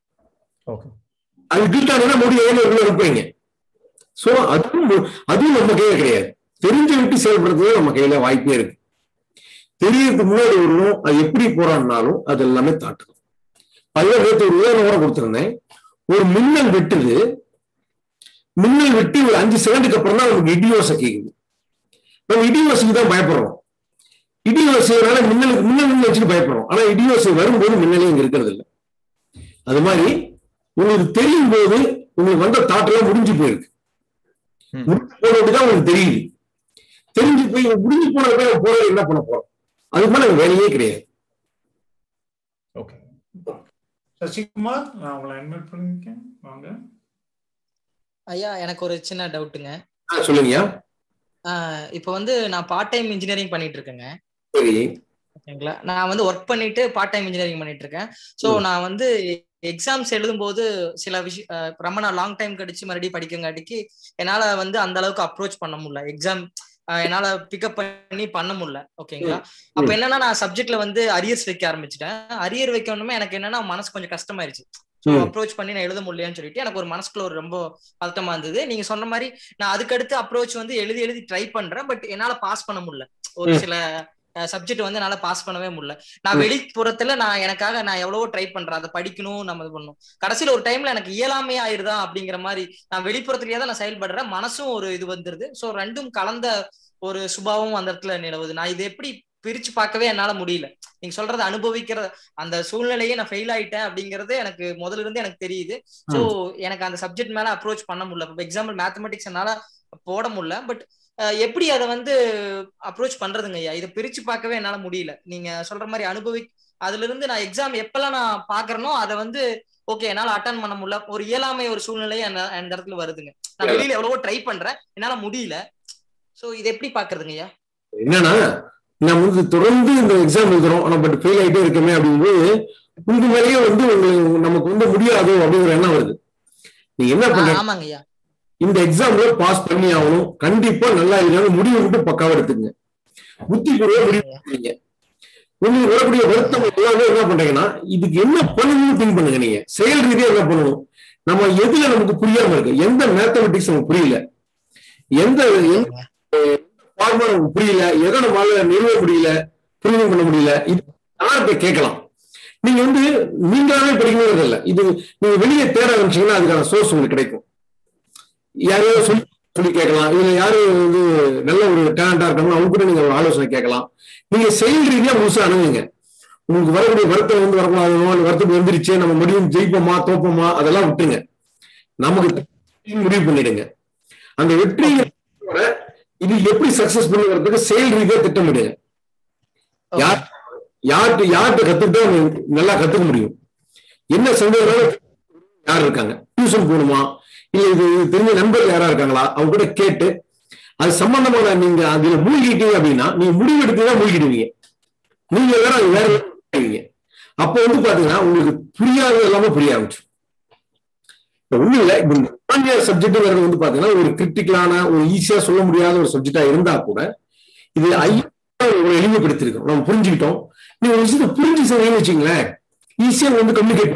அது கில்ட் ஆனா முடியாது உள்ள இருப்பீங்க சோ அதுவும் அதுவும் நம்ம கையில கிடையாது தெரிஞ்சு விட்டு செயல்படுறது நம்ம கையில வாய்ப்பே இருக்கு தெரியறதுக்கு முன்னாடி வரணும் அது எப்படி போறான்னாலும் அது எல்லாமே தாட்டுது அதுதான் நேற்று ஒரு உதாரணம் கூட கொடுத்திருந்தேன் ஒரு மின்னல் வெட்டுது மின்னல் வெட்டி ஒரு அஞ்சு செகண்டுக்கு அப்புறம் தான் நமக்கு இடியோசை கேக்குது நம்ம இடியோசைக்கு தான் பயப்படுறோம் இடியோசைனால மின்னலுக்கு மின்னல் வச்சுட்டு பயப்படுறோம் ஆனா இடியோசை வரும்போது மின்னலே இங்க இருக்கிறது இல்லை அது மாதிரி உங்களுக்கு தெரியும் போது உங்களுக்கு வந்த தாட்டெல்லாம் முடிஞ்சு போயிருக்கு முடிஞ்சு போனதுதான் உங்களுக்கு தெரியுது தெரிஞ்சு போய் முடிஞ்சு போன போய் போறது என்ன பண்ண போறோம் அதுக்கு மேல வேலையே கிடையாது சசிகுமார் நான் உங்களை அட்மிட் பண்ணிருக்கேன் வாங்க ஐயா எனக்கு ஒரு சின்ன டவுட்டுங்க சொல்லுங்க இப்போ வந்து நான் பார்ட் டைம் இன்ஜினியரிங் பண்ணிட்டு இருக்கேங்க சரி ஓகேங்களா நான் வந்து ஒர்க் பண்ணிட்டு பார்ட் டைம் இன்ஜினியரிங் பண்ணிட்டு இருக்கேன் ஸோ நான் வந்து எக்ஸாம்ஸ் எழுதும்போது சில விஷயம் ரொம்ப நான் லாங் டைம் கழிச்சு மறுபடியும் படிக்கங்காட்டிக்கு என்னால வந்து அந்த அளவுக்கு அப்ரோச் பண்ண முடியல எக்ஸாம் என்னால பிக்கப் பண்ணி பண்ண முடியல ஓகேங்களா அப்ப என்னன்னா நான் சப்ஜெக்ட்ல வந்து அரியர்ஸ் வைக்க ஆரம்பிச்சிட்டேன் அரியர் வைக்கணுமே எனக்கு என்னன்னா மனசு கொஞ்சம் கஷ்டமாயிருச்சு ஸோ அப்ரோச் பண்ணி நான் எழுத முடியலன்னு சொல்லிட்டு எனக்கு ஒரு மனசுக்குள்ள ஒரு ரொம்ப பதட்டமா இருந்தது நீங்க சொன்ன மாதிரி நான் அதுக்கடுத்து அப்ரோச் வந்து எழுதி எழுதி ட்ரை பண்றேன் பட் என்னால பாஸ் பண்ண முடியல ஒரு சில சப்ஜெக்ட் வந்து என்னால பாஸ் பண்ணவே முடியல நான் வெளிப்புறத்துல நான் எனக்காக நான் எவ்வளவோ ட்ரை பண்றேன் அதை படிக்கணும் நம்ம இது பண்ணணும் கடைசியில ஒரு டைம்ல எனக்கு இயலாமே ஆயிருதா அப்படிங்கிற மாதிரி நான் வெளிப்புறத்துலயே தான் நான் செயல்படுறேன் மனசும் ஒரு இது வந்துருது ஸோ ரெண்டும் கலந்த ஒரு சுபாவம் அந்த இடத்துல நிலவுது நான் இதை எப்படி பிரிச்சு பார்க்கவே என்னால முடியல நீங்க சொல்றது அனுபவிக்கிற அந்த சூழ்நிலையே நான் ஃபெயில் ஆயிட்டேன் அப்படிங்கறது எனக்கு முதல்ல இருந்து எனக்கு தெரியுது சோ எனக்கு அந்த சப்ஜெக்ட் மேல அப்ரோச் பண்ண முடியல இப்போ எக்ஸாம்பிள் மேத்தமெட்டிக்ஸ் என்னால போட முடியல பட் எப்படி அதை வந்து அப்ரோச் பண்றதுங்க ஐயா இதை பிரிச்சு பார்க்கவே என்னால முடியல நீங்க சொல்ற மாதிரி அனுபவி அதுல இருந்து நான் எக்ஸாம் எப்பெல்லாம் நான் பாக்குறேனோ அதை வந்து ஓகே என்னால அட்டன் பண்ண முடியல ஒரு இயலாமை ஒரு சூழ்நிலை அந்த அந்த இடத்துல வருதுங்க நான் வெளியில எவ்வளவோ ட்ரை பண்றேன் என்னால முடியல சோ இதை எப்படி பாக்குறதுங்க ஐயா என்னன்னா நம்ம வந்து தொடர்ந்து இந்த எக்ஸாம் எழுதுறோம் ஆனா பட் ஃபெயில் ஆயிட்டே இருக்கமே அப்படிங்கும்போது உங்க மேலேயே வந்து உங்களுக்கு நமக்கு வந்து முடியாதோ அப்படிங்கிற எண்ணம் வருது நீங்க என்ன பண்றீங்க ஆமாங்க ஐயா இந்த எக்ஸாம்ல பாஸ் பண்ணி ஆகணும் கண்டிப்பா நல்லா இருந்தாலும் முடிவு மட்டும் பக்காவா எடுத்துங்க புத்தி பூர்வ முடிவு பண்ணுங்க உங்களுக்கு வரக்கூடிய வருத்தம் எல்லாமே என்ன பண்றீங்கன்னா இதுக்கு என்ன பண்ணணும்னு திங்க் பண்ணுங்க நீங்க செயல் ரீதியா என்ன பண்ணணும் நம்ம எதுல நமக்கு புரியாம இருக்கு எந்த மேத்தமெட்டிக்ஸ் நமக்கு புரியல எந்த ஃபார்முலா நமக்கு புரியல எதை நம்மளால நிறுவ முடியல புரிவு பண்ண முடியல இது யார்கிட்ட கேட்கலாம் நீங்க வந்து நீங்களாவே படிக்கணுங்கிறது இல்லை இது நீங்க வெளியே தேட ஆரம்பிச்சீங்கன்னா அதுக்கான சோர்ஸ் உங்களுக்கு கிடைக்கும் யாரையோ சொல்லி சொல்லி கேட்கலாம் இதுல யாரு வந்து நல்ல ஒரு டேலண்டா இருக்காங்க அவங்க கூட நீங்க ஒரு ஆலோசனை கேட்கலாம் நீங்க செயல் ரீதியா முழுசா அணுகுங்க உங்களுக்கு வரக்கூடிய வருத்தம் வந்து வரக்கூடாதோ இல்ல வருத்தம் வந்துருச்சு நம்ம முடியும் ஜெயிப்போமா தோப்போமா அதெல்லாம் விட்டுருங்க நமக்கு முடிவு பண்ணிடுங்க அந்த வெற்றி இது எப்படி சக்சஸ் பண்ணுறதுக்கு செயல் ரீதியா திட்டமிடுங்க யார் யார்கிட்ட யார்கிட்ட கத்துக்கிட்டா நல்லா கத்துக்க முடியும் என்ன சந்தேகம் யார் இருக்காங்க டியூஷன் போகணுமா இல்ல இது தெரிஞ்ச நண்பர்கள் யாரா இருக்காங்களா அவங்க கூட கேட்டு அது சம்பந்தமான நீங்க அதுல மூழ்கிட்டீங்க அப்படின்னா நீங்க முடிவு எடுத்தீங்கன்னா மூழ்கிடுவீங்க நீங்க வேற அது வேற அப்ப வந்து பாத்தீங்கன்னா உங்களுக்கு புரியாதது எல்லாமே புரிய ஆரம்பிச்சு ஒண்ணு இல்ல இப்ப சப்ஜெக்ட்ங்கிறது வந்து பாத்தீங்கன்னா ஒரு கிரிட்டிக்கலான ஒரு ஈஸியா சொல்ல முடியாத ஒரு சப்ஜெக்டா இருந்தா கூட இது ஐயா ஒரு எளிமைப்படுத்திருக்கோம் நம்ம புரிஞ்சுக்கிட்டோம் நீங்க ஒரு விஷயத்தை புரிஞ்சு செய்யணும்னு வச்சுங்களேன் ஈஸியா வந்து கம்யூனிகேட்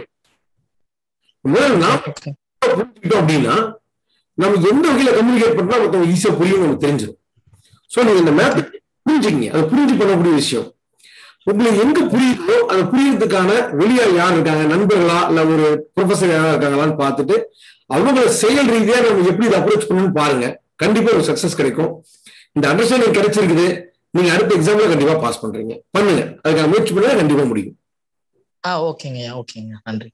முதல்ல நான் புரிஞ்சுக்கிட்டோம் அப்படின்னா நம்ம எந்த வகையில கம்யூனிகேட் பண்ணா மொத்தம் ஈஸியா புரியும் நமக்கு தெரிஞ்சிடும் சோ நீங்க இந்த மேப் புரிஞ்சுங்க அதை புரிஞ்சு பண்ணக்கூடிய விஷயம் உங்களுக்கு எங்க புரியுதோ அதை புரியறதுக்கான வெளியா யார் இருக்காங்க நண்பர்களா இல்ல ஒரு ப்ரொஃபசர் யாரா இருக்காங்களான்னு பார்த்துட்டு அவங்கள செயல் ரீதியா நம்ம எப்படி இதை அப்ரோச் பண்ணணும்னு பாருங்க கண்டிப்பா ஒரு சக்சஸ் கிடைக்கும் இந்த அண்டர்ஸ்டாண்டிங் கிடைச்சிருக்குது நீங்க அடுத்த எக்ஸாம்ல கண்டிப்பா பாஸ் பண்றீங்க பண்ணுங்க அதுக்கான முயற்சி பண்ணா கண்டிப்பா முடியும் ஆ ஓகேங்க ஓகேங்க நன்றி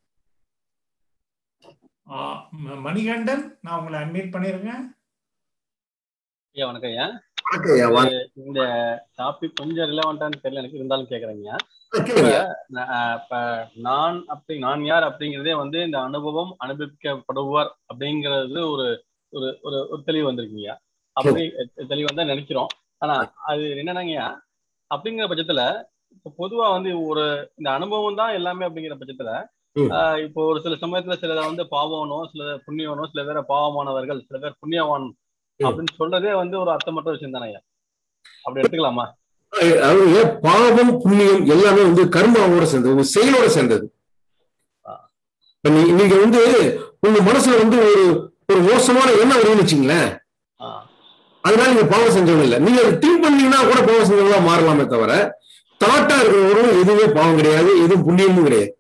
மணிகண்டன் நான் உங்களை அட்மிட் பண்ணிருக்கேன் ஐயா வணக்கம் ஐயா வணக்கம் ஐயா வாங்க. இந்த டாபிக் கொஞ்சம் ரிலவெண்டான்னு தெரியல எனக்கு இருந்தாலும் கேக்குறேங்க கேளுங்க. இப்ப நான் அப்படி நான் யார் அப்படிங்கிறதே வந்து இந்த அனுபவம் அனுபவிக்கப்படுவார் அப்படிங்கிறது ஒரு ஒரு ஒரு ஒரு தெளிவு வந்திருக்கீங்க அப்படி தெளிவு வந்தா நினைக்கிறோம் ஆனா அது என்னன்னாங்கய்யா அப்படிங்கிற பட்சத்துல இப்போ பொதுவா வந்து ஒரு இந்த அனுபவம் தான் எல்லாமே அப்படிங்கிற பட்சத்துல ஆஹ் இப்போ ஒரு சில சமயத்துல சிலரை வந்து பாவனோ சில புண்ணியவனோ சில பேரை பாவமானவர்கள் சில பேர் புண்ணியவான் அப்படின்னு சொல்றதே வந்து ஒரு அர்த்தமற்ற விஷயம் தானே ஐயா அப்படி எடுத்துக்கலாமா அவங்க பாவம் புண்ணியம் எல்லாமே வந்து கர்மாவோட சேர்ந்தது உங்க செயலோட சேர்ந்தது இப்ப நீ- நீங்க வந்து உங்க மனசுல வந்து ஒரு ஒரு மோசமான எண்ணம் வருதுன்னு வச்சுங்களேன் அதனால நீங்க பாவம் செஞ்சவங்க இல்ல நீங்க அதை திங்க் பண்ணீங்கன்னா கூட பாவம் செஞ்சவங்களா மாறலாமே தவிர தாட்டா இருக்கிறவங்களும் எதுவுமே பாவம் கிடையாது எதுவும் புண்ணியமும் கிடையாது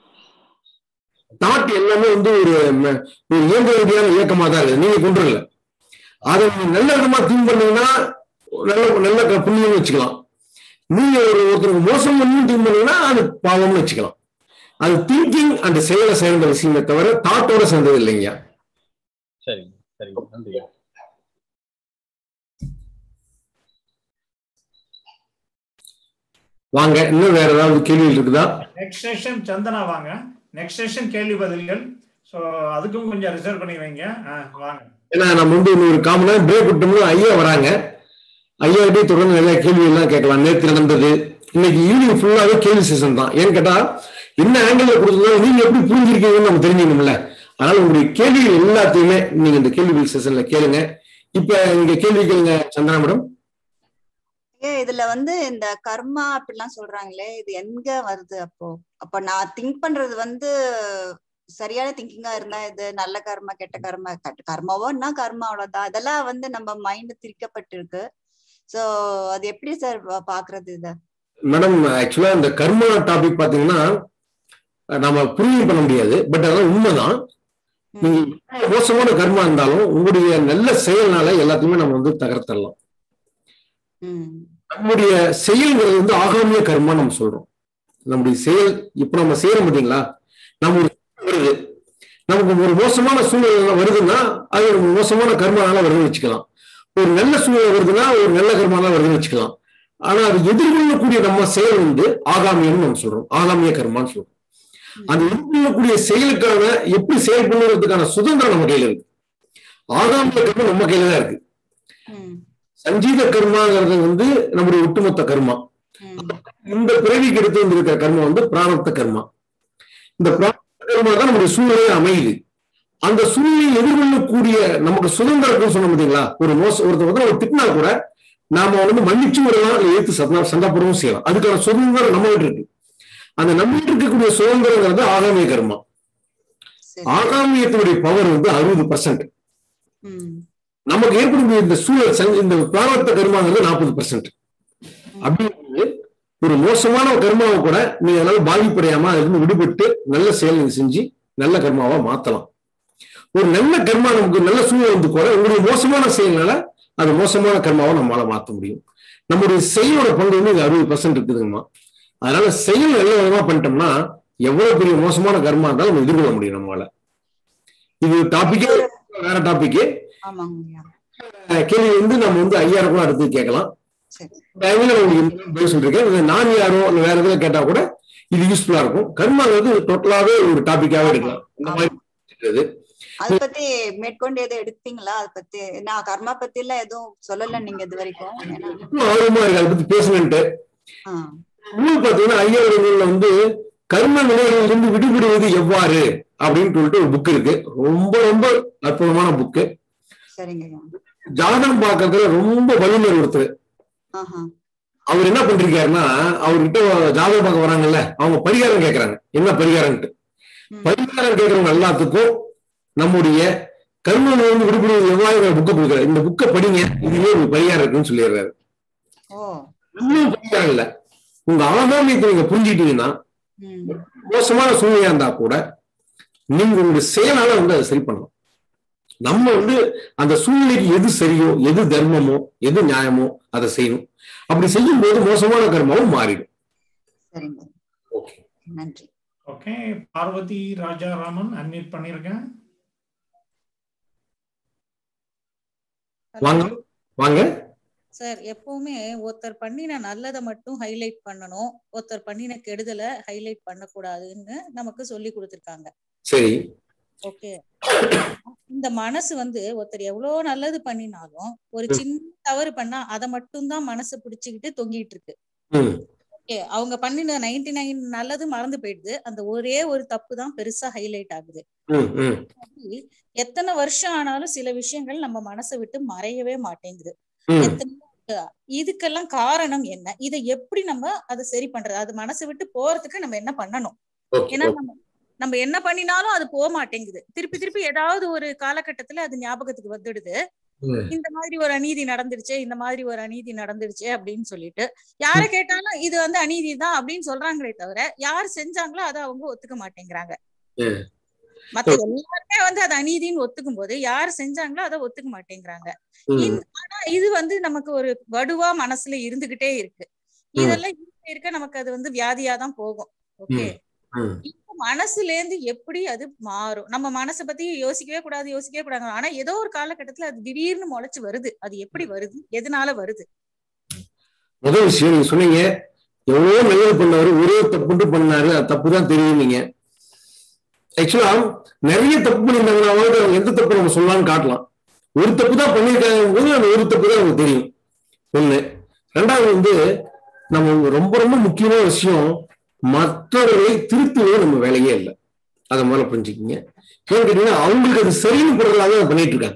தாட் எல்லாமே வந்து ஒரு ம- ஒரு இயந்திர ரீதியான இயக்கமா தான் இருக்குது நீங்க கொண்டு வரல அதை நீங்க நல்ல விதமா திங்க் பண்ணீங்கன்னா நல்ல நல்ல க- புண்ணியம்னு வச்சுக்கலாம் நீங்க ஒரு ஒருத்தருக்கு மோசம் பண்ணி திங்க் பண்ணீங்கன்னா அது பாவம்னு வச்சுக்கலாம் அது திங்கிங் அந்த செயலை சேர்ந்த விஷயமே தவிர தாட்டோட சேர்ந்தது இல்லைங்க சரிங்க சரிங்க நன்றி வாங்க இன்னும் வேற ஏதாவது கேள்விகள் இருக்குதா நெக்ஸ்ட் செஷன் சந்தனா வாங்க நெக்ஸ்ட் செஷன் கேள்வி பதில்கள் ஸோ அதுக்கும் கொஞ்சம் ரிசர்வ் பண்ணி வைங்க ஆ, வாங்க ஏன்னா நம்ம வந்து இன்னும் ஒரு காமன் நேரம் பிரேக் விட்டோம்னா ஐயா வராங்க ஐயா கிட்டே தொடர்ந்து நிறைய கேள்வி எல்லாம் கேட்கலாம் நேற்று நடந்தது இன்னைக்கு ஈவினிங் ஃபுல்லாவே கேள்வி செஷன் தான் ஏன்னு கேட்டா என்ன ஆங்கிள் கொடுத்ததாலும் நீங்க எப்படி புரிஞ்சிருக்கீங்கன்னு நம்ம தெரிஞ்சுக்கணும்ல அதனால உங்களுடைய கேள்விகள் எல்லாத்தையுமே நீங்க இந்த கேள்வி செஷன்ல கேளுங்க இப்ப இங்க கேள்வி கேளுங்க சந்தனா மேடம் ஏ இதுல வந்து இந்த கர்மா அப்படிலாம் சொல்றாங்களே இது எங்க வருது அப்போ அப்ப நான் திங்க் பண்றது வந்து சரியான திங்கிங்கா இருந்தா இது நல்ல கர்மா கெட்ட கர்மா கெட்ட கர்மாவோன்னா கர்மா அவ்வளவுதான் இதெல்லாம் வந்து நம்ம மைண்ட் திரிக்கப்பட்டிருக்கு சோ அது எப்படி சார் பாக்குறது இத மேடம் ஆக்சுவலா இந்த கர்மா டாபிக் பாத்தீங்கன்னா நம்ம புரியும் பண்ண முடியாது பட் அதெல்லாம் உண்மைதான் நீங்க எவ்வளவு மோசமான கர்மா இருந்தாலும் உங்களுடைய நல்ல செயல்னால எல்லாத்தையுமே நம்ம வந்து தகர்த்தரலாம் நம்முடைய செயல்ங்கிறது வந்து ஆகாமிய கர்மா நம்ம சொல்றோம் நம்முடைய செயல் இப்ப நம்ம செய்யறோம் பாத்தீங்களா நம்ம ஒரு வருது நமக்கு ஒரு மோசமான சூழ்நிலை வருதுன்னா அது ஒரு மோசமான கர்மானால வருதுன்னு வச்சுக்கலாம் ஒரு நல்ல சூழ்நிலை வருதுன்னா ஒரு நல்ல கர்மானால வருதுன்னு வச்சுக்கலாம் ஆனா அது எதிர்கொள்ளக்கூடிய நம்ம செயல் வந்து ஆகாமியம்னு நம்ம சொல்றோம் ஆகாமிய கர்மான்னு சொல்றோம் அந்த எதிர்கொள்ளக்கூடிய செயலுக்கான எப்படி செயல்படுறதுக்கான சுதந்திரம் நம்ம கையில இருக்கு ஆகாமிய கர்மம் நம்ம கையில தான் இருக்கு சஞ்சீத கர்மாங்கிறது வந்து நம்முடைய ஒட்டுமொத்த கர்மா இந்த பிறவிக்கு எடுத்து வந்திருக்கிற கர்மா வந்து பிராணத்த கர்மா இந்த பிராணத்த கர்மா தான் நம்முடைய சூழ்நிலையை அமையுது அந்த சூழ்நிலையை எதிர்கொள்ளக்கூடிய நமக்கு சுதந்திரம் சொன்ன பார்த்தீங்களா ஒரு மோச ஒருத்தர் வந்து ஒரு திட்டினா கூட நாம வந்து மன்னிச்சு விடலாம் இல்லை ஏத்து சந்தா சந்தாபுரமும் செய்யலாம் அதுக்கான சுதந்திரம் நம்ம கிட்ட இருக்கு அந்த நம்ம கிட்ட இருக்கக்கூடிய சுதந்திரங்கிறது ஆகாமிய கர்மா ஆகாமியத்தினுடைய பவர் வந்து அறுபது பர்சன்ட் நமக்கு ஏற்படக்கூடிய இந்த சூழல் இந்த பிராணத்த கர்மாங்கிறது நாற்பது பர்சன்ட் அப்படின்னு ஒரு மோசமான கர்மாவை கூட நீங்க அதனால பாதிப்படையாம அதுல இருந்து விடுபட்டு நல்ல செயல் செஞ்சு நல்ல கர்மாவா மாத்தலாம் ஒரு நல்ல கர்மா நமக்கு நல்ல சூழல் வந்து கூட உங்களுடைய மோசமான செயல்னால அது மோசமான கர்மாவை நம்மளால மாத்த முடியும் நம்முடைய செயலோட பங்கு வந்து இது அறுபது பர்சன்ட் இருக்குதுங்கம்மா அதனால செயல் நல்ல விதமா பண்ணிட்டோம்னா எவ்வளவு பெரிய மோசமான கர்மா இருந்தாலும் நம்ம எதிர்கொள்ள முடியும் நம்மளால இது டாபிக்கே வேற டாபிக்கு கேள்வி வந்து நம்ம வந்து ஐயாயிரம் கூட அடுத்து கேட்கலாம் டைம்ல உங்களுக்கு பதில் சொல்லிருக்கேன் நான் யாரோ இல்ல வேற எதுவும் கேட்டா கூட இது யூஸ்ஃபுல்லா இருக்கும் கர்மாங்கிறது டோட்டலாவே ஒரு டாபிக்காவே எடுக்கலாம் இந்த மாதிரி இருக்கிறது அத பத்தி மேற்கொண்டு எதுவும் எடுத்தீங்களா அத பத்தி நான் கர்மா பத்தி எல்லாம் எதுவும் சொல்லல நீங்க இது வரைக்கும் ஏன்னா ஆர்வமா இருக்கு அதை பத்தி பேசணுன்ட்டு நூல் பாத்தீங்கன்னா ஐயாயிரம் நூல்ல வந்து கர்ம நிலைகளிலிருந்து விடுபடுவது எவ்வாறு அப்படின்னு சொல்லிட்டு ஒரு புக் இருக்கு ரொம்ப ரொம்ப அற்புதமான புக்கு சரிங்க ஜாதகம் பார்க்கறதுல ரொம்ப வல்லுநர் ஒருத்தர் அவர் என்ன பண்றாருன்னா அவர்கிட்ட ஜாதகம் பார்க்க வராங்கல்ல அவங்க பரிகாரம் கேட்கறாங்க என்ன பரிகாரம்ட்டு பரிகாரம் கேட்கறவங்க எல்லாத்துக்கும் நம்முடைய கர்ம வந்து விடுபடுவது எவ்வாறு புக்கை கொடுக்குறாரு இந்த புக்கை படிங்க இதுலயே ஒரு பரிகாரம் இருக்குன்னு சொல்லிடுறாரு இன்னும் பரிகாரம் இல்ல உங்க ஆகாமியத்தை நீங்க புரிஞ்சுக்கிட்டீங்கன்னா மோசமான சூழ்நிலையா இருந்தா கூட நீங்க உங்களுடைய செயலால வந்து அதை சரி பண்ணலாம் நம்ம வந்து அந்த சூழ்நிலைக்கு எது சரியோ எது தர்மமோ எது நியாயமோ அதை செய்யணும் அப்படி செய்யும் போது மோசமான கர்மாவும் மாறிடும் சரிங்க நன்றி ஓகே பார்வதி ராஜாராமன் அன்மியூட் பண்ணிருக்கேன் வாங்க வாங்க சார் எப்பவுமே ஒருத்தர் பண்ணின நல்லதை மட்டும் ஹைலைட் பண்ணணும் ஒருத்தர் பண்ணின கெடுதலை ஹைலைட் பண்ணக்கூடாதுன்னு நமக்கு சொல்லி கொடுத்துருக்காங்க சரி ஓகே இந்த மனசு வந்து ஒருத்தர் எவ்வளவு நல்லது பண்ணினாலும் ஒரு சின்ன தவறு பண்ணா அதை மட்டும்தான் மனசு பிடிச்சுக்கிட்டு தொங்கிட்டு இருக்கு ஓகே அவங்க பண்ணின நைன்டி நைன் நல்லது மறந்து போயிடுது அந்த ஒரே ஒரு தப்பு தான் பெருசா ஹைலைட் ஆகுது எத்தனை வருஷம் ஆனாலும் சில விஷயங்கள் நம்ம மனசை விட்டு மறையவே மாட்டேங்குது எத்தனை இதுக்கெல்லாம் காரணம் என்ன இதை எப்படி நம்ம அதை சரி பண்றது அது மனசை விட்டு போறதுக்கு நம்ம என்ன பண்ணணும் ஏன்னா நம்ம நம்ம என்ன பண்ணினாலும் அது போக மாட்டேங்குது திருப்பி திருப்பி ஏதாவது ஒரு காலகட்டத்துல அது ஞாபகத்துக்கு வந்துடுது இந்த மாதிரி ஒரு அநீதி நடந்துருச்சு இந்த மாதிரி ஒரு அநீதி நடந்துருச்சு அப்படின்னு சொல்லிட்டு யார கேட்டாலும் இது வந்து அநீதி தான் அப்படின்னு சொல்றாங்களே தவிர யார் செஞ்சாங்களோ அதை அவங்க ஒத்துக்க மாட்டேங்கிறாங்க மத்த எல்லாருமே வந்து அது அநீதின்னு ஒத்துக்கும் போது யார் செஞ்சாங்களோ அதை ஒத்துக்க மாட்டேங்கிறாங்க ஆனா இது வந்து நமக்கு ஒரு வடுவா மனசுல இருந்துகிட்டே இருக்கு இதெல்லாம் இருக்க இருக்க நமக்கு அது வந்து வியாதியா தான் போகும் ஓகே இப்ப மனசுல இருந்து எப்படி அது மாறும் நம்ம மனசை பத்தி யோசிக்கவே கூடாது யோசிக்கவே கூடாது ஆனா ஏதோ ஒரு காலகட்டத்துல அது திடீர்னு முளைச்சு வருது அது எப்படி வருது எதனால வருது முதல் விஷயம் நீங்க சொன்னீங்க எவ்வளவு நல்லது பண்ணாரு ஒரே தப்புட்டு பண்ணாரு அது தப்பு தான் தெரியும் நீங்க ஆக்சுவலா நிறைய தப்பு பண்ணியிருந்தாங்கன்னா அவங்க எந்த தப்பு நம்ம சொல்லலாம்னு காட்டலாம் ஒரு தப்பு தான் பண்ணியிருக்காங்க போது அந்த ஒரு தப்பு தான் நமக்கு தெரியும் ஒண்ணு ரெண்டாவது வந்து நம்ம ரொம்ப ரொம்ப முக்கியமான விஷயம் மற்றவர்களை திருத்துவது நம்ம வேலையே இல்லை அதை முதல்ல புரிஞ்சுக்கிங்க ஏன்னு கேட்டீங்கன்னா அவங்களுக்கு அது சரின்னு போடுறதாக அதை பண்ணிட்டு இருக்காங்க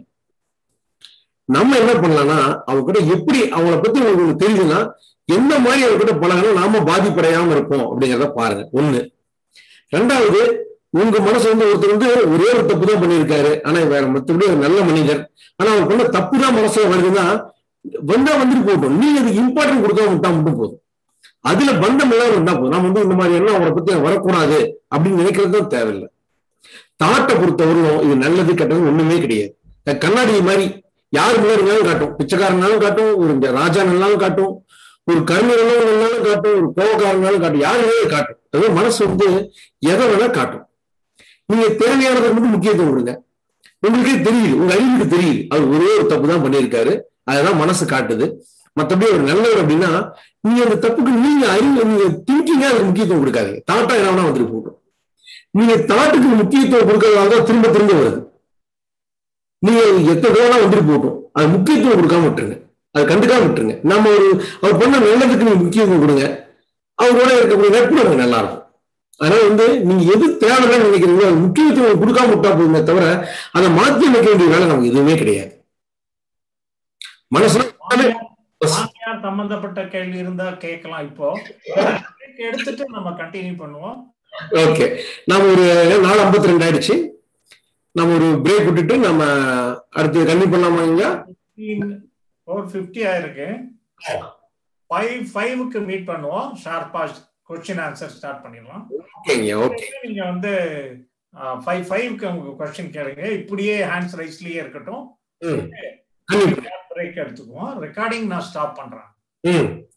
நம்ம என்ன பண்ணலாம்னா அவங்க கிட்ட எப்படி அவங்கள பத்தி உங்களுக்கு தெரியுதுன்னா எந்த மாதிரி அவங்க கிட்ட பழகணும் நாம பாதிப்படையாம இருப்போம் அப்படிங்கிறத பாருங்க ஒண்ணு ரெண்டாவது உங்க மனசு வந்து ஒருத்தர் வந்து ஒரே ஒரு தப்பு தான் பண்ணியிருக்காரு ஆனா வேற மற்றபடி ஒரு நல்ல மனிதர் ஆனா அவர் பண்ண தப்பு தான் மனசுல வருதுன்னா வந்தா வந்துட்டு போட்டோம் நீங்க அதுக்கு இம்பார்ட்டன்ட் கொடுக்காம விட்டா மட்டும் போதும் அதுல பந்தம் எல்லாம் இருந்தா போதும் நம்ம வந்து இந்த மாதிரி எல்லாம் அவரை பத்தி வரக்கூடாது அப்படின்னு நினைக்கிறது தான் தேவையில்லை தாட்டை பொறுத்தவரையும் இது நல்லது கெட்டது ஒண்ணுமே கிடையாது கண்ணாடி மாதிரி யார் முன்னாடினாலும் காட்டும் பிச்சைக்காரனாலும் காட்டும் ஒரு ராஜானாலும் காட்டும் ஒரு கருமையாலும் காட்டும் ஒரு கோவக்காரனாலும் காட்டும் யார் வேணாலும் காட்டும் அதாவது மனசு வந்து எதை வேணா காட்டும் நீங்க தேவையானதுக்கு மட்டும் முக்கியத்துவம் கொடுங்க உங்களுக்கே தெரியுது உங்க அறிவுக்கு தெரியுது அவர் ஒரே ஒரு தப்பு தான் பண்ணியிருக்காரு அதுதான் மனசு காட்டுது மத்தபடி ஒரு நல்லவர் அப்படின்னா நீங்க அந்த தப்புக்கு நீங்க அறிவு நீங்க திங்கிங்கா அதுக்கு முக்கியத்துவம் கொடுக்காதீங்க தாட்டா என்ன வந்துட்டு போகும் நீங்க தாட்டுக்கு முக்கியத்துவம் கொடுக்கறதால தான் திரும்ப திரும்ப வருது நீங்க எத்தனை தடவை வந்துட்டு போகட்டும் அது முக்கியத்துவம் கொடுக்காம விட்டுருங்க அது கண்டுக்காம விட்டுருங்க நம்ம ஒரு அவர் பண்ண நல்லதுக்கு நீங்க முக்கியத்துவம் கொடுங்க அவரோட இருக்கக்கூடிய நட்பு நமக்கு நல்லா இருக்கும் அதனால வந்து நீங்க எது தேவைன்னு நினைக்கிறீங்களோ அது முக்கியத்துவம் கொடுக்காம விட்டா போதுமே தவிர அதை மாற்றி அமைக்க வேண்டிய வேலை நமக்கு எதுவுமே கிடையாது மனசுல மாமியார் சம்பந்தப்பட்ட கேள்வி இருந்தா கேட்கலாம் இப்போ எடுத்துட்டு நம்ம கண்டினியூ பண்ணுவோம் ஓகே நம்ம ஒரு நாலு ஐம்பத்தி ரெண்டு ஆயிடுச்சு நம்ம ஒரு பிரேக் விட்டுட்டு நம்ம அடுத்து கண்டினியூ பண்ணலாமா இங்க ஃபோர் ஃபிஃப்டி ஆயிருக்கு ஃபைவ் ஃபைவுக்கு மீட் பண்ணுவோம் ஷார்ப்பா கொஸ்டின் ஆன்சர் ஸ்டார்ட் பண்ணிடலாம் ஓகேங்க ஓகே நீங்க வந்து ஃபைவ் ஃபைவ்க்கு உங்க கொஸ்டின் கேளுங்க இப்படியே ஹேண்ட்ஸ் ரைஸ்லயே இருக்கட்டும் பிரேக் எடுத்துக்குவோம் ரெக்கார்டிங் நான் ஸ்டாப் பண்றேன்